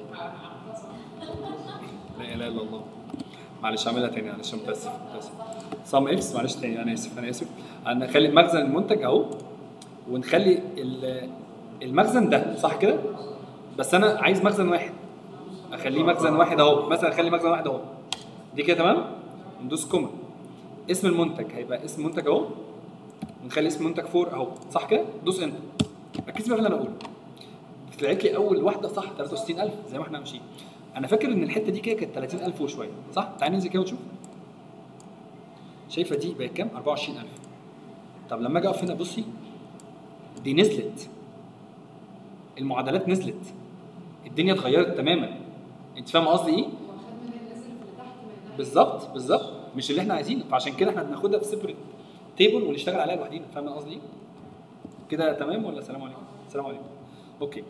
Speaker 1: لا اله الا الله معلش هعملها تاني معلش أنا متاسف متاسف سم افس معلش تاني انا اسف انا اسف هنخلي مخزن المنتج اهو ونخلي ال- المخزن ده صح كده بس انا عايز مخزن واحد اخليه مخزن واحد اهو مثلا اخلي مخزن واحد اهو دي كده تمام ندوس كوما اسم المنتج هيبقى اسم المنتج اهو ونخلي اسم المنتج 4 اهو صح كده دوس انتر ركزي بقى في اللي انا اقوله طلعت لي اول واحده صح 63000 زي ما احنا ماشيين انا فاكر ان الحته دي كده كانت 30000 وشويه صح تعالى ننزل كده ونشوف شايفه دي بقت كام 24000 طب لما اجي اقف هنا بصي دي نزلت المعادلات نزلت الدنيا اتغيرت تماما انت فاهم قصدي ايه بالظبط بالظبط مش اللي احنا عايزينه فعشان كده احنا بناخدها في سيبريت تيبل ونشتغل عليها لوحدينا فاهم أنا قصدي ايه كده تمام ولا سلام عليكم سلام عليكم اوكي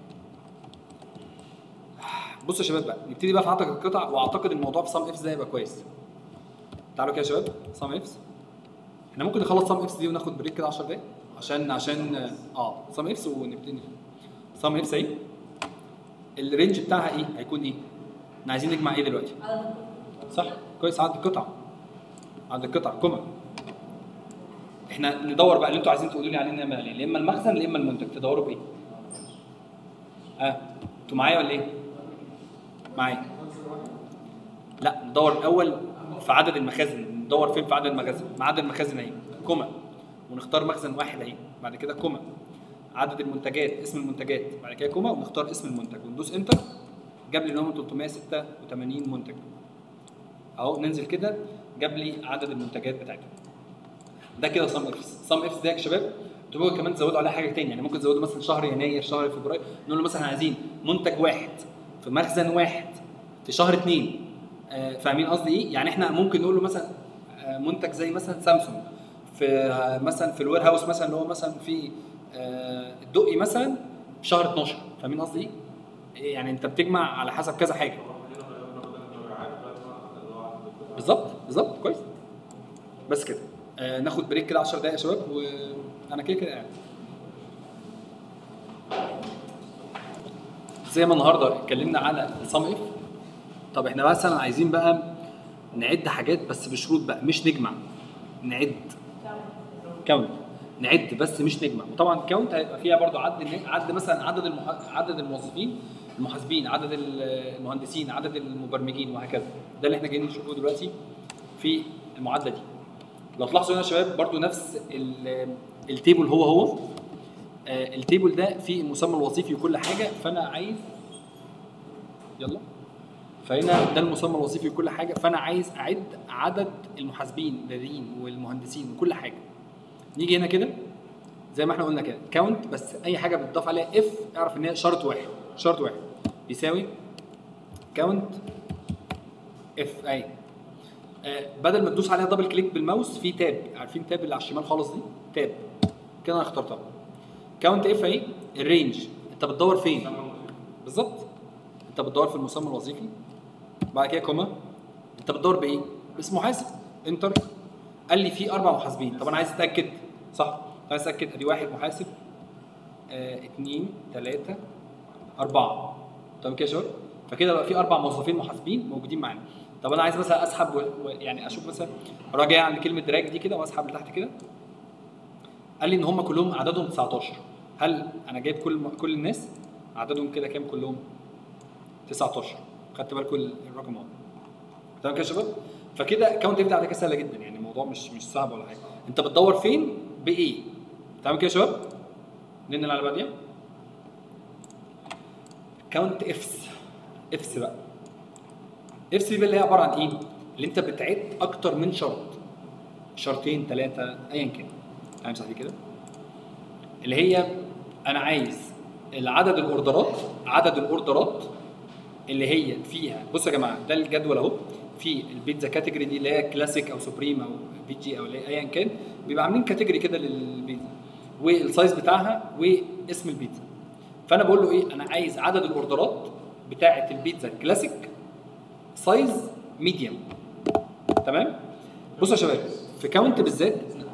Speaker 1: بصوا يا شباب بقى نبتدي بقى في عطك القطع واعتقد الموضوع في سام افس ده هيبقى كويس تعالوا كده يا شباب سام افس احنا ممكن نخلص سام افس دي وناخد بريك كده 10 دقايق عشان عشان اه سام افس ونبتدي سام افس اهي الرينج بتاعها ايه هيكون ايه احنا عايزين نجمع ايه دلوقتي صح كويس عدد القطع عدد القطع كوما احنا ندور بقى اللي انتوا عايزين تقولوا لي عليه نعمل عليه يا اما المخزن يا اما المنتج تدوروا بايه ها آه. انتوا معايا ولا ايه معايا لا ندور الاول في عدد المخازن ندور فين في عدد المخازن مع عدد المخازن اهي كوما ونختار مخزن واحد اهي بعد كده كوما عدد المنتجات اسم المنتجات بعد كده كوما ونختار اسم المنتج وندوس انتر جاب لي ان هم 386 منتج اهو ننزل كده جاب لي عدد المنتجات بتاعتهم ده كده صم افس صم افس ده يا شباب تبقوا كمان تزودوا عليه حاجه تاني يعني ممكن تزودوا مثلا شهر يناير شهر فبراير نقول له مثلا عايزين منتج واحد في مخزن واحد في شهر اثنين آه فاهمين قصدي ايه؟ يعني احنا ممكن نقول له مثلا آه منتج زي مثلا سامسونج في آه مثلا في الوير هاوس مثلا اللي هو مثلا في آه الدقي مثلا في شهر 12 فاهمين قصدي ايه؟ يعني انت بتجمع على حسب كذا حاجه بالظبط بالظبط كويس بس كده آه ناخد بريك كده 10 دقايق يا شباب وانا كده كده قاعد زي ما النهارده اتكلمنا على الصم اف طب احنا مثلا عايزين بقى نعد حاجات بس بشروط بقى مش نجمع نعد كاونت نعد بس مش نجمع وطبعا كاونت هيبقى فيها برضو عد عد مثلا عدد المح... عدد الموظفين المحاسبين عدد المهندسين عدد المبرمجين وهكذا ده اللي احنا جايين نشوفه دلوقتي في المعادله دي لو تلاحظوا هنا يا شباب برضو نفس ال- التيبل هو هو آه، التيبل ده فيه المسمى الوظيفي وكل حاجه فانا عايز يلا فهنا ده المسمى الوظيفي وكل حاجه فانا عايز اعد عدد المحاسبين الاداريين والمهندسين وكل حاجه نيجي هنا كده زي ما احنا قلنا كده كاونت بس اي حاجه بتضاف عليها اف اعرف ان هي شرط واحد شرط واحد بيساوي كاونت اف اي آه بدل ما تدوس عليها دبل كليك بالماوس في تاب عارفين تاب اللي على الشمال خالص دي تاب كده انا اخترتها كاونت اف اهي الرينج انت بتدور فين بالظبط انت بتدور في المسمى الوظيفي بعد كده كوما انت بتدور بايه باسم محاسب انتر قال لي في اربع محاسبين طب انا عايز اتاكد صح عايز اتاكد ادي واحد محاسب آه اثنين ثلاثه اربعه تمام كده يا شباب فكده بقى في اربع موظفين محاسبين موجودين معانا طب انا عايز مثلا اسحب و... و... يعني اشوف مثلا راجع عند كلمه دراج دي كده واسحب لتحت كده قال لي ان هم كلهم عددهم 19 هل انا جايب كل كل الناس عددهم كده كام كلهم 19 خدت بالكم الرقم اهو تمام كده يا شباب فكده كاونت اف على كده سهله جدا يعني الموضوع مش مش صعب ولا حاجه انت بتدور فين بايه تمام كده يا شباب ننقل على بعديها كاونت افس افس بقى افس دي بقى اللي هي عباره عن ايه اللي انت بتعد اكتر من شرط شرطين ثلاثه ايا كان امسح دي كده اللي هي انا عايز العدد الاوردرات عدد الاوردرات اللي هي فيها بصوا يا جماعه ده الجدول اهو في البيتزا كاتيجوري دي اللي هي كلاسيك او سوبريم او بي جي او اللي هي ايا كان بيبقى عاملين كاتيجوري كده للبيتزا والسايز بتاعها واسم البيتزا فانا بقول له ايه انا عايز عدد الاوردرات بتاعه البيتزا الكلاسيك سايز ميديوم تمام بصوا يا شباب في كاونت بالذات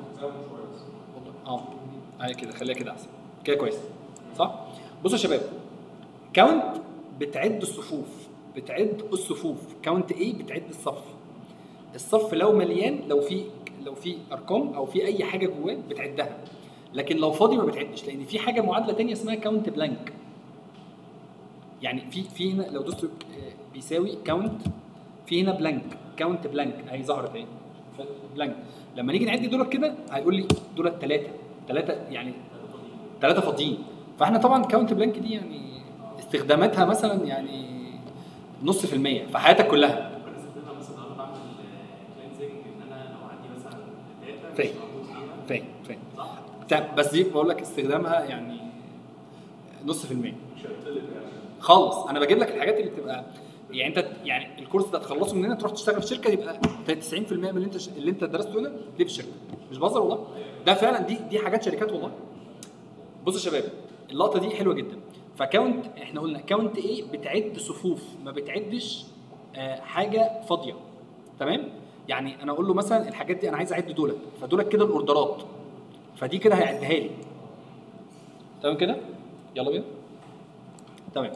Speaker 1: اه اهي كده خليها كده احسن كده كويس صح بصوا يا شباب كاونت بتعد الصفوف بتعد الصفوف كاونت ايه بتعد الصف الصف لو مليان لو في لو في ارقام او في اي حاجه جواه بتعدها لكن لو فاضي ما بتعدش لان في حاجه معادله تانية اسمها كاونت بلانك يعني في في هنا لو دوست بيساوي كاونت في هنا بلانك كاونت بلانك اهي ظهرت اهي بلانك لما نيجي نعد دولت كده هيقول لي دولت ثلاثه ثلاثه يعني ثلاثه فاضيين فاحنا طبعا كاونت بلانك دي يعني استخداماتها مثلا يعني نص في المية في حياتك كلها
Speaker 2: ممكن استخدمها مثلا لو انا بعمل كلينزنج ان انا لو عندي مثلا داتا مش
Speaker 1: فاهم.
Speaker 2: موجود فيها
Speaker 1: فاهم فاهم
Speaker 2: صح؟
Speaker 1: طب بس دي بقول لك استخدامها يعني نص في المية
Speaker 2: مش هتطلب يعني
Speaker 1: خالص انا بجيب لك الحاجات اللي بتبقى يعني انت يعني الكورس ده تخلصه من هنا تروح تشتغل في شركه يبقى 90% من اللي انت اللي انت درسته هنا ليه في الشركه مش بهزر والله ده فعلا دي دي حاجات شركات والله بصوا يا شباب اللقطه دي حلوه جدا فكاونت احنا قلنا كاونت ايه بتعد صفوف ما بتعدش آه حاجه فاضيه تمام يعني انا اقول له مثلا الحاجات دي انا عايز اعد دولت فدولت كده الاوردرات فدي كده هيعدها لي تمام كده يلا بينا تمام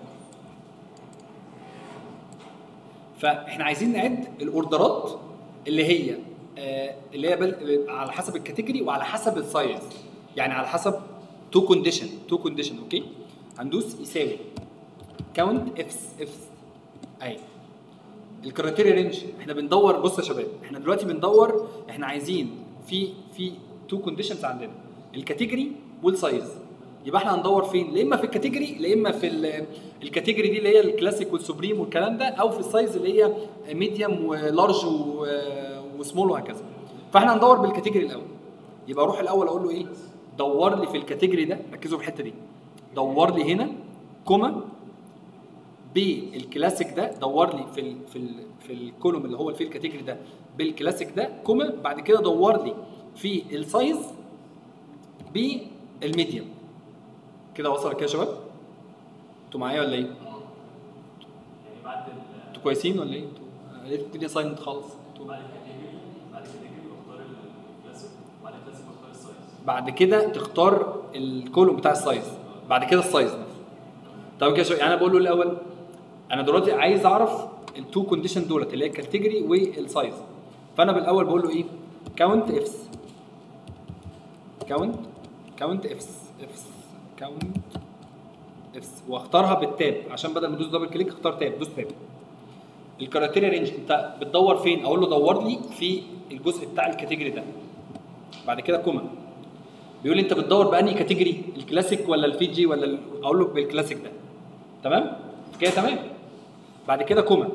Speaker 1: فاحنا عايزين نعد الاوردرات اللي هي آه اللي هي بل على حسب الكاتيجوري وعلى حسب السايز يعني على حسب تو كونديشن تو كونديشن اوكي هندوس يساوي كاونت افس افس اهي الكرايتيريا رينج احنا بندور بص يا شباب احنا دلوقتي بندور احنا عايزين في في تو كونديشنز عندنا الكاتيجوري والسايز يبقى احنا هندور فين لا اما في الكاتيجوري لا اما في ال- الكاتيجوري دي اللي هي الكلاسيك والسوبريم والكلام ده او في السايز اللي هي ميديوم ولارج و- وسمول وهكذا فاحنا هندور بالكاتيجوري الاول يبقى اروح الاول اقول له ايه دور لي في الكاتيجوري ده ركزوا في الحته دي دور لي هنا كوما بالكلاسيك ده دور لي في ال في ال في الكولوم اللي هو فيه الكاتيجوري ده بالكلاسيك ده كوما بعد كده دور لي في السايز بالميديوم كده وصل كده يا شباب انتوا معايا ولا ايه
Speaker 2: يعني بعد ال
Speaker 1: انتوا كويسين ولا ايه انتوا أنا لقيت الدنيا سايلنت خالص انتوا
Speaker 2: بعد الكاتيجوري بعد الكاتيجوري بختار الكلاسيك بعد الكلاسيك بختار السايز
Speaker 1: بعد كده تختار الكولوم بتاع السايز بعد كده السايز نفسه طب كده شو- يعني انا بقول له الاول انا دلوقتي عايز اعرف التو كونديشن دولت اللي هي الكاتيجوري والسايز فانا بالاول بقول له ايه كاونت افس كاونت كاونت افس افس كاونت افس واختارها بالتاب عشان بدل ما ادوس دبل كليك اختار تاب دوس تاب الكرايتيريا رينج انت بتدور فين اقول له دور لي في الجزء بتاع الكاتيجوري ده بعد كده كوما بيقول لي انت بتدور بانهي كاتيجوري الكلاسيك ولا الفي جي ولا ال- اقول له بالكلاسيك ده تمام كده تمام بعد كده كوما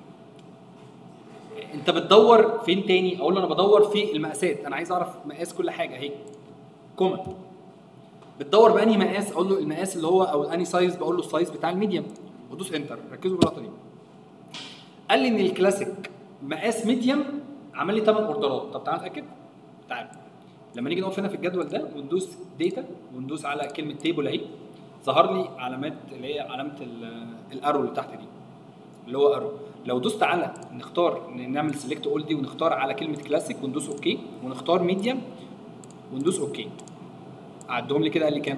Speaker 1: انت بتدور فين تاني اقول له انا بدور في المقاسات انا عايز اعرف مقاس كل حاجه اهي كوما بتدور بانهي مقاس اقول له المقاس اللي هو او انهي سايز بقول له السايز بتاع الميديم وادوس انتر ركزوا باللقطه دي قال لي ان الكلاسيك مقاس ميديم عمل لي 8 اوردرات طب تعال نتاكد تعال لما نيجي نقف هنا في الجدول ده وندوس داتا وندوس على كلمه تيبل اهي ظهر لي علامات اللي هي علامه ال- الارو اللي تحت دي اللي هو ارو لو دوست على نختار ن- نعمل سيلكت اول دي ونختار على كلمه كلاسيك وندوس اوكي ونختار ميديم وندوس اوكي عدهم لي كده قال لي كام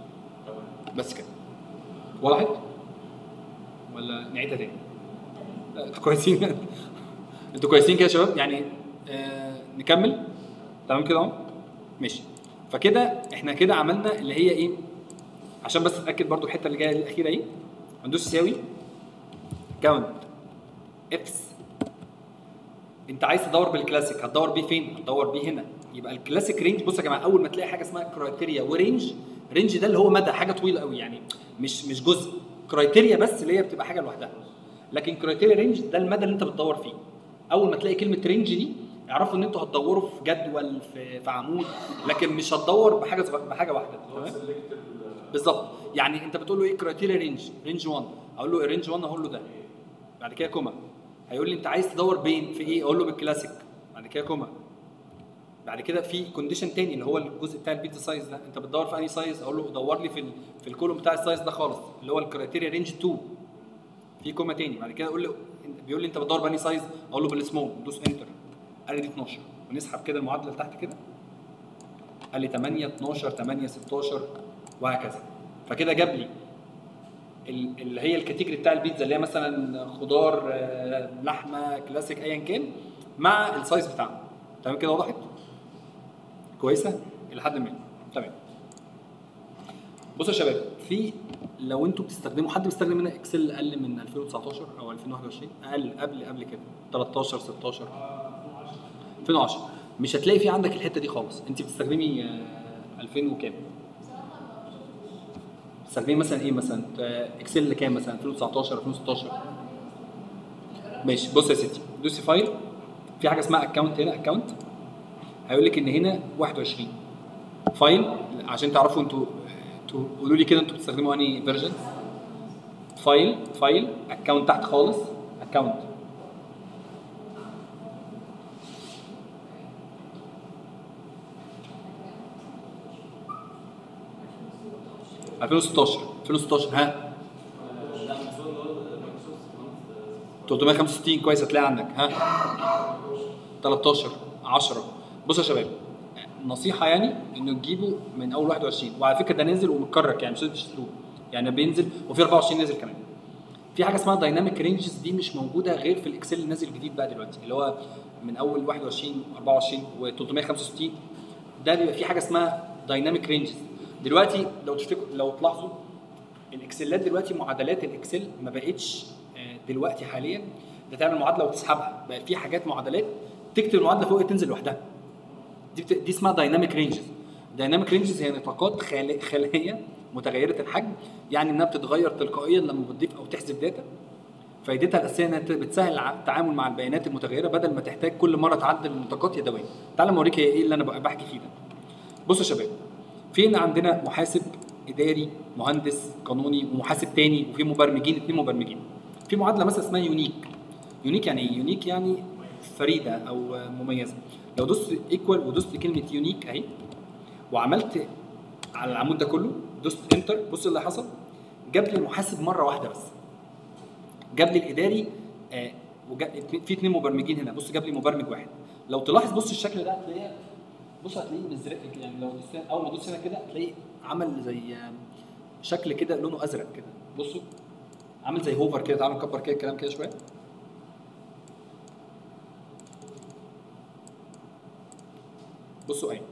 Speaker 1: بس كده وضحت ولا نعيدها تاني لا، انتوا كويسين انتوا كويسين كده يا شباب يعني آه نكمل تمام كده اهو ماشي فكده احنا كده عملنا اللي هي ايه عشان بس اتاكد برضو الحته اللي جايه الاخيره ايه هندوس يساوي كاونت افس انت عايز تدور بالكلاسيك هتدور بيه فين؟ هتدور بيه هنا يبقى الكلاسيك رينج بص يا جماعه اول ما تلاقي حاجه اسمها كرايتيريا ورينج رينج ده اللي هو مدى حاجه طويله قوي يعني مش مش جزء كرايتيريا بس اللي هي بتبقى حاجه لوحدها لكن كرايتيريا رينج ده المدى اللي انت بتدور فيه اول ما تلاقي كلمه رينج دي اعرفوا ان انتوا هتدوروا في جدول في, في عمود لكن مش هتدور بحاجه صغ- بحاجه واحده تمام بالظبط يعني انت بتقول له ايه كرايتيريا رينج رينج 1 اقول له رينج 1 اقول له ده بعد كده كوما هيقول لي انت عايز تدور بين في ايه اقول له بالكلاسيك بعد كده كوما بعد كده في كونديشن تاني اللي هو الجزء بتاع البيتا سايز ده انت بتدور في انهي سايز اقول له دور لي في ال في الكولوم بتاع السايز ده خالص اللي هو الكرايتيريا رينج 2 في كوما تاني بعد كده اقول له بيقول لي انت بتدور بانهي سايز اقول له بالسمول دوس انتر قال لي دي 12 ونسحب كده المعادله لتحت كده قال لي 8 12 8 16 وهكذا فكده جاب لي ال- اللي هي الكاتيجوري بتاع البيتزا اللي هي مثلا خضار آه، لحمه كلاسيك ايا كان مع السايز بتاعها تمام كده وضحت كويسه الى حد ما تمام بصوا يا شباب في لو انتوا بتستخدموا حد بيستخدم هنا اكسل اقل من 2019 او 2021 اقل قبل قبل كده 13 16 2010 مش هتلاقي في عندك الحته دي خالص انت بتستخدمي آه، 2000 وكام بتستخدمي مثلا ايه مثلا آه، اكسل كام مثلا 2019 2016 ماشي بص يا ستي دوسي فايل في حاجه اسمها اكونت هنا اكونت هيقول لك ان هنا 21 فايل عشان تعرفوا انتوا انتوا قولوا لي كده انتوا بتستخدموا انهي فيرجن فايل فايل اكونت تحت خالص اكونت ألفين 2016 2016 ها 365 كويس هتلاقي عندك ها 13 10 بصوا يا شباب نصيحة يعني انه تجيبوا من اول 21 وعلى فكرة ده نازل ومتكرر يعني مش لازم تشتروه يعني بينزل وفي 24 نازل كمان في حاجة اسمها دايناميك رينجز دي مش موجودة غير في الاكسل اللي نازل جديد بقى دلوقتي اللي هو من اول 21 24 و 365 ده بيبقى في حاجة اسمها دايناميك رينجز دلوقتي لو تفتكروا لو تلاحظوا الاكسلات دلوقتي معادلات الاكسل ما بقتش آه، دلوقتي حاليا ده تعمل معادله وتسحبها بقى في حاجات معادلات تكتب المعادله فوق تنزل لوحدها دي بت... دي اسمها دايناميك رينجز دايناميك رينجز هي نطاقات خال... خليه متغيره الحجم يعني انها بتتغير تلقائيا لما بتضيف او تحذف داتا فائدتها الاساسيه انها بتسهل ع- التعامل مع البيانات المتغيره بدل ما تحتاج كل مره تعدل النطاقات يدويا تعال أما اوريك هي ايه اللي انا بقى بحكي فيه ده بصوا يا شباب في هنا عندنا محاسب اداري مهندس قانوني ومحاسب تاني وفي مبرمجين اثنين مبرمجين في معادله مثلا اسمها يونيك يونيك يعني ايه يونيك يعني فريده او مميزه لو دوست ايكوال ودوست كلمه يونيك اهي وعملت على العمود ده كله دوست انتر بص اللي حصل جاب لي المحاسب مره واحده بس جاب لي الاداري آه وجا... في اثنين مبرمجين هنا بص جاب لي مبرمج واحد لو تلاحظ بص الشكل ده هتلاقيه بص هتلاقيه مزرق كده، يعني لو دوست هنا- اول ما تدوس هنا كده هتلاقيه عمل زي آه، شكل كده لونه ازرق كده بصوا عامل زي هوفر كده تعالوا نكبر كده الكلام كده شويه بصوا اهي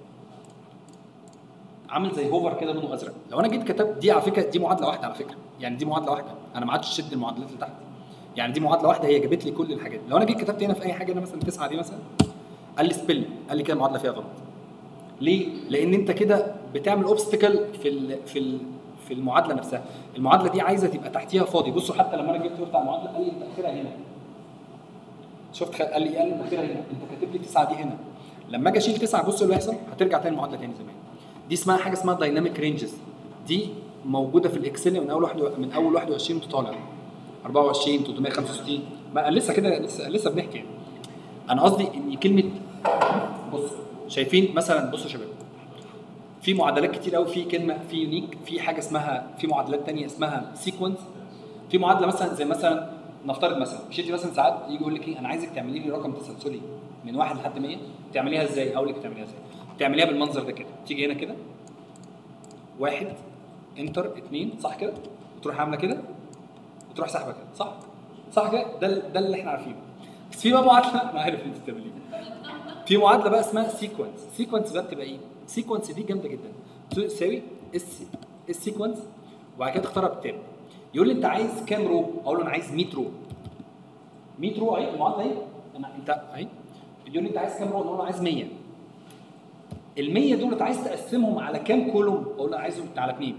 Speaker 1: عامل زي هوفر كده لونه ازرق لو انا جيت كتبت دي على فكره دي معادله واحده على فكره يعني دي معادله واحده انا ما عادش شد المعادلات اللي تحت يعني دي معادله واحده هي جابت لي كل الحاجات لو انا جيت كتبت هنا في اي حاجه هنا مثلا 9 دي مثلا قال لي سبيل قال لي كده المعادله فيها غلط ليه؟ لان انت كده بتعمل اوبستكل في ال في ال في المعادله نفسها المعادله دي عايزه تبقى تحتيها فاضي بصوا حتى لما انا جيت وقفت على المعادله قال لي انت اخرها هنا شفت خ- قال لي قال لي انت اخرها هنا انت كاتب لي 9 دي هنا لما اجي اشيل 9 بص اللي هيحصل هترجع تاني المعادله تاني زي ما هي دي اسمها حاجه اسمها دايناميك رينجز دي موجوده في الاكسل من اول واحد من اول 21 وانت طالع 24 365 ما لسه كده لسه لسه بنحكي يعني. انا قصدي ان كلمه بص شايفين مثلا بصوا يا شباب في معادلات كتير قوي في كلمه في يونيك في حاجه اسمها في معادلات تانية اسمها سيكونس في معادله مثلا زي مثلا نفترض مثلا مش انت مثلا ساعات يجي يقول لك ايه انا عايزك تعملي لي رقم تسلسلي من واحد لحد 100 تعمليها ازاي؟ اقول لك تعمليها ازاي؟ تعمليها بالمنظر ده كده تيجي هنا كده واحد انتر اثنين صح كده؟ وتروح عامله كده وتروح سحبه كده صح؟ صح كده ده ده اللي احنا عارفينه بس في بقى معادله انا عارف انت بتعمل ايه في معادله بقى اسمها سيكونس سيكونس بقى بتبقى ايه سيكونس دي جامده جدا تساوي اس السيكونس وبعد كده تختارها بتاب يقول لي انت عايز كام رو اقول له انا عايز 100 رو 100 رو اهي المعادله اهي انا انت اهي يقول لي انت عايز كام رو اقول له انا عايز 100 ال 100 دول انت عايز تقسمهم على كام كولوم اقول له انا عايزهم على اثنين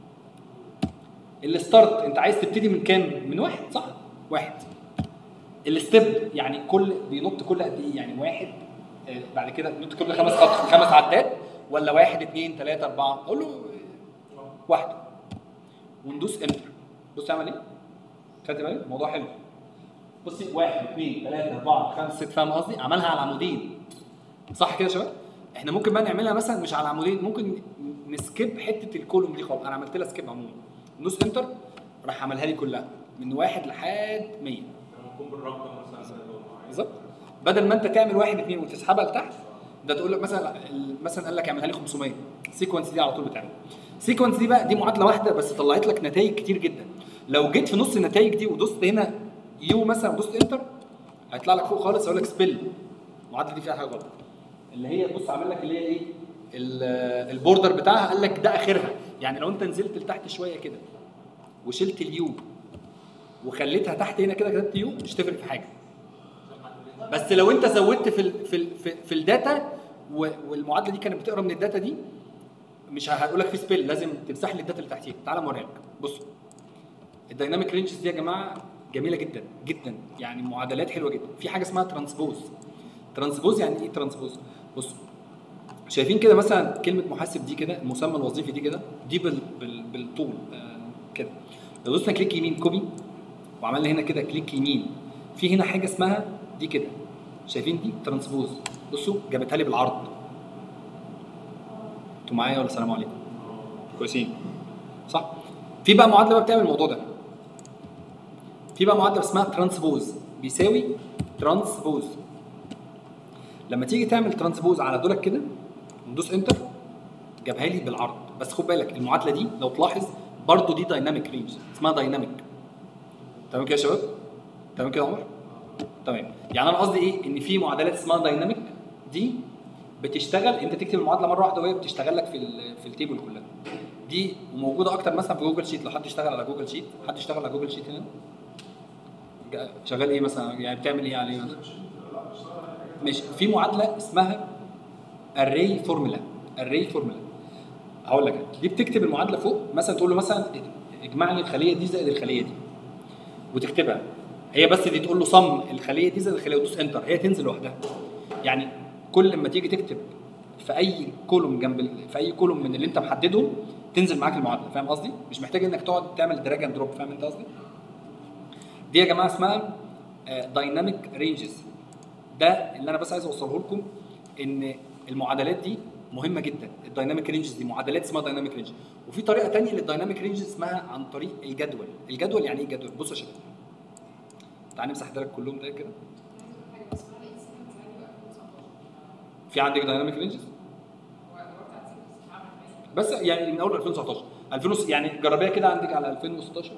Speaker 1: الستارت انت عايز تبتدي من كام من واحد صح واحد الستيب يعني كل بينط كل قد ايه يعني واحد آه، بعد كده بينط كل خمس خط خمس عدات ولا واحد اثنين ثلاثة أربعة أقول له آه، واحدة وندوس انتر بص اعمل ايه؟ خدت بالك؟ الموضوع حلو بصي واحد اثنين ثلاثة أربعة خمسة ستة فاهم قصدي؟ عملها على عمودين صح كده يا شباب؟ احنا ممكن بقى نعملها مثلا مش على عمودين ممكن نسكيب حتة الكولوم دي خالص أنا عملت لها سكيب عموما ندوس انتر راح عملها لي كلها من واحد لحد 100
Speaker 2: لما يكون بالرقم مثلا لو عايز
Speaker 1: بالظبط بدل ما انت تعمل واحد اثنين وتسحبها لتحت ده تقول لك مثلا مثلا قال لك اعملها لي 500 السيكونس دي على طول بتعمل السيكونس دي بقى دي معادله واحده بس طلعت لك نتائج كتير جدا لو جيت في نص النتائج دي ودوست هنا يو مثلا ودوست انتر هيطلع لك فوق خالص يقول لك سبيل المعادله دي فيها حاجه غلط اللي هي بص عامل لك اللي هي ايه ال- البوردر بتاعها قال لك ده اخرها يعني لو انت نزلت لتحت شويه كده وشلت اليو وخليتها تحت هنا كده كتبت يو مش تفرق في حاجه بس لو انت زودت في ال في ال في, في الداتا و- والمعادله دي كانت بتقرا من الداتا دي مش هقول لك في سبيل لازم تمسح لي الداتا اللي تحتيها تعالى اوريها لك بصوا الدايناميك رينجز دي يا جماعه جميله جدا جدا يعني معادلات حلوه جدا في حاجه اسمها ترانسبوز ترانسبوز يعني ايه ترانسبوز بصوا شايفين كده مثلا كلمه محاسب دي كده المسمى الوظيفي دي كده دي بال بال بالطول آه كده لو دوسنا كليك يمين كوبي وعملنا هنا كده كليك يمين في هنا حاجه اسمها دي كده شايفين دي ترانسبوز بصوا جابتها لي بالعرض انتوا معايا ولا السلام عليكم كويسين صح في بقى معادله بقى بتعمل الموضوع ده في بقى معادله اسمها ترانسبوز بيساوي ترانسبوز لما تيجي تعمل ترانسبوز على دولك كده ندوس انتر جابها لي بالعرض بس خد بالك المعادله دي لو تلاحظ برضو دي دايناميك رينج اسمها دايناميك تمام كده يا شباب تمام كده يا عمر تمام يعني انا قصدي ايه ان في معادلات اسمها دايناميك دي بتشتغل انت تكتب المعادله مره واحده وهي بتشتغل لك في ال في التيبل كلها دي موجوده اكتر مثلا في جوجل شيت لو حد اشتغل على جوجل شيت حد اشتغل على جوجل شيت هنا جا- شغال ايه مثلا يعني بتعمل ايه عليه مثلا ماشي في معادله اسمها array فورمولا array فورمولا هقول لك أنا. دي بتكتب المعادله فوق مثلا تقول له مثلا اجمع لي الخليه دي زائد الخليه دي وتكتبها هي بس دي تقول له صم الخليه دي زائد الخليه وتدوس انتر هي تنزل لوحدها يعني كل لما تيجي تكتب في اي كولوم جنب ال- في اي كولوم من اللي انت محددهم تنزل معاك المعادله فاهم قصدي مش محتاج انك تقعد تعمل دراج اند دروب فاهم انت قصدي دي يا جماعه اسمها دايناميك رينجز ده اللي انا بس عايز اوصله لكم ان المعادلات دي مهمه جدا الدايناميك رينجز دي معادلات اسمها دايناميك رينج وفي طريقه تانية للدايناميك رينجز اسمها عن طريق الجدول الجدول يعني ايه جدول بصوا يا شباب تعال نمسح ده لك كلهم ده كده في عندك دايناميك رينجز بس يعني من اول 2019 2000 يعني جربيها كده عندك على 2016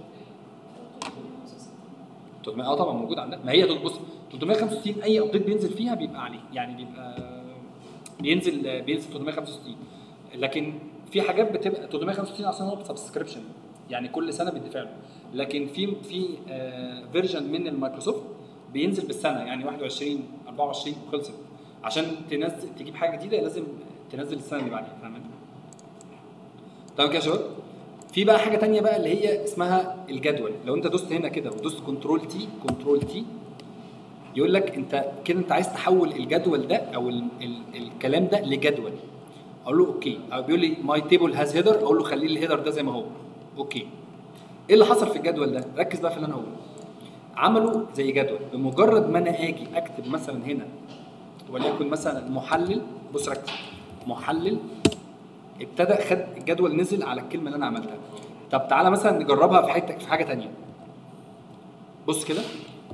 Speaker 1: 300 اه طبعا موجود عندنا ما هي بص 365 اي ابديت بينزل فيها بيبقى عليه يعني بيبقى بينزل بينزل 365 لكن في حاجات بتبقى 365 اصلا هو سبسكريبشن يعني كل سنه بيدفع له لكن في في فيرجن من المايكروسوفت بينزل بالسنه يعني 21 24 خلصت عشان تنزل تجيب حاجه جديده لازم تنزل السنه اللي بعديها فاهم انت؟ تمام كده يا شباب؟ في بقى حاجه تانية بقى اللي هي اسمها الجدول لو انت دوست هنا كده ودوست كنترول تي كنترول تي يقول لك انت كده انت عايز تحول الجدول ده او ال ال الكلام ده لجدول اقول له اوكي او بيقول لي ماي تيبل هاز هيدر اقول له خليه الهيدر ده زي ما هو اوكي ايه اللي حصل في الجدول ده ركز بقى في اللي انا هقوله عملوا زي جدول بمجرد ما انا اجي اكتب مثلا هنا وليكن مثلا محلل بص ركز محلل ابتدى خد الجدول نزل على الكلمه اللي انا عملتها طب تعالى مثلا نجربها في حته في حاجه تانية بص كده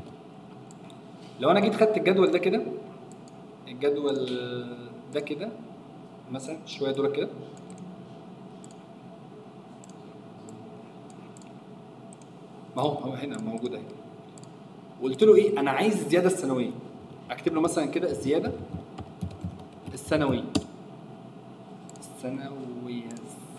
Speaker 1: لو انا جيت خدت الجدول ده كده الجدول ده كده مثلا شويه دول كده ما هو هو هنا موجود اهي وقلت له ايه انا عايز الزياده السنويه اكتب له مثلا كده الزياده السنويه السنويه السنويه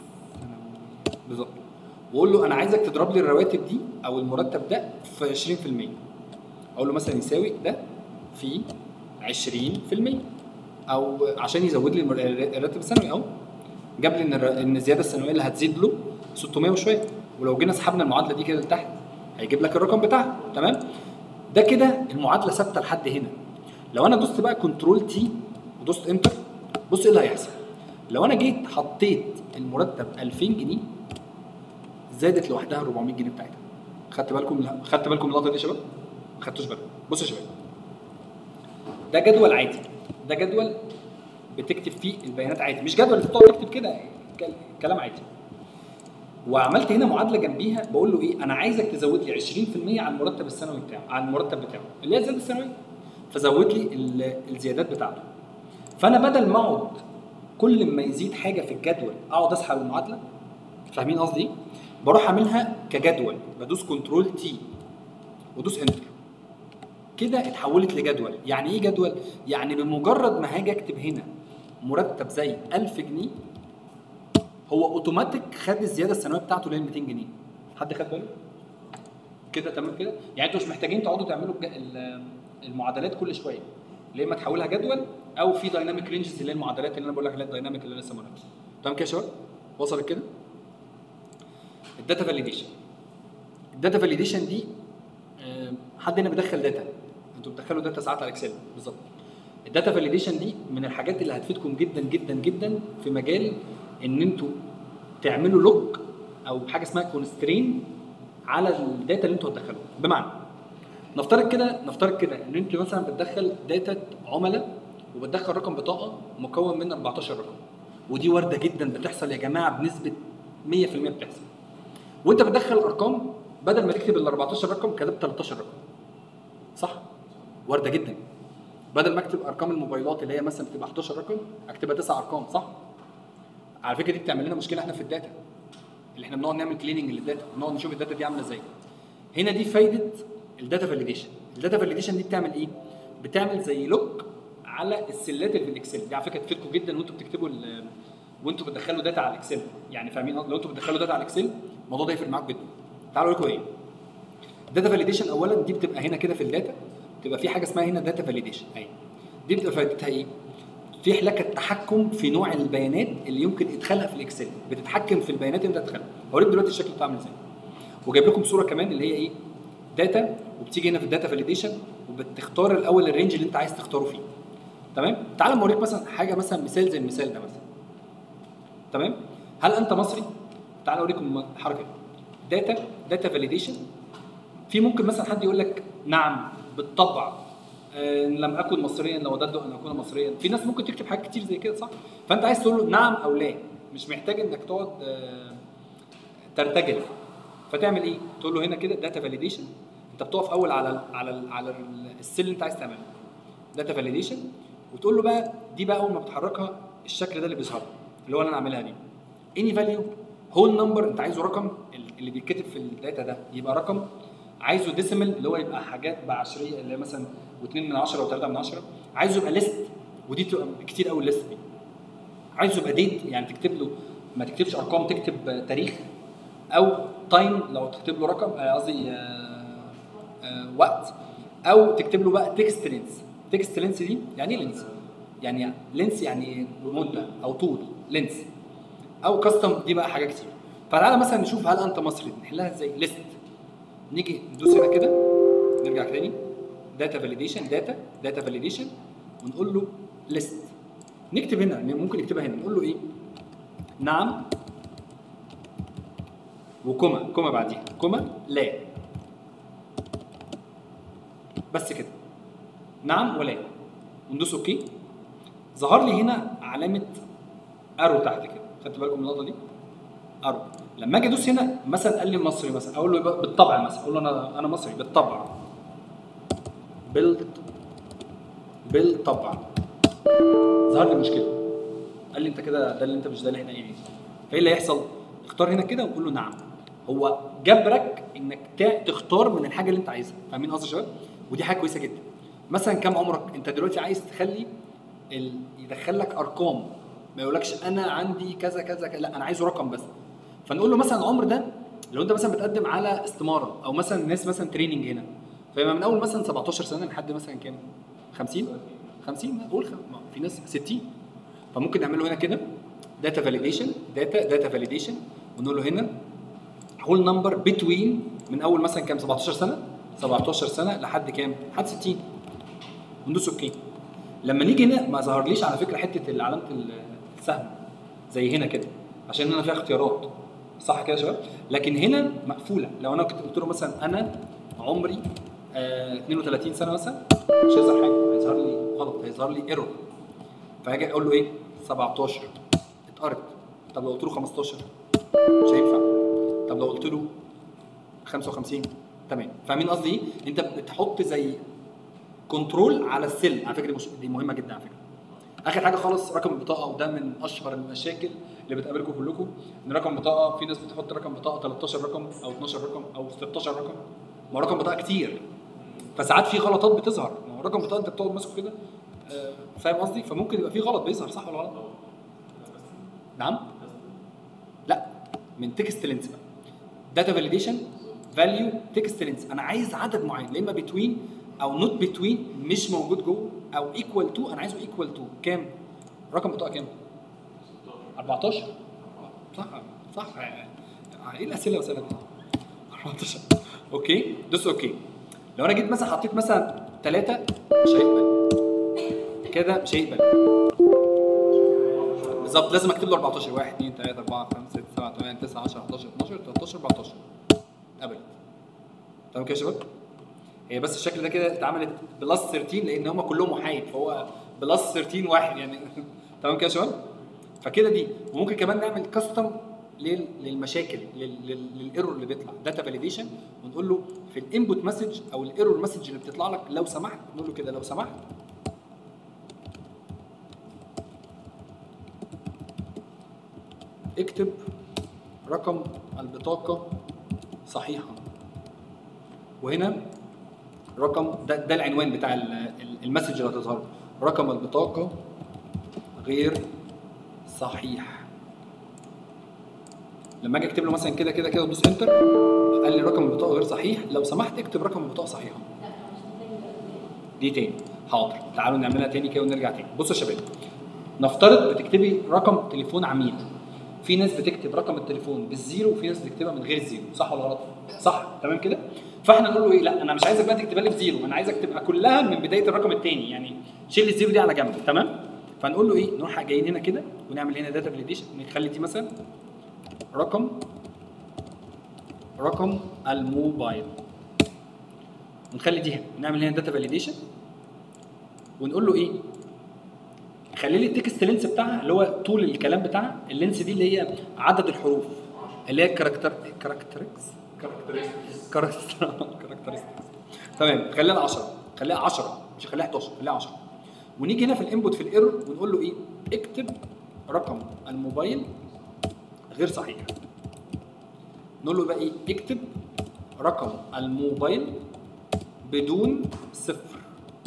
Speaker 1: بالظبط واقول له انا عايزك تضرب لي الرواتب دي او المرتب ده في 20% اقول له مثلا يساوي ده في 20% او عشان يزود لي المر- الراتب السنوي اهو جاب لي ان الر- ان الزياده السنويه اللي هتزيد له 600 وشويه ولو جينا سحبنا المعادله دي كده لتحت هيجيب لك الرقم بتاعها تمام ده كده المعادله ثابته لحد هنا لو انا دوست بقى كنترول تي ودوست انتر بص ايه اللي هيحصل لو انا جيت حطيت المرتب 2000 جنيه زادت لوحدها 400 جنيه بتاعتها خدت بالكم خدت بالكم من اللقطه دي يا شباب ما خدتوش بالكم بصوا يا شباب ده جدول عادي ده جدول بتكتب فيه البيانات عادي مش جدول بتقعد تكتب كده كل- كلام عادي وعملت هنا معادله جنبيها بقول له ايه انا عايزك تزود لي 20% على المرتب السنوي بتاعه على المرتب بتاعه اللي هي الزياده السنويه فزود لي ال- الزيادات بتاعته فانا بدل ما اقعد كل ما يزيد حاجه في الجدول اقعد اسحب المعادله فاهمين قصدي ايه؟ بروح اعملها كجدول بدوس كنترول تي ودوس انتر كده اتحولت لجدول يعني ايه جدول يعني بمجرد ما هاجي اكتب هنا مرتب زي 1000 جنيه هو اوتوماتيك خد الزياده السنويه بتاعته اللي هي 200 جنيه حد خد باله كده تمام كده يعني انتوا مش محتاجين تقعدوا تعملوا الج- ال- المعادلات كل شويه يا اما تحولها جدول او في دايناميك رينجز اللي هي المعادلات اللي انا بقول لك عليها الدايناميك اللي انا لسه بقولها تمام كده يا شباب وصلت كده الداتا فاليديشن الداتا فاليديشن دي آه، حد هنا بيدخل داتا انتوا بتدخلوا داتا ساعات على اكسل بالظبط الداتا فاليديشن دي من الحاجات اللي هتفيدكم جدا جدا جدا في مجال ان انتوا تعملوا لوك او حاجه اسمها كونسترين على الداتا اللي انتوا هتدخلوها بمعنى نفترض كده نفترض كده ان انت مثلا بتدخل داتا عملاء وبتدخل رقم بطاقه مكون من 14 رقم ودي وارده جدا بتحصل يا جماعه بنسبه 100% بتحصل وانت بتدخل ارقام بدل ما تكتب ال 14 رقم كتبت 13 رقم صح وارده جدا بدل ما اكتب ارقام الموبايلات اللي هي مثلا بتبقى 11 رقم اكتبها 9 ارقام صح على فكره دي بتعمل لنا مشكله احنا في الداتا اللي احنا بنقعد نعمل كليننج للداتا بنقعد نشوف الداتا دي عامله ازاي هنا دي فايده الداتا فاليديشن الداتا فاليديشن دي بتعمل ايه بتعمل زي لوك على السلات اللي في الاكسل دي على فكره تفيدكم جدا وانتوا بتكتبوا ال- وانتوا بتدخلوا داتا على الاكسل يعني فاهمين قصدي؟ لو انتوا بتدخلوا داتا على الاكسل الموضوع ده يفرق معاكم جدا تعالوا اقول لكم ايه الداتا فاليديشن اولا دي بتبقى هنا كده في الداتا بتبقى في حاجه اسمها هنا داتا فاليديشن اهي دي بتبقى فائدتها ايه تتيح لك التحكم في نوع البيانات اللي يمكن ادخالها في الاكسل بتتحكم في البيانات اللي انت تدخلها هوريك دلوقتي الشكل بتاعه عامل ازاي وجايب لكم صوره كمان اللي هي ايه داتا وبتيجي هنا في الداتا فاليديشن وبتختار الاول الرينج اللي انت عايز تختاره فيه تمام تعال اوريك مثلا حاجه مثلا مثال زي المثال ده مثلا تمام هل انت مصري تعال اوريكم الحركه دي داتا داتا فاليديشن في ممكن مثلا حد يقول لك نعم بالطبع آه، إن لم اكن مصريا لو وددت ان اكون مصريا في ناس ممكن تكتب حاجات كتير زي كده صح فانت عايز تقول له نعم او لا مش محتاج انك تقعد آه، ترتجل فتعمل ايه تقول له هنا كده داتا فاليديشن انت بتقف اول على ال على ال على ال- السيل اللي انت عايز تعمله داتا فاليديشن وتقول له بقى دي بقى اول ما بتحركها الشكل ده اللي بيظهر اللي هو اللي انا عاملها دي اني فاليو هول نمبر انت عايزه رقم اللي بيتكتب في الداتا ده يبقى رقم عايزه ديسيمال اللي هو يبقى حاجات بعشريه اللي هي مثلا و2 من 10 و3 من 10 عايزه يبقى ليست ودي تبقى كتير قوي الليست دي عايزه يبقى ديت يعني تكتب له ما تكتبش ارقام تكتب آه، تاريخ او تايم لو تكتب له رقم آه، قصدي آه، آه، وقت او تكتب له بقى تكست لينس تكست لينس دي يعني ايه لينس يعني لينس يعني مده او طول لينس او كاستم دي بقى حاجه كتير فتعالى مثلا نشوف هل انت مصري نحلها ازاي ليست نيجي ندوس هنا كده نرجع تاني داتا فاليديشن داتا داتا فاليديشن ونقول له ليست نكتب هنا ممكن نكتبها هنا نقول له ايه نعم وكوما كوما بعديها كوما لا بس كده نعم ولا وندوس اوكي ظهر لي هنا علامه ارو تحت كده خدت بالكم من اللقطه دي ارو لما اجي ادوس هنا مثلا قال لي مصري مثلا اقول له يبقى بالطبع مثلا اقول له انا انا مصري بالطبع بال بالطبع ظهر لي مشكله قال لي انت كده ده اللي انت مش ده اللي احنا ايه فايه اللي هيحصل اختار هنا كده وقول له نعم هو جبرك انك تا- تختار من الحاجه اللي انت عايزها فاهمين قصدي يا شباب ودي حاجه كويسه جدا مثلا كم عمرك انت دلوقتي عايز تخلي ال... يدخل لك ارقام ما يقولكش انا عندي كذا كذا كذا لا انا عايزه رقم بس فنقول له مثلا العمر ده لو انت مثلا بتقدم على استماره او مثلا ناس مثلا تريننج هنا فيبقى من اول مثلا 17 سنه لحد مثلا كام 50 50 قول خ- ما في ناس 60 فممكن نعمله هنا كده داتا فاليديشن داتا داتا فاليديشن ونقول له هنا هول نمبر بتوين من اول مثلا كام 17 سنه 17 سنه لحد كام لحد 60 وندوس اوكي لما نيجي هنا ما ظهرليش على فكره حته علامه السهم زي هنا كده عشان هنا فيها اختيارات صح كده يا شباب لكن هنا مقفوله لو انا كنت قلت له مثلا انا عمري آه 32 سنه مثلا مش هيظهر حاجه هيظهر لي غلط هيظهر لي ايرور فهاجي اقول له ايه 17 اتقرت طب لو قلت له 15 مش هينفع طب لو قلت له 55 تمام فاهمين قصدي ايه؟ انت بتحط زي كنترول على السيل على فكره دي, مش... دي مهمه جدا على فكره اخر حاجه خالص رقم البطاقه وده من اشهر المشاكل اللي بتقابلكم كلكم ان رقم بطاقه في ناس بتحط رقم بطاقه 13 رقم او 12 رقم او 16 رقم ما هو رقم بطاقه كتير فساعات في غلطات بتظهر ما هو رقم بطاقه انت بتقعد ماسكه كده آه، فاهم قصدي فممكن يبقى في غلط بيظهر صح ولا غلط نعم لا من تكست لينس بقى داتا فاليديشن فاليو تكست لينس انا عايز عدد معين لا اما بتوين او نوت بتوين مش موجود جوه او ايكوال تو انا عايزه ايكوال تو كام رقم بطاقه كام 14 صح صح ايه الاسئله والاسئله دي 14 اوكي دوس اوكي لو انا جيت مثلا حطيت مثلا ثلاثة مش هيقبل كده مش هيقبل بالظبط لازم اكتب له 14 1 2 3 4 5 6 7 8 9 10 11 12 13 14 قبلت تمام كده يا شباب هي بس الشكل ده كده اتعملت بلس 13 لان هم كلهم وحايد فهو بلس 13 واحد يعني تمام كده يا شباب فكده دي وممكن كمان نعمل كاستم للمشاكل لل- لل- للايرور اللي بيطلع داتا فاليديشن ونقول له في الانبوت مسج او الايرور مسج اللي بتطلع لك لو سمحت نقول له كده لو سمحت اكتب رقم البطاقة صحيحا وهنا رقم ده, ده العنوان بتاع ال- ال- المسج اللي هتظهر رقم البطاقة غير صحيح لما اجي اكتب له مثلا كده كده كده ادوس انتر قال لي رقم البطاقة غير صحيح لو سمحت اكتب رقم البطاقة صحيحا
Speaker 3: لا مش محتاج
Speaker 1: دي تاني حاضر تعالوا نعملها تاني كده ونرجع تاني بصوا يا شباب نفترض بتكتبي رقم تليفون عميل في ناس بتكتب رقم التليفون بالزيرو وفي ناس بتكتبها من غير الزيرو صح ولا غلط صح تمام كده فاحنا نقول له ايه لا انا مش عايزك بقى تكتبها لي بزيرو انا عايزك تبقى كلها من بدايه الرقم الثاني يعني شيل الزيرو دي على جنب تمام فنقول له ايه نروح جايين هنا كده ونعمل هنا داتا فاليديشن نخلي دي مثلا رقم رقم الموبايل ونخلي دي هنا نعمل هنا داتا فاليديشن ونقول له ايه خلي لي التكست لينس بتاعها اللي هو طول الكلام بتاعها اللينس دي اللي هي عدد الحروف اللي هي كاركتر كاركتركس كاركترستكس تمام خليها 10 خليها 10 مش خليها 11 خليها 10 ونيجي هنا في الانبوت في الايرور ونقول له ايه اكتب رقم الموبايل غير صحيح نقول له بقى ايه اكتب رقم الموبايل بدون صفر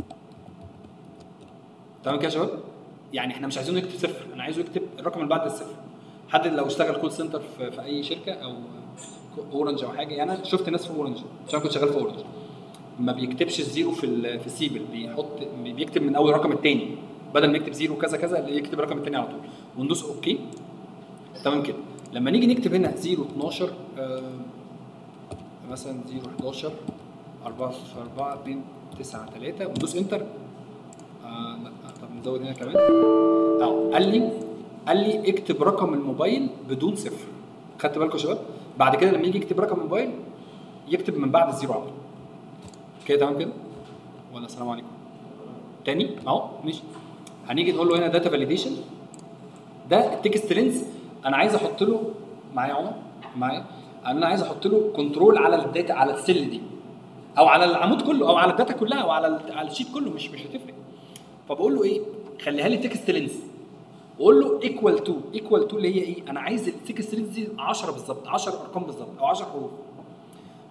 Speaker 1: تمام كده يا شباب يعني احنا مش عايزينه يكتب صفر انا عايزه يكتب الرقم اللي بعد الصفر حد لو اشتغل كول سنتر في, في اي شركه او اورنج او حاجه يعني انا شفت ناس في اورنج عشان كنت شغال في اورنج ما بيكتبش الزيرو في ال- في السيبل بيحط بيكتب من اول الرقم الثاني بدل ما يكتب زيرو كذا كذا اللي يكتب الرقم الثاني على طول وندوس اوكي تمام كده لما نيجي نكتب هنا 0 12 آه مثلا 0 11 4 4 2 9 3 وندوس انتر آه لا طب نزود هنا كمان اه قال لي قال لي اكتب رقم الموبايل بدون صفر خدت بالكم يا شباب بعد كده لما يجي يكتب رقم الموبايل يكتب من بعد الزيرو على طول كده تمام كده ولا السلام عليكم تاني اهو ماشي هنيجي نقول له هنا داتا فاليديشن ده التكست لينس انا عايز احط له معايا عمر معايا انا عايز احط له كنترول على الداتا على السيل دي او على العمود كله او على الداتا كلها او على ال- على الشيت كله مش مش هتفرق فبقول له ايه خليها لي تكست لينس واقول له ايكوال تو ايكوال تو اللي هي ايه انا عايز التكست لينس دي 10 بالظبط 10 ارقام بالظبط او 10 حروف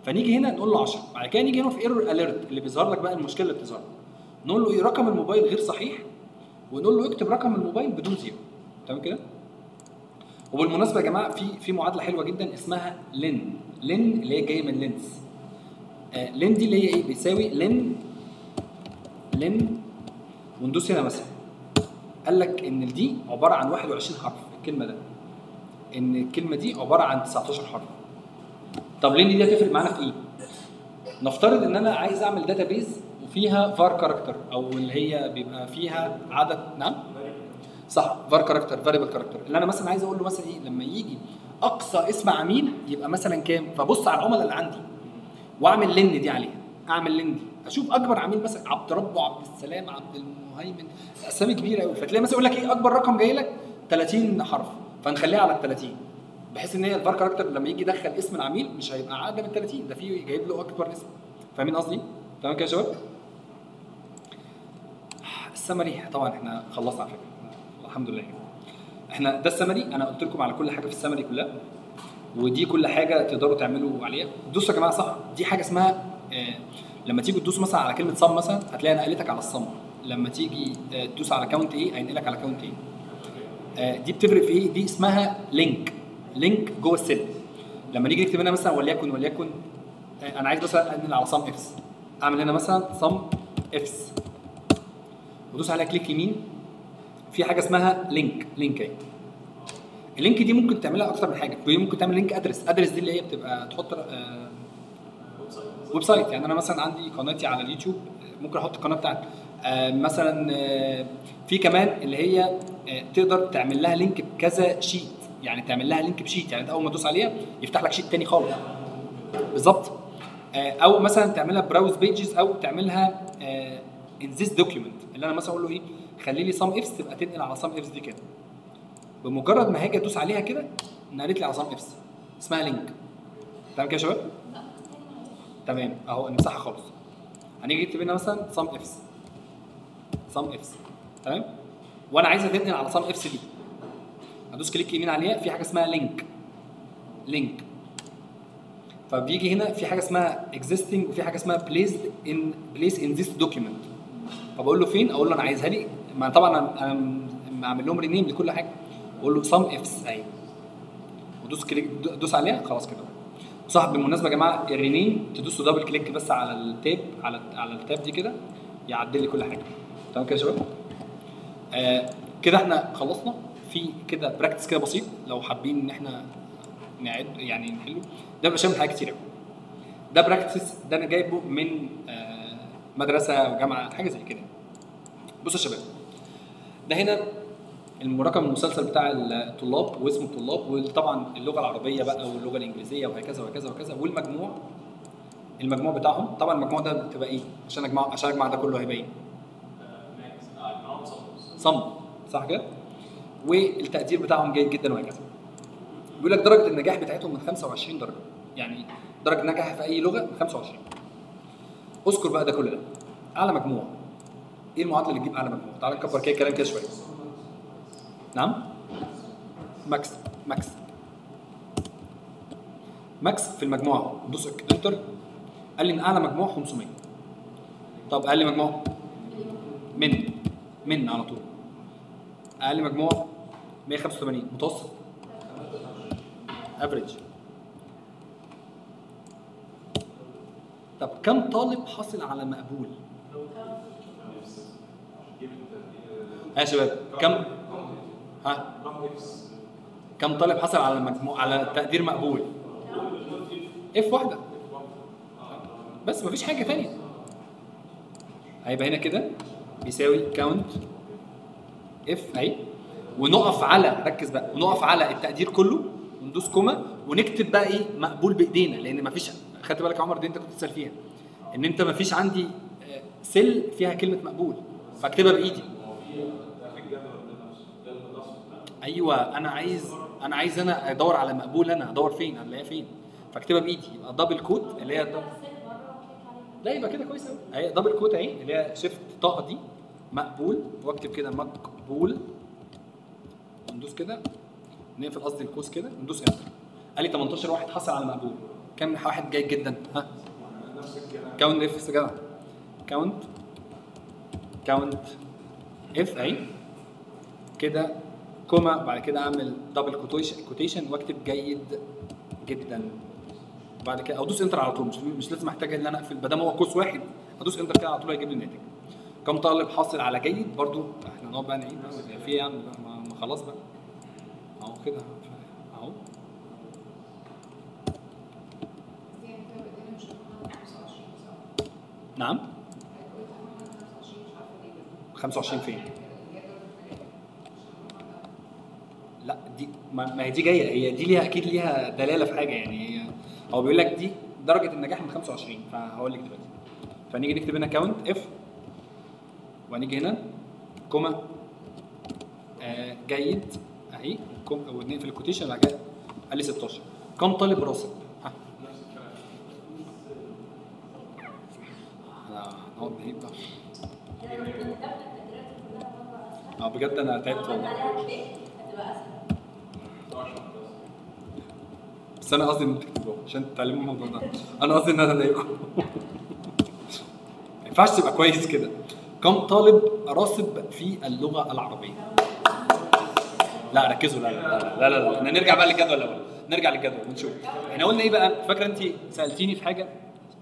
Speaker 1: فنيجي هنا نقول له 10 بعد كده نيجي هنا في ايرور اليرت اللي بيظهر لك بقى المشكله اللي بتظهر نقول له ايه رقم الموبايل غير صحيح ونقول له اكتب رقم الموبايل بدون زيرو تمام كده وبالمناسبه يا جماعه في في معادله حلوه جدا اسمها لين لين اللي هي جايه من لينس آه لين دي اللي هي ايه بيساوي لين لين وندوس هنا مثلا قال لك ان دي عباره عن 21 حرف الكلمه ده ان الكلمه دي عباره عن 19 حرف طب لين دي هتفرق معانا في ايه نفترض ان انا عايز اعمل داتابيز وفيها فار كاركتر او اللي هي بيبقى فيها عدد نعم صح فار كاركتر فاريبل كاركتر اللي انا مثلا عايز اقول له مثلا ايه لما يجي اقصى اسم عميل يبقى مثلا كام فبص على العملاء اللي عندي واعمل لن دي عليها اعمل لن دي اشوف اكبر عميل مثلا عبد ربه عبد السلام عبد المهيمن اسامي كبيره قوي فتلاقي مثلا يقول لك ايه اكبر رقم جاي لك 30 حرف فنخليها على ال 30 بحيث ان هي الفار كاركتر لما يجي يدخل اسم العميل مش هيبقى اقل من 30 ده في جايب له اكبر اسم فاهمين قصدي؟ تمام كده يا شباب؟ السمري طبعا احنا خلصنا على فكره الحمد لله احنا ده السمري انا قلت لكم على كل حاجه في السمري كلها ودي كل حاجه تقدروا تعملوا عليها دوسوا يا جماعه صح دي حاجه اسمها آه لما تيجوا تدوسوا مثلا على كلمه صم مثلا هتلاقي نقلتك على الصم لما تيجي آه تدوس على كاونت ايه هينقلك على كاونت ايه آه دي بتفرق في ايه دي اسمها لينك لينك جوه السيل لما نيجي نكتب هنا مثلا وليكن وليكن آه انا عايز مثلا انقل على صم افس اعمل هنا مثلا صم افس ودوس عليها كليك يمين في حاجه اسمها لينك لينك اهي اللينك دي ممكن تعملها اكتر من حاجه دي ممكن تعمل لينك ادرس ادرس دي اللي هي بتبقى تحط آه ويب سايت يعني انا مثلا عندي قناتي على اليوتيوب ممكن احط القناه بتاعتي آه مثلا آه في كمان اللي هي آه تقدر تعمل لها لينك بكذا شيت يعني تعمل لها لينك بشيت يعني انت اول ما تدوس عليها يفتح لك شيت تاني خالص بالظبط آه او مثلا تعملها براوز بيجز او تعملها ان ذيس دوكيومنت اللي انا مثلا اقول له ايه خلي لي صم افس تبقى تنقل على صم افس دي كده بمجرد ما هاجي ادوس عليها كده نقلت لي على صم افس اسمها لينك تمام كده يا شباب تمام اهو نمسحها خالص هنيجي نكتب هنا مثلا صم افس صم افس تمام وانا عايزه تنقل على صم افس دي ادوس كليك يمين عليها في حاجه اسمها لينك لينك فبيجي هنا في حاجه اسمها existing وفي حاجه اسمها placed in place in this document فبقول له فين اقول له انا عايزها لي ما طبعا انا انا عامل لهم رينيم لكل حاجه اقول له sum ifs اهي ودوس كليك دوس عليها خلاص كده صح بالمناسبه يا جماعه الرينيم تدوسوا دبل كليك بس على التاب على على التاب دي كده يعدل لي كل حاجه تمام كده يا شباب آه كده احنا خلصنا في كده براكتس كده بسيط لو حابين ان احنا نعد يعني نحله ده بيبقى شامل حاجات كتير قوي ده براكتس ده انا جايبه من آه مدرسه او جامعه حاجه زي كده بصوا يا شباب ده هنا المرقم المسلسل بتاع الطلاب واسم الطلاب وطبعا اللغه العربيه بقى واللغه الانجليزيه وهكذا وهكذا وهكذا والمجموع المجموع بتاعهم طبعا المجموع ده بتبقى ايه عشان اجمع عشان اجمع ده كله هيبقى ايه صم صح كده والتقدير بتاعهم جيد جدا وهكذا بيقول لك درجه النجاح بتاعتهم من 25 درجه يعني درجه نجاح في اي لغه من 25 اذكر بقى ده كل ده اعلى مجموع ايه المعادله اللي تجيب اعلى مجموع تعال نكبر كده الكلام كده شويه نعم ماكس ماكس ماكس في المجموعه دوس انتر قال لي ان اعلى مجموع 500 طب اقل مجموع من من على طول اقل مجموع 185 متوسط افريج طب كم طالب حصل على مقبول؟ يا شباب كم ها كم طالب حصل على مجموع على تقدير مقبول؟ اف واحده بس مفيش حاجه ثانيه هيبقى هنا كده بيساوي كاونت اف اهي ونقف على ركز بقى ونقف على التقدير كله وندوس كوما ونكتب بقى ايه مقبول بايدينا لان مفيش خدت بالك يا عمر دي انت كنت بتسال فيها ان انت مفيش عندي سيل فيها كلمه مقبول فاكتبها بايدي ايوه انا عايز انا عايز انا ادور على مقبول انا ادور فين هنلاقيها فين فاكتبها بايدي يبقى دبل كوت اللي هي دبل لا يبقى كده كويس قوي اهي دبل كوت اهي اللي هي شيفت طه دي مقبول واكتب كده مقبول وندوس كده نقفل قصدي القوس كده ندوس انتر قال لي 18 واحد حصل على مقبول كام واحد جيد جدا ها
Speaker 2: نفس الكلام
Speaker 1: كاونت اف يا جدع كاونت كاونت اف اهي كده كوما بعد كده اعمل دبل كوتيشن واكتب جيد جدا بعد كده او دوس انتر على طول مش مش لازم احتاج ان انا اقفل ما دام هو قوس واحد ادوس انتر كده على طول هيجيب لي الناتج كم طالب حاصل على جيد برضو احنا نقعد بقى نعيد بقى، في إيه يعني بقى، ما ما خلاص بقى اهو كده اهو نعم 25 فين؟ لا دي ما ما هي دي جايه هي دي ليها اكيد ليها دلاله في حاجه يعني هي هو بيقول لك دي درجه النجاح من 25 فهقول لك دلوقتي فنيجي نكتب هنا كاونت اف وهنيجي هنا كوما آه جيد اهي كوم ونقفل الكوتيشن بعد كده قال لي 16 كم طالب راسب؟ ها احنا هنقعد نعيد بقى اه بجد انا تعبت والله بس انا قصدي ان انتوا تكتبوها عشان تتعلموا الموضوع ده انا قصدي ان انا اضايقكم ما ينفعش تبقى كويس كده كم طالب راسب في اللغه العربيه لا ركزوا لا لا لا لا لا, لا. احنا نرجع بقى للجدول الاول نرجع للجدول ونشوف احنا قلنا ايه بقى فاكره انت سالتيني في حاجه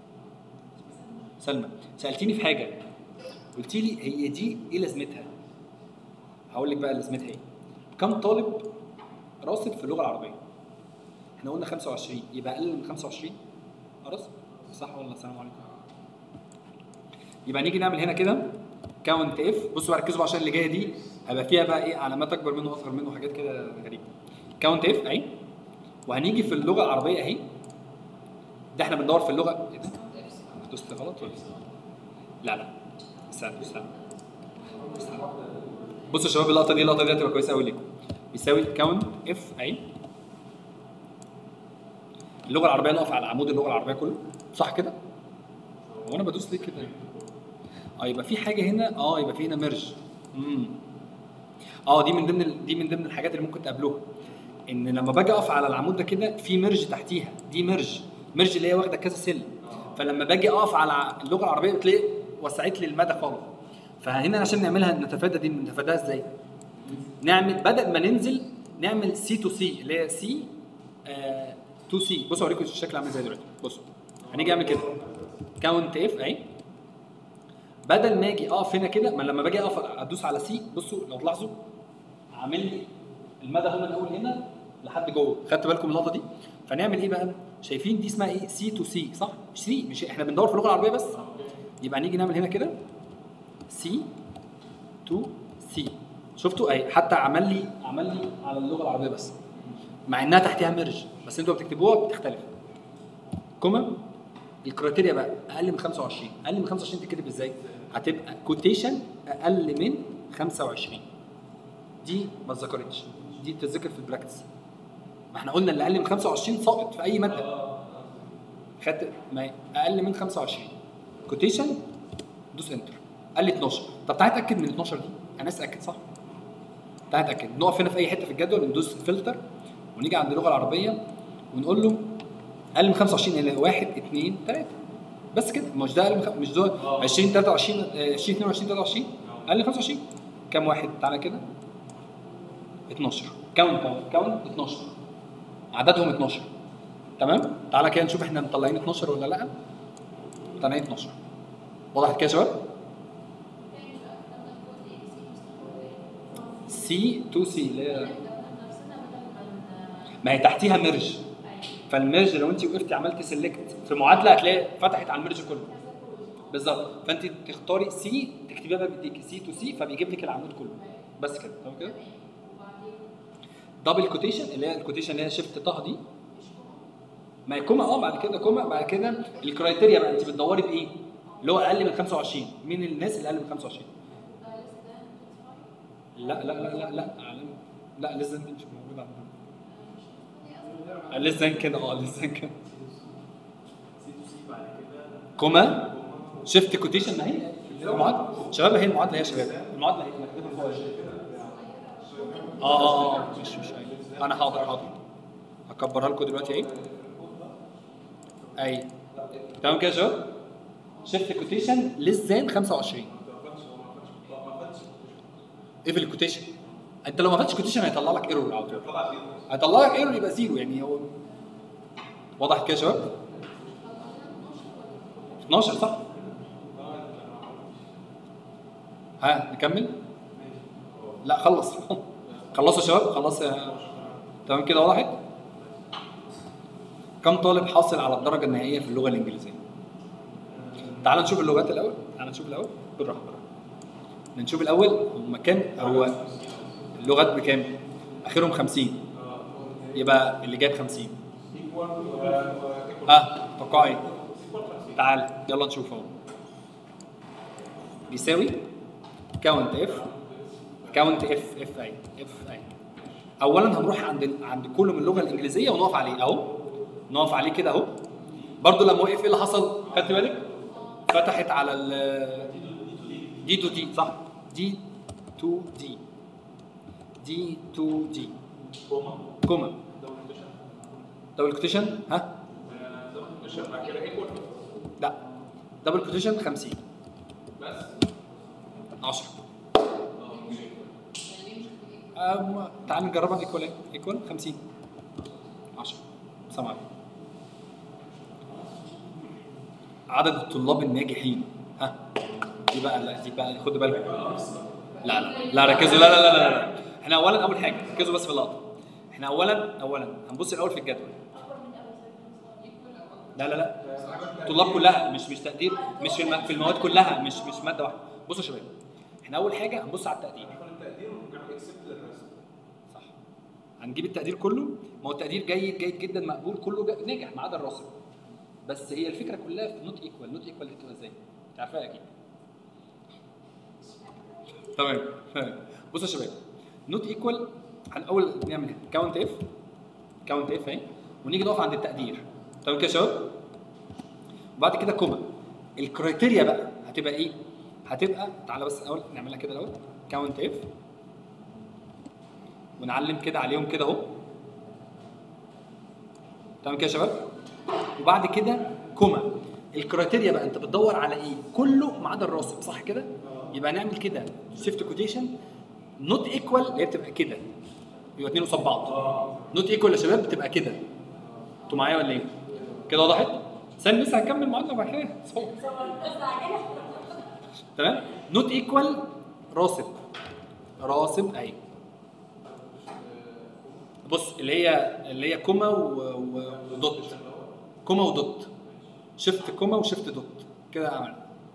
Speaker 1: سلمى سالتيني في حاجه قلت لي هي دي ايه لازمتها هقول لك بقى لازمتها ايه كم طالب راسب في اللغه العربيه احنا قلنا 25 يبقى اقل من 25 خلاص صح ولا السلام عليكم يبقى نيجي نعمل هنا كده كاونت اف بصوا ركزوا بقى عشان اللي جايه دي هيبقى فيها بقى ايه علامات اكبر منه واصغر منه وحاجات كده غريبه كاونت اف اهي وهنيجي في اللغه العربيه اهي ده احنا بندور في اللغه ايه ده؟ دوست غلط ولا لا لا استنى استنى استنى بصوا يا شباب اللقطه دي اللقطه دي هتبقى كويسه قوي ليكم بيساوي كاونت اف اهي اللغه العربيه نقف على عمود اللغه العربيه كله صح كده؟ هو انا بدوس ليه كده؟ اه يبقى في حاجه هنا اه يبقى في هنا ميرج امم اه دي من ضمن ال- دي من ضمن الحاجات اللي ممكن تقابلوها ان لما باجي اقف على العمود ده كده في ميرج تحتيها دي ميرج ميرج اللي هي واخده كذا سلم فلما باجي اقف على اللغه العربيه بتلاقي وسعت لي المدى خالص فهنا عشان نعملها نتفادى دي نتفاداها ازاي؟ نعمل بدل ما ننزل نعمل سي تو سي اللي هي سي تو سي بصوا اوريكم الشكل عامل ازاي دلوقتي بصوا هنيجي اعمل كده كاونت اف اهي بدل ما اجي اقف هنا كده ما لما باجي اقف ادوس على سي بصوا لو تلاحظوا عامل لي المدى هو من اول هنا لحد جوه خدت بالكم من اللقطه دي فنعمل ايه بقى شايفين دي اسمها ايه سي تو سي صح مش سي مش احنا بندور في اللغه العربيه بس يبقى نيجي نعمل هنا كده سي تو سي شفتوا اهي حتى عمل لي عمل لي على اللغه العربيه بس مع انها تحتها ميرج بس انتوا بتكتبوها بتختلف كوما الكريتيريا بقى اقل من 25 اقل من 25 تتكتب ازاي هتبقى كوتيشن اقل من 25 دي ما اتذكرتش دي تتذكر في البراكتس ما احنا قلنا اللي اقل من 25 ساقط في اي ماده خدت ما هي اقل من 25 كوتيشن دوس انتر قال لي 12 طب تعالى اتاكد من 12 دي انا لسه اتاكد صح تعالى اتاكد نقف هنا في اي حته في الجدول ندوس فلتر ونيجي عند اللغه العربيه ونقول له اقل من 25 اللي هو 1 2 3 بس كده مش ده اقل من خ... مش دول 20 23 آه، 20 22 23 اقل من 25 كام واحد تعالى كده 12 كاونت كاونت 12 عددهم 12 تمام تعالى كده نشوف احنا مطلعين 12 ولا لا مطلعين 12 وضحت كده يا شباب سي تو سي اللي هي ما هي تحتيها ميرج فالميرج لو انت وقفتي عملتي سيلكت في معادله هتلاقي فتحت على الميرج كله بالظبط فانت تختاري سي تكتبيها بقى بايديكي سي تو سي فبيجيب لك العمود كله بس كده تمام كده دبل كوتيشن اللي هي الكوتيشن اللي هي شيفت طه دي ما هي كوما اه بعد كده كوما بعد كده الكرايتيريا بقى انت بتدوري بايه؟ اللي هو اقل من 25 مين الناس اللي اقل من 25 لا لا لا لا لا علم لا لسه انت مش موجود عندنا لسه كده اه لسه كده
Speaker 2: سي تو سي بعد كده
Speaker 1: كوما شيفت كوتيشن ما هي المعادله شباب هي المعادله هي يا شباب المعادله هي مكتوبه فوق اه اه اه مش مش أيوة. انا حاضر حاضر هكبرها لكم دلوقتي اهي اي تمام كده يا شباب شيفت كوتيشن ليس ذان 25 ايه في الكوتيشن انت لو ما فتش كوتيشن هيطلع لك ايرور على طول هيطلع لك ايرور يبقى زيرو يعني هو واضح كده يا شباب 12 صح ها نكمل لا خلص خلصوا يا شباب خلاص يا تمام كده وضحت كم طالب حاصل على الدرجه النهائيه في اللغه الانجليزيه تعال نشوف اللغات الاول تعال نشوف الاول بالراحه بالراحه نشوف الاول هم كام هو اللغات بكام اخرهم 50 يبقى اللي جايب 50 ها توقعي تعال يلا نشوف اهو بيساوي كاونت اف كاونت اف اف اي اف اي اولا هنروح عند عند كل من اللغه الانجليزيه ونقف عليه اهو نقف عليه كده اهو برضو لما وقف ايه اللي حصل خدت بالك فتحت على ال دي تو دي صح دي تو دي دي تو دي كوما دبل كوتيشن ها لا دبل كوتيشن 50
Speaker 2: بس
Speaker 1: 10 أم... تعال نجربها ايكوال ايكوال 50 10 سامع عدد الطلاب الناجحين ها دي بقى لا دي بقى خدوا بالكم لا لا لا ركزوا لا لا لا لا, لا. احنا اولا اول حاجه ركزوا بس في اللقطه احنا اولا اولا هنبص الاول في الجدول لا لا لا الطلاب كلها مش مش تقدير مش في الم- في المواد كلها مش مش ماده واحده بصوا يا شباب احنا اول حاجه هنبص على التقدير
Speaker 2: التقدير ونعمل اكسبت للرسم
Speaker 1: صح هنجيب التقدير كله ما هو التقدير جيد جيد جدا مقبول كله جا- ناجح ما عدا الراسب بس هي الفكره كلها في نوت ايكوال نوت ايكوال بتبقى ازاي؟ انت عارفها اكيد تمام تمام بصوا يا شباب نوت ايكوال هنأول نعمل كاونت اف كاونت اف اهي ونيجي نقف عند التقدير تمام كده يا شباب وبعد كده كوما الكرايتيريا بقى هتبقى ايه؟ هتبقى تعالى بس الاول نعملها كده الاول كاونت اف ونعلم كده عليهم كده اهو تمام كده يا شباب وبعد كده كوما الكرايتيريا بقى انت بتدور على ايه كله ما عدا الراسب صح كده يبقى نعمل كده شيفت كوتيشن نوت ايكوال اللي هي بتبقى كده يبقى اتنين قصاد بعض نوت ايكوال يا شباب بتبقى كده انتوا معايا ولا ايه كده وضحت استنى لسه هنكمل معادله بعد كده صور. تمام نوت ايكوال راسب راسب اهي بص اللي هي اللي هي كوما و- و- ودوت كوما ودوت شيفت كوما وشيفت دوت كده عمل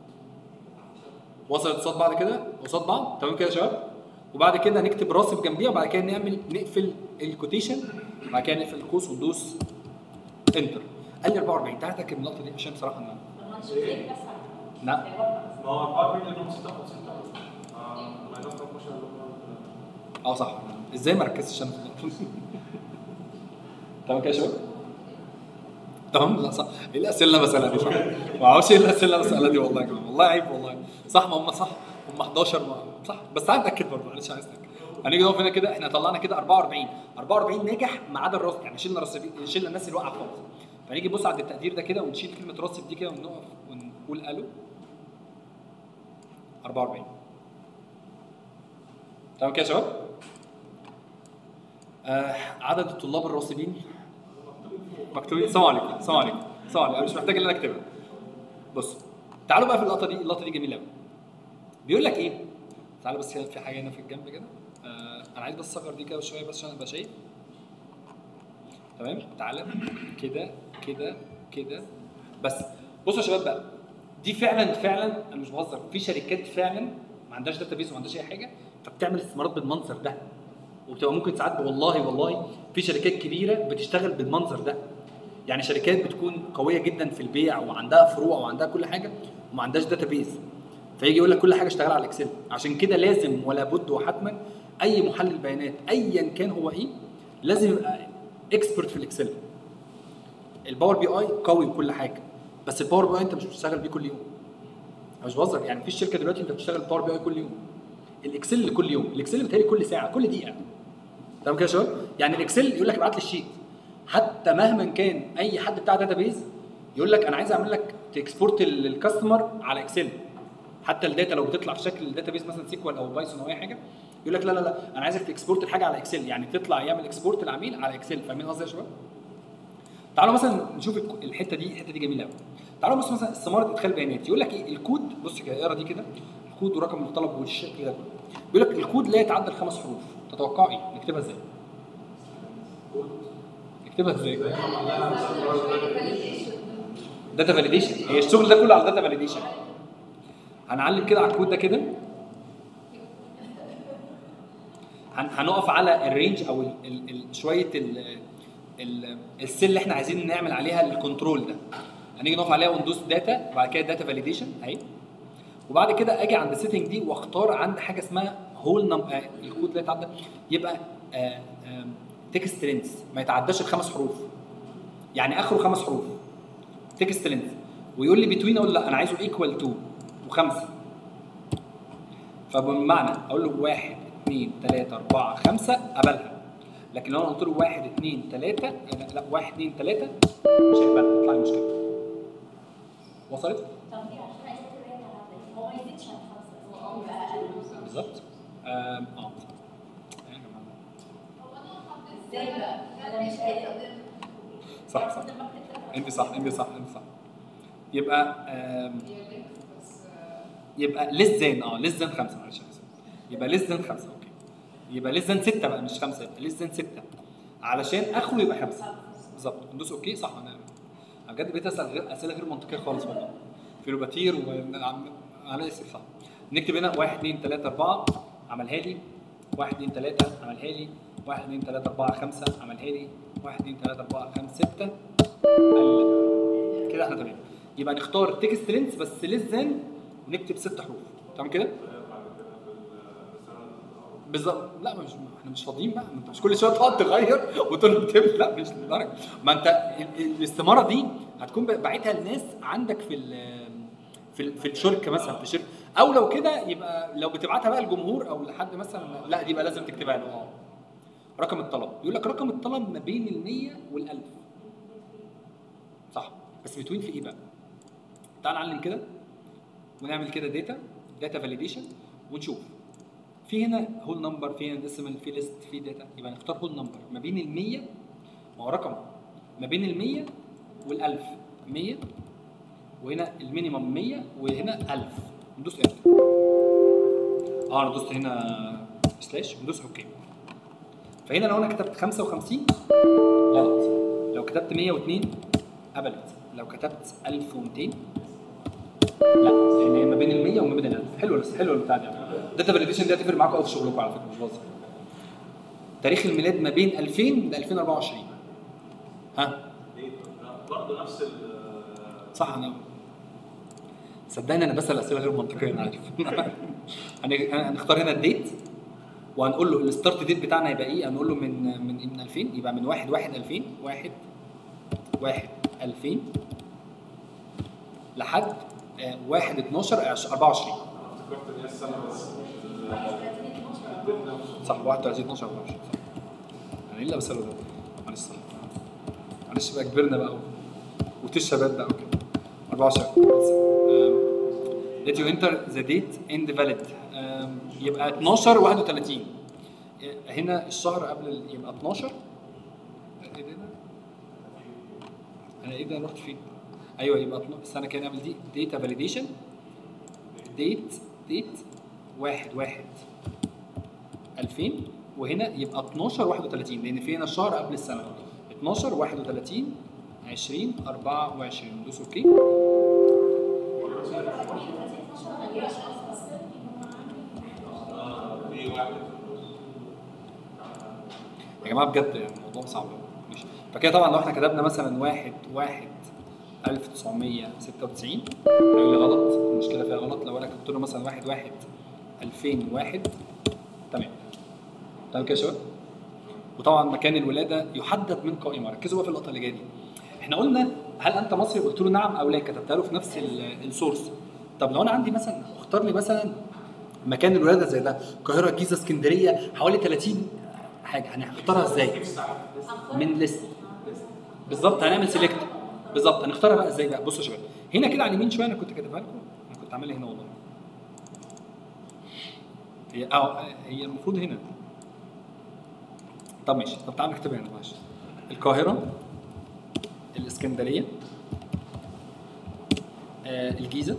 Speaker 1: وصلت قصاد بعض كده قصاد بعض تمام كده يا شباب وبعد كده نكتب راسب جنبيها وبعد كده نعمل نقفل الكوتيشن وبعد كده نقفل القوس وندوس انتر قال لي 44 تعالى اتاكد من اللقطه دي عشان بصراحه انا لا
Speaker 2: ما هو 44 لانهم 56 اه ما ينفع 12
Speaker 1: اه صح ازاي ما ركزتش انا في النقطة دي؟ تمام كده يا شباب تمام لا صح ايه الاسئله اللي انا بسالها دي صح ما اعرفش ايه الاسئله اللي انا بسالها دي والله يا جماعه والله عيب والله صح ما هم صح هم 11 ما صح بس تعال نتاكد برضه معلش عايز اتاكد هنيجي نقف هنا كده احنا طلعنا كده 44 44 نجح ما عدا الراس يعني شلنا راسبين شلنا الناس اللي واقعه خالص فنيجي نبص عند التقدير ده كده ونشيل كلمه راسب دي كده ونقف ونقول الو 44 تمام كده يا شباب آه عدد الطلاب الراسبين مكتوبين سلام عليكم سلام عليكم سلام عليكم انا مش محتاج ان انا اكتبها بص تعالوا بقى في اللقطه دي اللقطه دي جميله قوي بيقول لك ايه تعالوا بس كده في حاجه هنا في الجنب كده آه انا عايز بس اصغر دي كده شويه بس عشان ابقى شايف تمام تعالى كده كده كده بس بصوا يا شباب بقى دي فعلا فعلا انا مش بهزر في شركات فعلا ما عندهاش داتا بيز وما عندهاش اي حاجه فبتعمل استثمارات بالمنظر ده وبتبقى ممكن ساعات والله والله في شركات كبيره بتشتغل بالمنظر ده يعني شركات بتكون قويه جدا في البيع وعندها فروع وعندها كل حاجه وما عندهاش داتا بيز فيجي يقول لك كل حاجه اشتغل على الاكسل عشان كده لازم ولا بد وحتما اي محلل بيانات ايا كان هو ايه لازم يبقى اكسبرت في الاكسل الباور بي اي قوي وكل حاجه بس الباور بي اي انت مش بتشتغل بيه كل يوم انا مش بهزر يعني في شركه دلوقتي انت بتشتغل باور بي اي كل يوم الاكسل كل يوم الاكسل بتهيألي كل ساعه كل دقيقه تمام كده يا شباب يعني الاكسل يقول لك ابعت لي الشيت حتى مهما كان اي حد بتاع داتا بيز يقول لك انا عايز اعمل لك تكسبورت للكاستمر على اكسل حتى الداتا لو بتطلع في شكل داتابيس مثلا سيكوال او بايثون او اي حاجه يقول لك لا لا لا انا عايزك تكسبورت الحاجه على اكسل يعني تطلع يعمل اكسبورت العميل على اكسل فاهمين قصدي يا شباب؟ تعالوا مثلا نشوف الك- الحته دي الحته دي جميله قوي تعالوا بص مثلا استماره ادخال بيانات يقول لك ايه الكود بص كده اقرا دي كده الكود ورقم المطلب والشكل ده كله بيقول لك الكود لا يتعدى الخمس حروف تتوقعوا ايه نكتبها ازاي نكتبها ازاي داتا فاليديشن هي الشغل ده كله على داتا فاليديشن هنعلم كده على الكود ده كده هن- هنقف على الرينج او ال ال ال شويه ال ال السيل اللي احنا عايزين نعمل عليها الكنترول ده هنيجي نقف عليها وندوس داتا وبعد كده داتا فاليديشن اهي وبعد كده اجي عند السيتنج دي واختار عند حاجه اسمها هول نم آه الكود لا يتعدى يبقى تكست لينس ما يتعداش الخمس حروف يعني اخره خمس حروف تكست لينس ويقول لي بتوين اقول لا انا عايزه ايكوال تو وخمسه فبمعنى اقول له واحد اثنين ثلاثة أربعة خمسة قبلها لكن لو انا قلت له واحد اثنين ثلاثة لا, لا واحد اثنين ثلاثة مش هيقبلها يطلع لي مشكلة وصلت؟
Speaker 3: طب دي عشان عايزة تبقى تعدل هو ما يزيدش عن خمسة هو يبقى أقل
Speaker 1: بالظبط آم، اه يا جماعة.
Speaker 3: ازاي بقى؟ أنا مش قادر
Speaker 1: صح صح انت صح انت صح انت صح يبقى آم، يبقى ليس ذان اه ليس ذان خمسه معلش أنا آسف. يبقى ليس ذان خمسه اوكي يبقى ليس ذان سته بقى مش خمسه يبقى ليس ذان سته علشان اخره يبقى خمسه بالظبط ندوس اوكي صح انا أنا بجد بقيت اسال غير اسئله غير منطقيه خالص والله فيلوباتير وعم على اسف صح نكتب هنا 1 2 3 4 عملها لي 1 2 3 عملها لي 1 2 3 4 5 عملها لي 1 2 3 4 5 6 قال كده احنا تمام يبقى نختار تكست لينس بس ليس ذان ونكتب ست حروف تمام كده؟ بالظبط لا مش احنا مش فاضيين بقى ما انت مش كل شويه تقعد تغير وتقول له اكتب لا مش للدرجه ما انت ال- ال- الاستماره دي هتكون باعتها للناس عندك في ال في ال- في الشركه مثلا في الشركه او لو كده يبقى لو بتبعتها بقى للجمهور او لحد مثلا لا دي بقى لازم تكتبها له اه رقم الطلب يقول لك رقم الطلب ما بين ال 100 وال 1000 صح بس بتوين في ايه بقى؟ تعال نعلم كده ونعمل كده داتا داتا فاليديشن ونشوف في هنا هول نمبر في هنا ديسيمال في ليست في داتا يبقى نختار هول نمبر ما بين ال 100 ما هو رقم ما بين ال 100 وال 1000 100 وهنا المينيمم 100 وهنا 1000 ندوس انتر اه انا دوست هنا سلاش ندوس اوكي فهنا لو انا كتبت 55 غلط لو كتبت 102 قبلت لو كتبت 1200 لا لان هي ما بين ال 100 وما بين ال 1000 حلو حلو البتاع ده داتا فاليديشن دي هتفرق معاكم قوي في شغلكم على فكره مش بهزر تاريخ الميلاد ما بين 2000 ل 2024 ها
Speaker 2: برضه نفس ال
Speaker 1: صح انا صدقني انا بسال اسئله غير منطقيه انا عارف هن- هنختار هنا الديت وهنقول له الستارت ديت بتاعنا هيبقى ايه هنقول له من من من 2000 يبقى من 1 1 2000 1 1 2000 لحد آه، 1 12 24
Speaker 2: افتكرت ان هي السنه بس
Speaker 1: صح 31 12 24 صح انا ايه اللي بساله ده معلش صح معلش بقى كبرنا بقى وتش شباب بقى وكده 24 let you enter the date and valid آم، يبقى 12 31 هنا الشهر قبل ال- يبقى 12 ايه ده انا ايه ده أنا رحت فين ايوه يبقى 12 استنى كده نعمل دي data validation date date 1 1 2000 وهنا يبقى 12 31 لان في هنا الشهر قبل السنه 12 31 20 24 دوس اوكي
Speaker 2: في واحد
Speaker 1: يا جماعه بجد يعني الموضوع صعب أوي. ماشي فكده طبعا لو احنا كتبنا مثلا 1 1 1996 هيقول لي غلط المشكله فيها غلط لو انا كتبت له مثلا 1 1 2001 تمام تمام كده يا شباب وطبعا مكان الولاده يحدد من قائمه ركزوا بقى في اللقطه اللي جايه دي احنا قلنا هل انت مصري قلت له نعم او لا كتبتها له في نفس ال- السورس طب لو انا عندي مثلا اختار لي مثلا مكان الولاده زي ده القاهره الجيزه اسكندريه حوالي 30 حاجه هنختارها ازاي من ليست بالظبط هنعمل سيلكت بالظبط هنختارها بقى ازاي بقى بصوا يا شباب هنا كده على اليمين شويه انا كنت كاتبها لكم انا كنت عاملها هنا والله هي اه هي المفروض هنا طب ماشي طب تعالى نكتبها هنا ماشي القاهره الاسكندريه آه الجيزه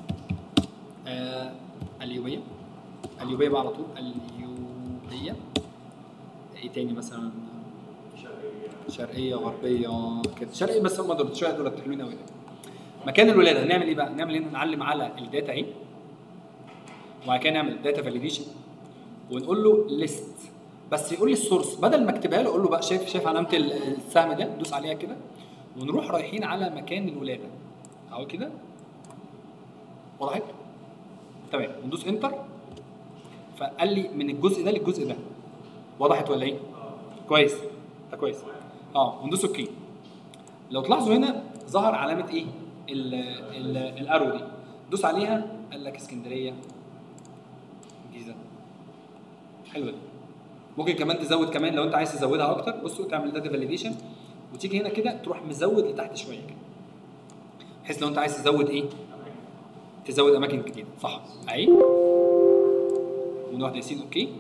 Speaker 1: آه اليوبيه اليوبيه بقى على طول اليوبيه ايه تاني مثلا شرقيه غربيه كده شرقيه بس هم دول شويه دول حلوين قوي مكان الولاده هنعمل ايه بقى؟ نعمل هنا نعلم على الداتا اهي وبعد كده نعمل داتا فاليديشن ونقول له ليست بس يقول لي السورس بدل ما اكتبها له اقول له بقى شايف شايف علامه السهم ده دوس عليها كده ونروح رايحين على مكان الولاده اهو كده وضحت؟ تمام وندوس انتر فقال لي من الجزء ده للجزء ده وضحت ولا ايه؟ كويس ده كويس اه وندوس اوكي لو تلاحظوا هنا ظهر علامه ايه؟ ال ال الارو دي دوس عليها قال لك اسكندريه الجيزه حلوه دي ممكن كمان تزود كمان لو انت عايز تزودها اكتر بصوا تعمل داتا فاليديشن وتيجي هنا كده تروح مزود لتحت شويه كده بحيث لو انت عايز تزود ايه تزود اماكن جديده صح اهي ونروح دايسين اوكي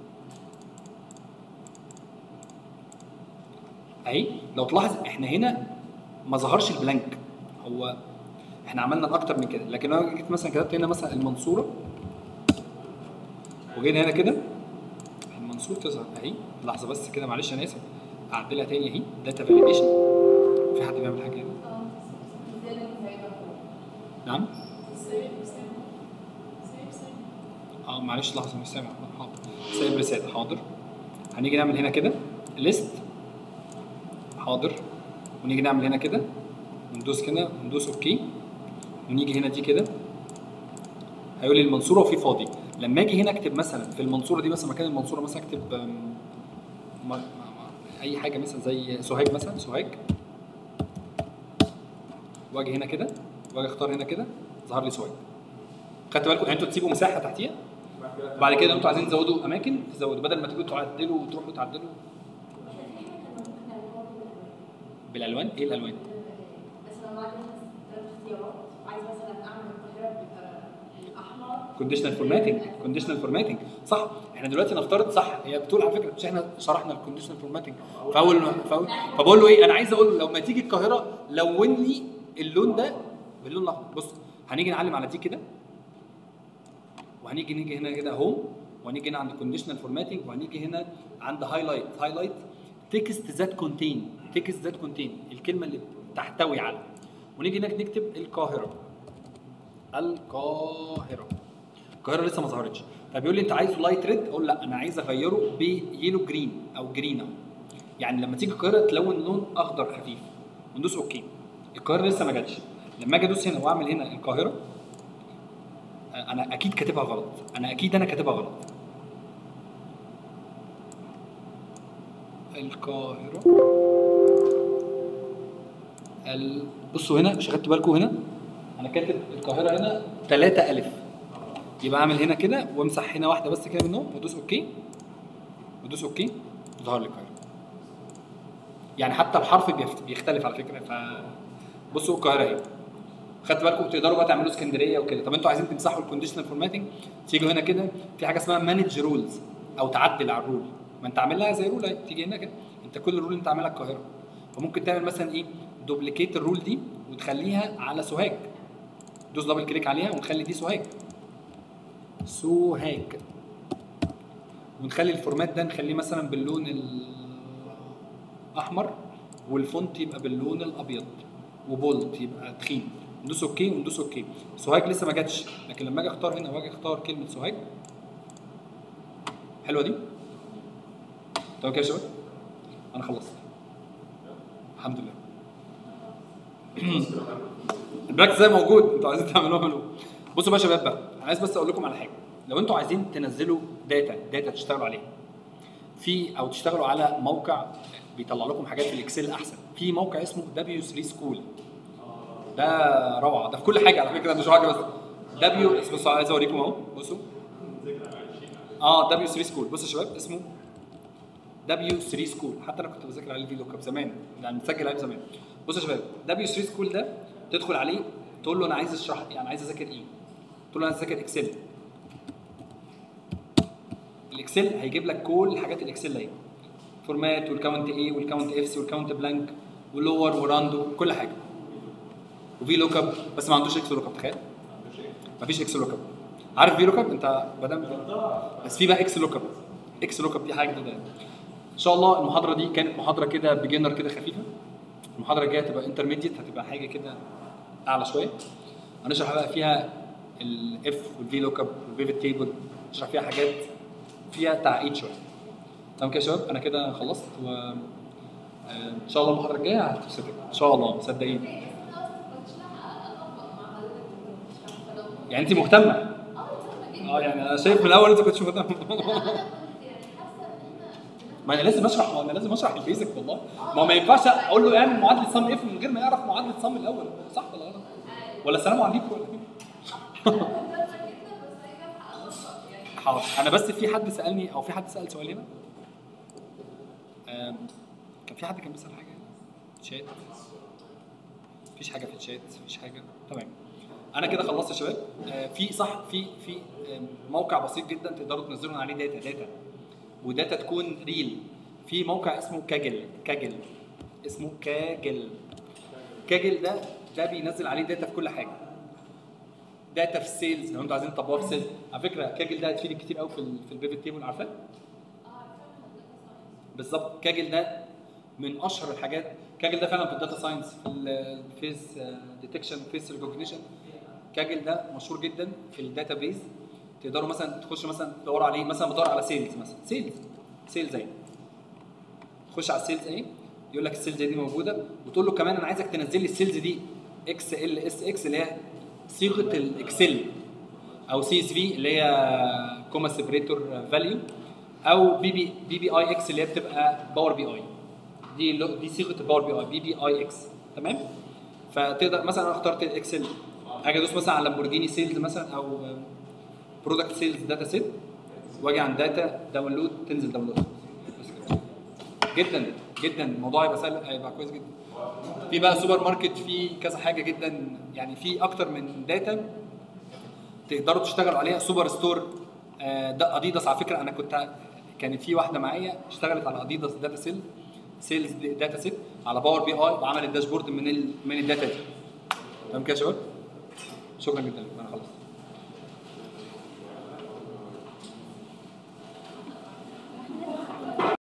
Speaker 1: اهي لو تلاحظ احنا هنا ما ظهرش البلانك هو احنا عملنا اكتر من كده لكن لو جيت مثلا كتبت هنا مثلا المنصوره وجينا هنا كده المنصور تظهر اهي لحظه بس كده معلش انا اسف اعدلها تاني اهي داتا فاليديشن في حد بيعمل حاجه هنا نعم اه معلش لحظه مش سامع حاضر سايب رساله حاضر هنيجي نعمل هنا كده ليست حاضر ونيجي نعمل هنا كده وندوس كده وندوس اوكي ونيجي هنا دي كده هيقول لي المنصوره وفي فاضي لما اجي هنا اكتب مثلا في المنصوره دي مثلا مكان المنصوره مثلا اكتب أم، ما- ما- ما- اي حاجه مثلا زي سوهاج مثلا سوهاج واجي هنا كده واجي اختار هنا كده ظهر لي سوهاج خدت بالكم يعني انتوا تسيبوا مساحه تحتيها بعد كده انتوا عايزين تزودوا اماكن تزودوا بدل ما تيجوا تعدلوا وتروحوا تعدلوا بالالوان ايه الالوان
Speaker 3: بس لو عندي ثلاث اختيارات عايز مثلا اعمل القاهره بالاحمر
Speaker 1: كونديشنال فورماتنج كونديشنال فورماتنج صح احنا دلوقتي نفترض صح هي بتقول على فكره مش احنا شرحنا الكونديشنال فورماتنج فاول فاول فبقول له ايه انا عايز اقول له لما تيجي القاهره لون لي اللون ده باللون الاحمر بص هنيجي نعلم على دي كده وهنيجي نيجي هنا كده هوم وهنيجي هنا عند كونديشنال فورماتنج وهنيجي هنا عند هايلايت هايلايت تكست ذات كونتين تكست ذات كونتين الكلمه اللي تحتوي على ونيجي هناك نكتب القاهره القاهره القاهره لسه ما ظهرتش فبيقول لي انت عايزه لايت ريد اقول لا انا عايز اغيره بيلو جرين او جرينا يعني لما تيجي القاهره تلون لون اخضر خفيف وندوس اوكي القاهره لسه ما جاتش لما اجي ادوس هنا واعمل هنا القاهره آه، انا اكيد كاتبها غلط انا اكيد انا كاتبها غلط القاهره ال... بصوا هنا مش خدتوا بالكم هنا انا كاتب القاهره هنا 3 الف يبقى اعمل هنا كده وامسح هنا واحده بس كده منهم وادوس اوكي وادوس اوكي ظهر لي القاهره يعني حتى الحرف بيفت- بيختلف على فكره ف بصوا القاهره اهي خدت بالكم تقدروا بقى تعملوا اسكندريه وكده طب انتوا عايزين تمسحوا الكونديشنال فورماتنج تيجوا هنا كده في حاجه اسمها مانج رولز او تعدل على الرول ما انت عاملها زي رول اهي تيجي هنا كده انت كل الرول انت عاملها القاهره فممكن تعمل مثلا ايه دوبليكيت الرول دي وتخليها على سوهاج دوس دبل كليك عليها ونخلي دي سوهاج سوهاج ونخلي الفورمات ده نخليه مثلا باللون الاحمر والفونت يبقى باللون الابيض وبولت يبقى تخين ندوس اوكي وندوس اوكي سوهاج لسه ما جاتش لكن لما اجي اختار هنا واجي اختار كلمه سوهاج حلوه دي تمام كده يا شباب انا خلصت الحمد لله البراكتس ده موجود انتوا عايزين تعملوه اعملوه بصوا بقى يا شباب بقى انا عايز بس اقول لكم على حاجه لو انتوا عايزين تنزلوا داتا داتا تشتغلوا عليها في او تشتغلوا على موقع بيطلع لكم حاجات في الاكسل احسن في موقع اسمه دبليو 3 سكول ده روعه ده في كل حاجه على فكره مش حاجه بس دبليو بصوا عايز اوريكم اهو بصوا اه دبليو 3 سكول بصوا يا شباب اسمه دبليو 3 سكول حتى انا كنت بذاكر عليه في لوك اب زمان يعني مسجل عليه زمان بصوا يا شباب دبليو 3 سكول ده تدخل عليه تقول له انا عايز اشرح يعني عايز اذاكر ايه تقول له انا عايز اذاكر اكسل الاكسل هيجيب لك كل حاجات الاكسل اهي فورمات والكاونت ايه والكاونت افس والكاونت بلانك ولور وراندو كل حاجه وفي لوك اب بس ما عندوش اكس لوك اب تخيل مفيش اكس لوك اب عارف في لوك اب انت بدل بس في بقى اكس لوك اب اكس لوك اب دي حاجه جديده ان شاء الله المحاضره دي كانت محاضره كده بيجنر كده خفيفه المحاضره الجايه هتبقى انترميديت هتبقى حاجه كده اعلى شويه هنشرح بقى فيها الاف والفي لوك اب والبيفت تيبل نشرح فيها حاجات فيها تعقيد شويه تمام كده يا شباب انا كده خلصت و آه، ان شاء الله المحاضره الجايه هتبسطك ان شاء الله مصدقين يعني انت مهتمه اه يعني انا شايف من الاول انت كنت مهتمه ما انا لازم اشرح ما انا لازم اشرح البيزك والله ما هو ما ينفعش اقول له اعمل معادله صم اف من غير ما يعرف معادله صم الاول صح ولا غلط؟ ولا سلام عليكم ولا إيه؟ حاضر انا بس في حد سالني او في حد سال سؤال هنا آم، كان في حد كان بيسال حاجه شات مفيش حاجه في الشات مفيش حاجه تمام انا كده خلصت يا شباب آه، في صح في في آم، موقع بسيط جدا تقدروا تنزلوا من عليه داتا داتا وداتا تكون ريل في موقع اسمه كاجل كاجل اسمه كاجل كاجل ده ده بينزل عليه داتا في كل حاجه داتا في السيلز لو انتوا عايزين تطبقوها في السيلز على فكره كاجل ده هتفيدك كتير قوي في ال في البيفت تيبل عارفاه؟ بالظبط كاجل ده من اشهر الحاجات كاجل ده فعلا في الداتا ساينس في الفيس ديتكشن فيس ريكوجنيشن كاجل ده مشهور جدا في الداتا بيز تقدروا مثلا تخش مثلا تدوروا عليه مثلا بدور على سيلز مثلا سيلز سيلز اهي تخش على السيلز اهي يقول لك السيلز دي موجوده وتقول له كمان انا عايزك تنزل لي السيلز دي اكس ال اس اكس اللي هي صيغه الاكسل او سي اس في اللي هي كوما سيبريتور فاليو او بي بي بي بي اي اكس اللي هي بتبقى باور بي اي دي لو- دي صيغه الباور بي اي بي بي اي اكس تمام فتقدر مثلا انا اخترت الاكسل اجي ادوس مثلا على لامبورجيني سيلز مثلا او برودكت سيلز داتا سيت واجي عند داتا داونلود تنزل داونلود بس كده. جدا جدا الموضوع هيبقى سهل هيبقى كويس جدا في بقى سوبر ماركت في كذا حاجه جدا يعني في اكتر من داتا تقدروا تشتغلوا عليها سوبر ستور آه، ده اديداس على فكره انا كنت كانت في واحده معايا اشتغلت على اديداس داتا سيل سيلز داتا سيت على باور بي اي وعملت داشبورد من ال من الداتا دي تمام كده يا شباب شكرا جدا انا خلصت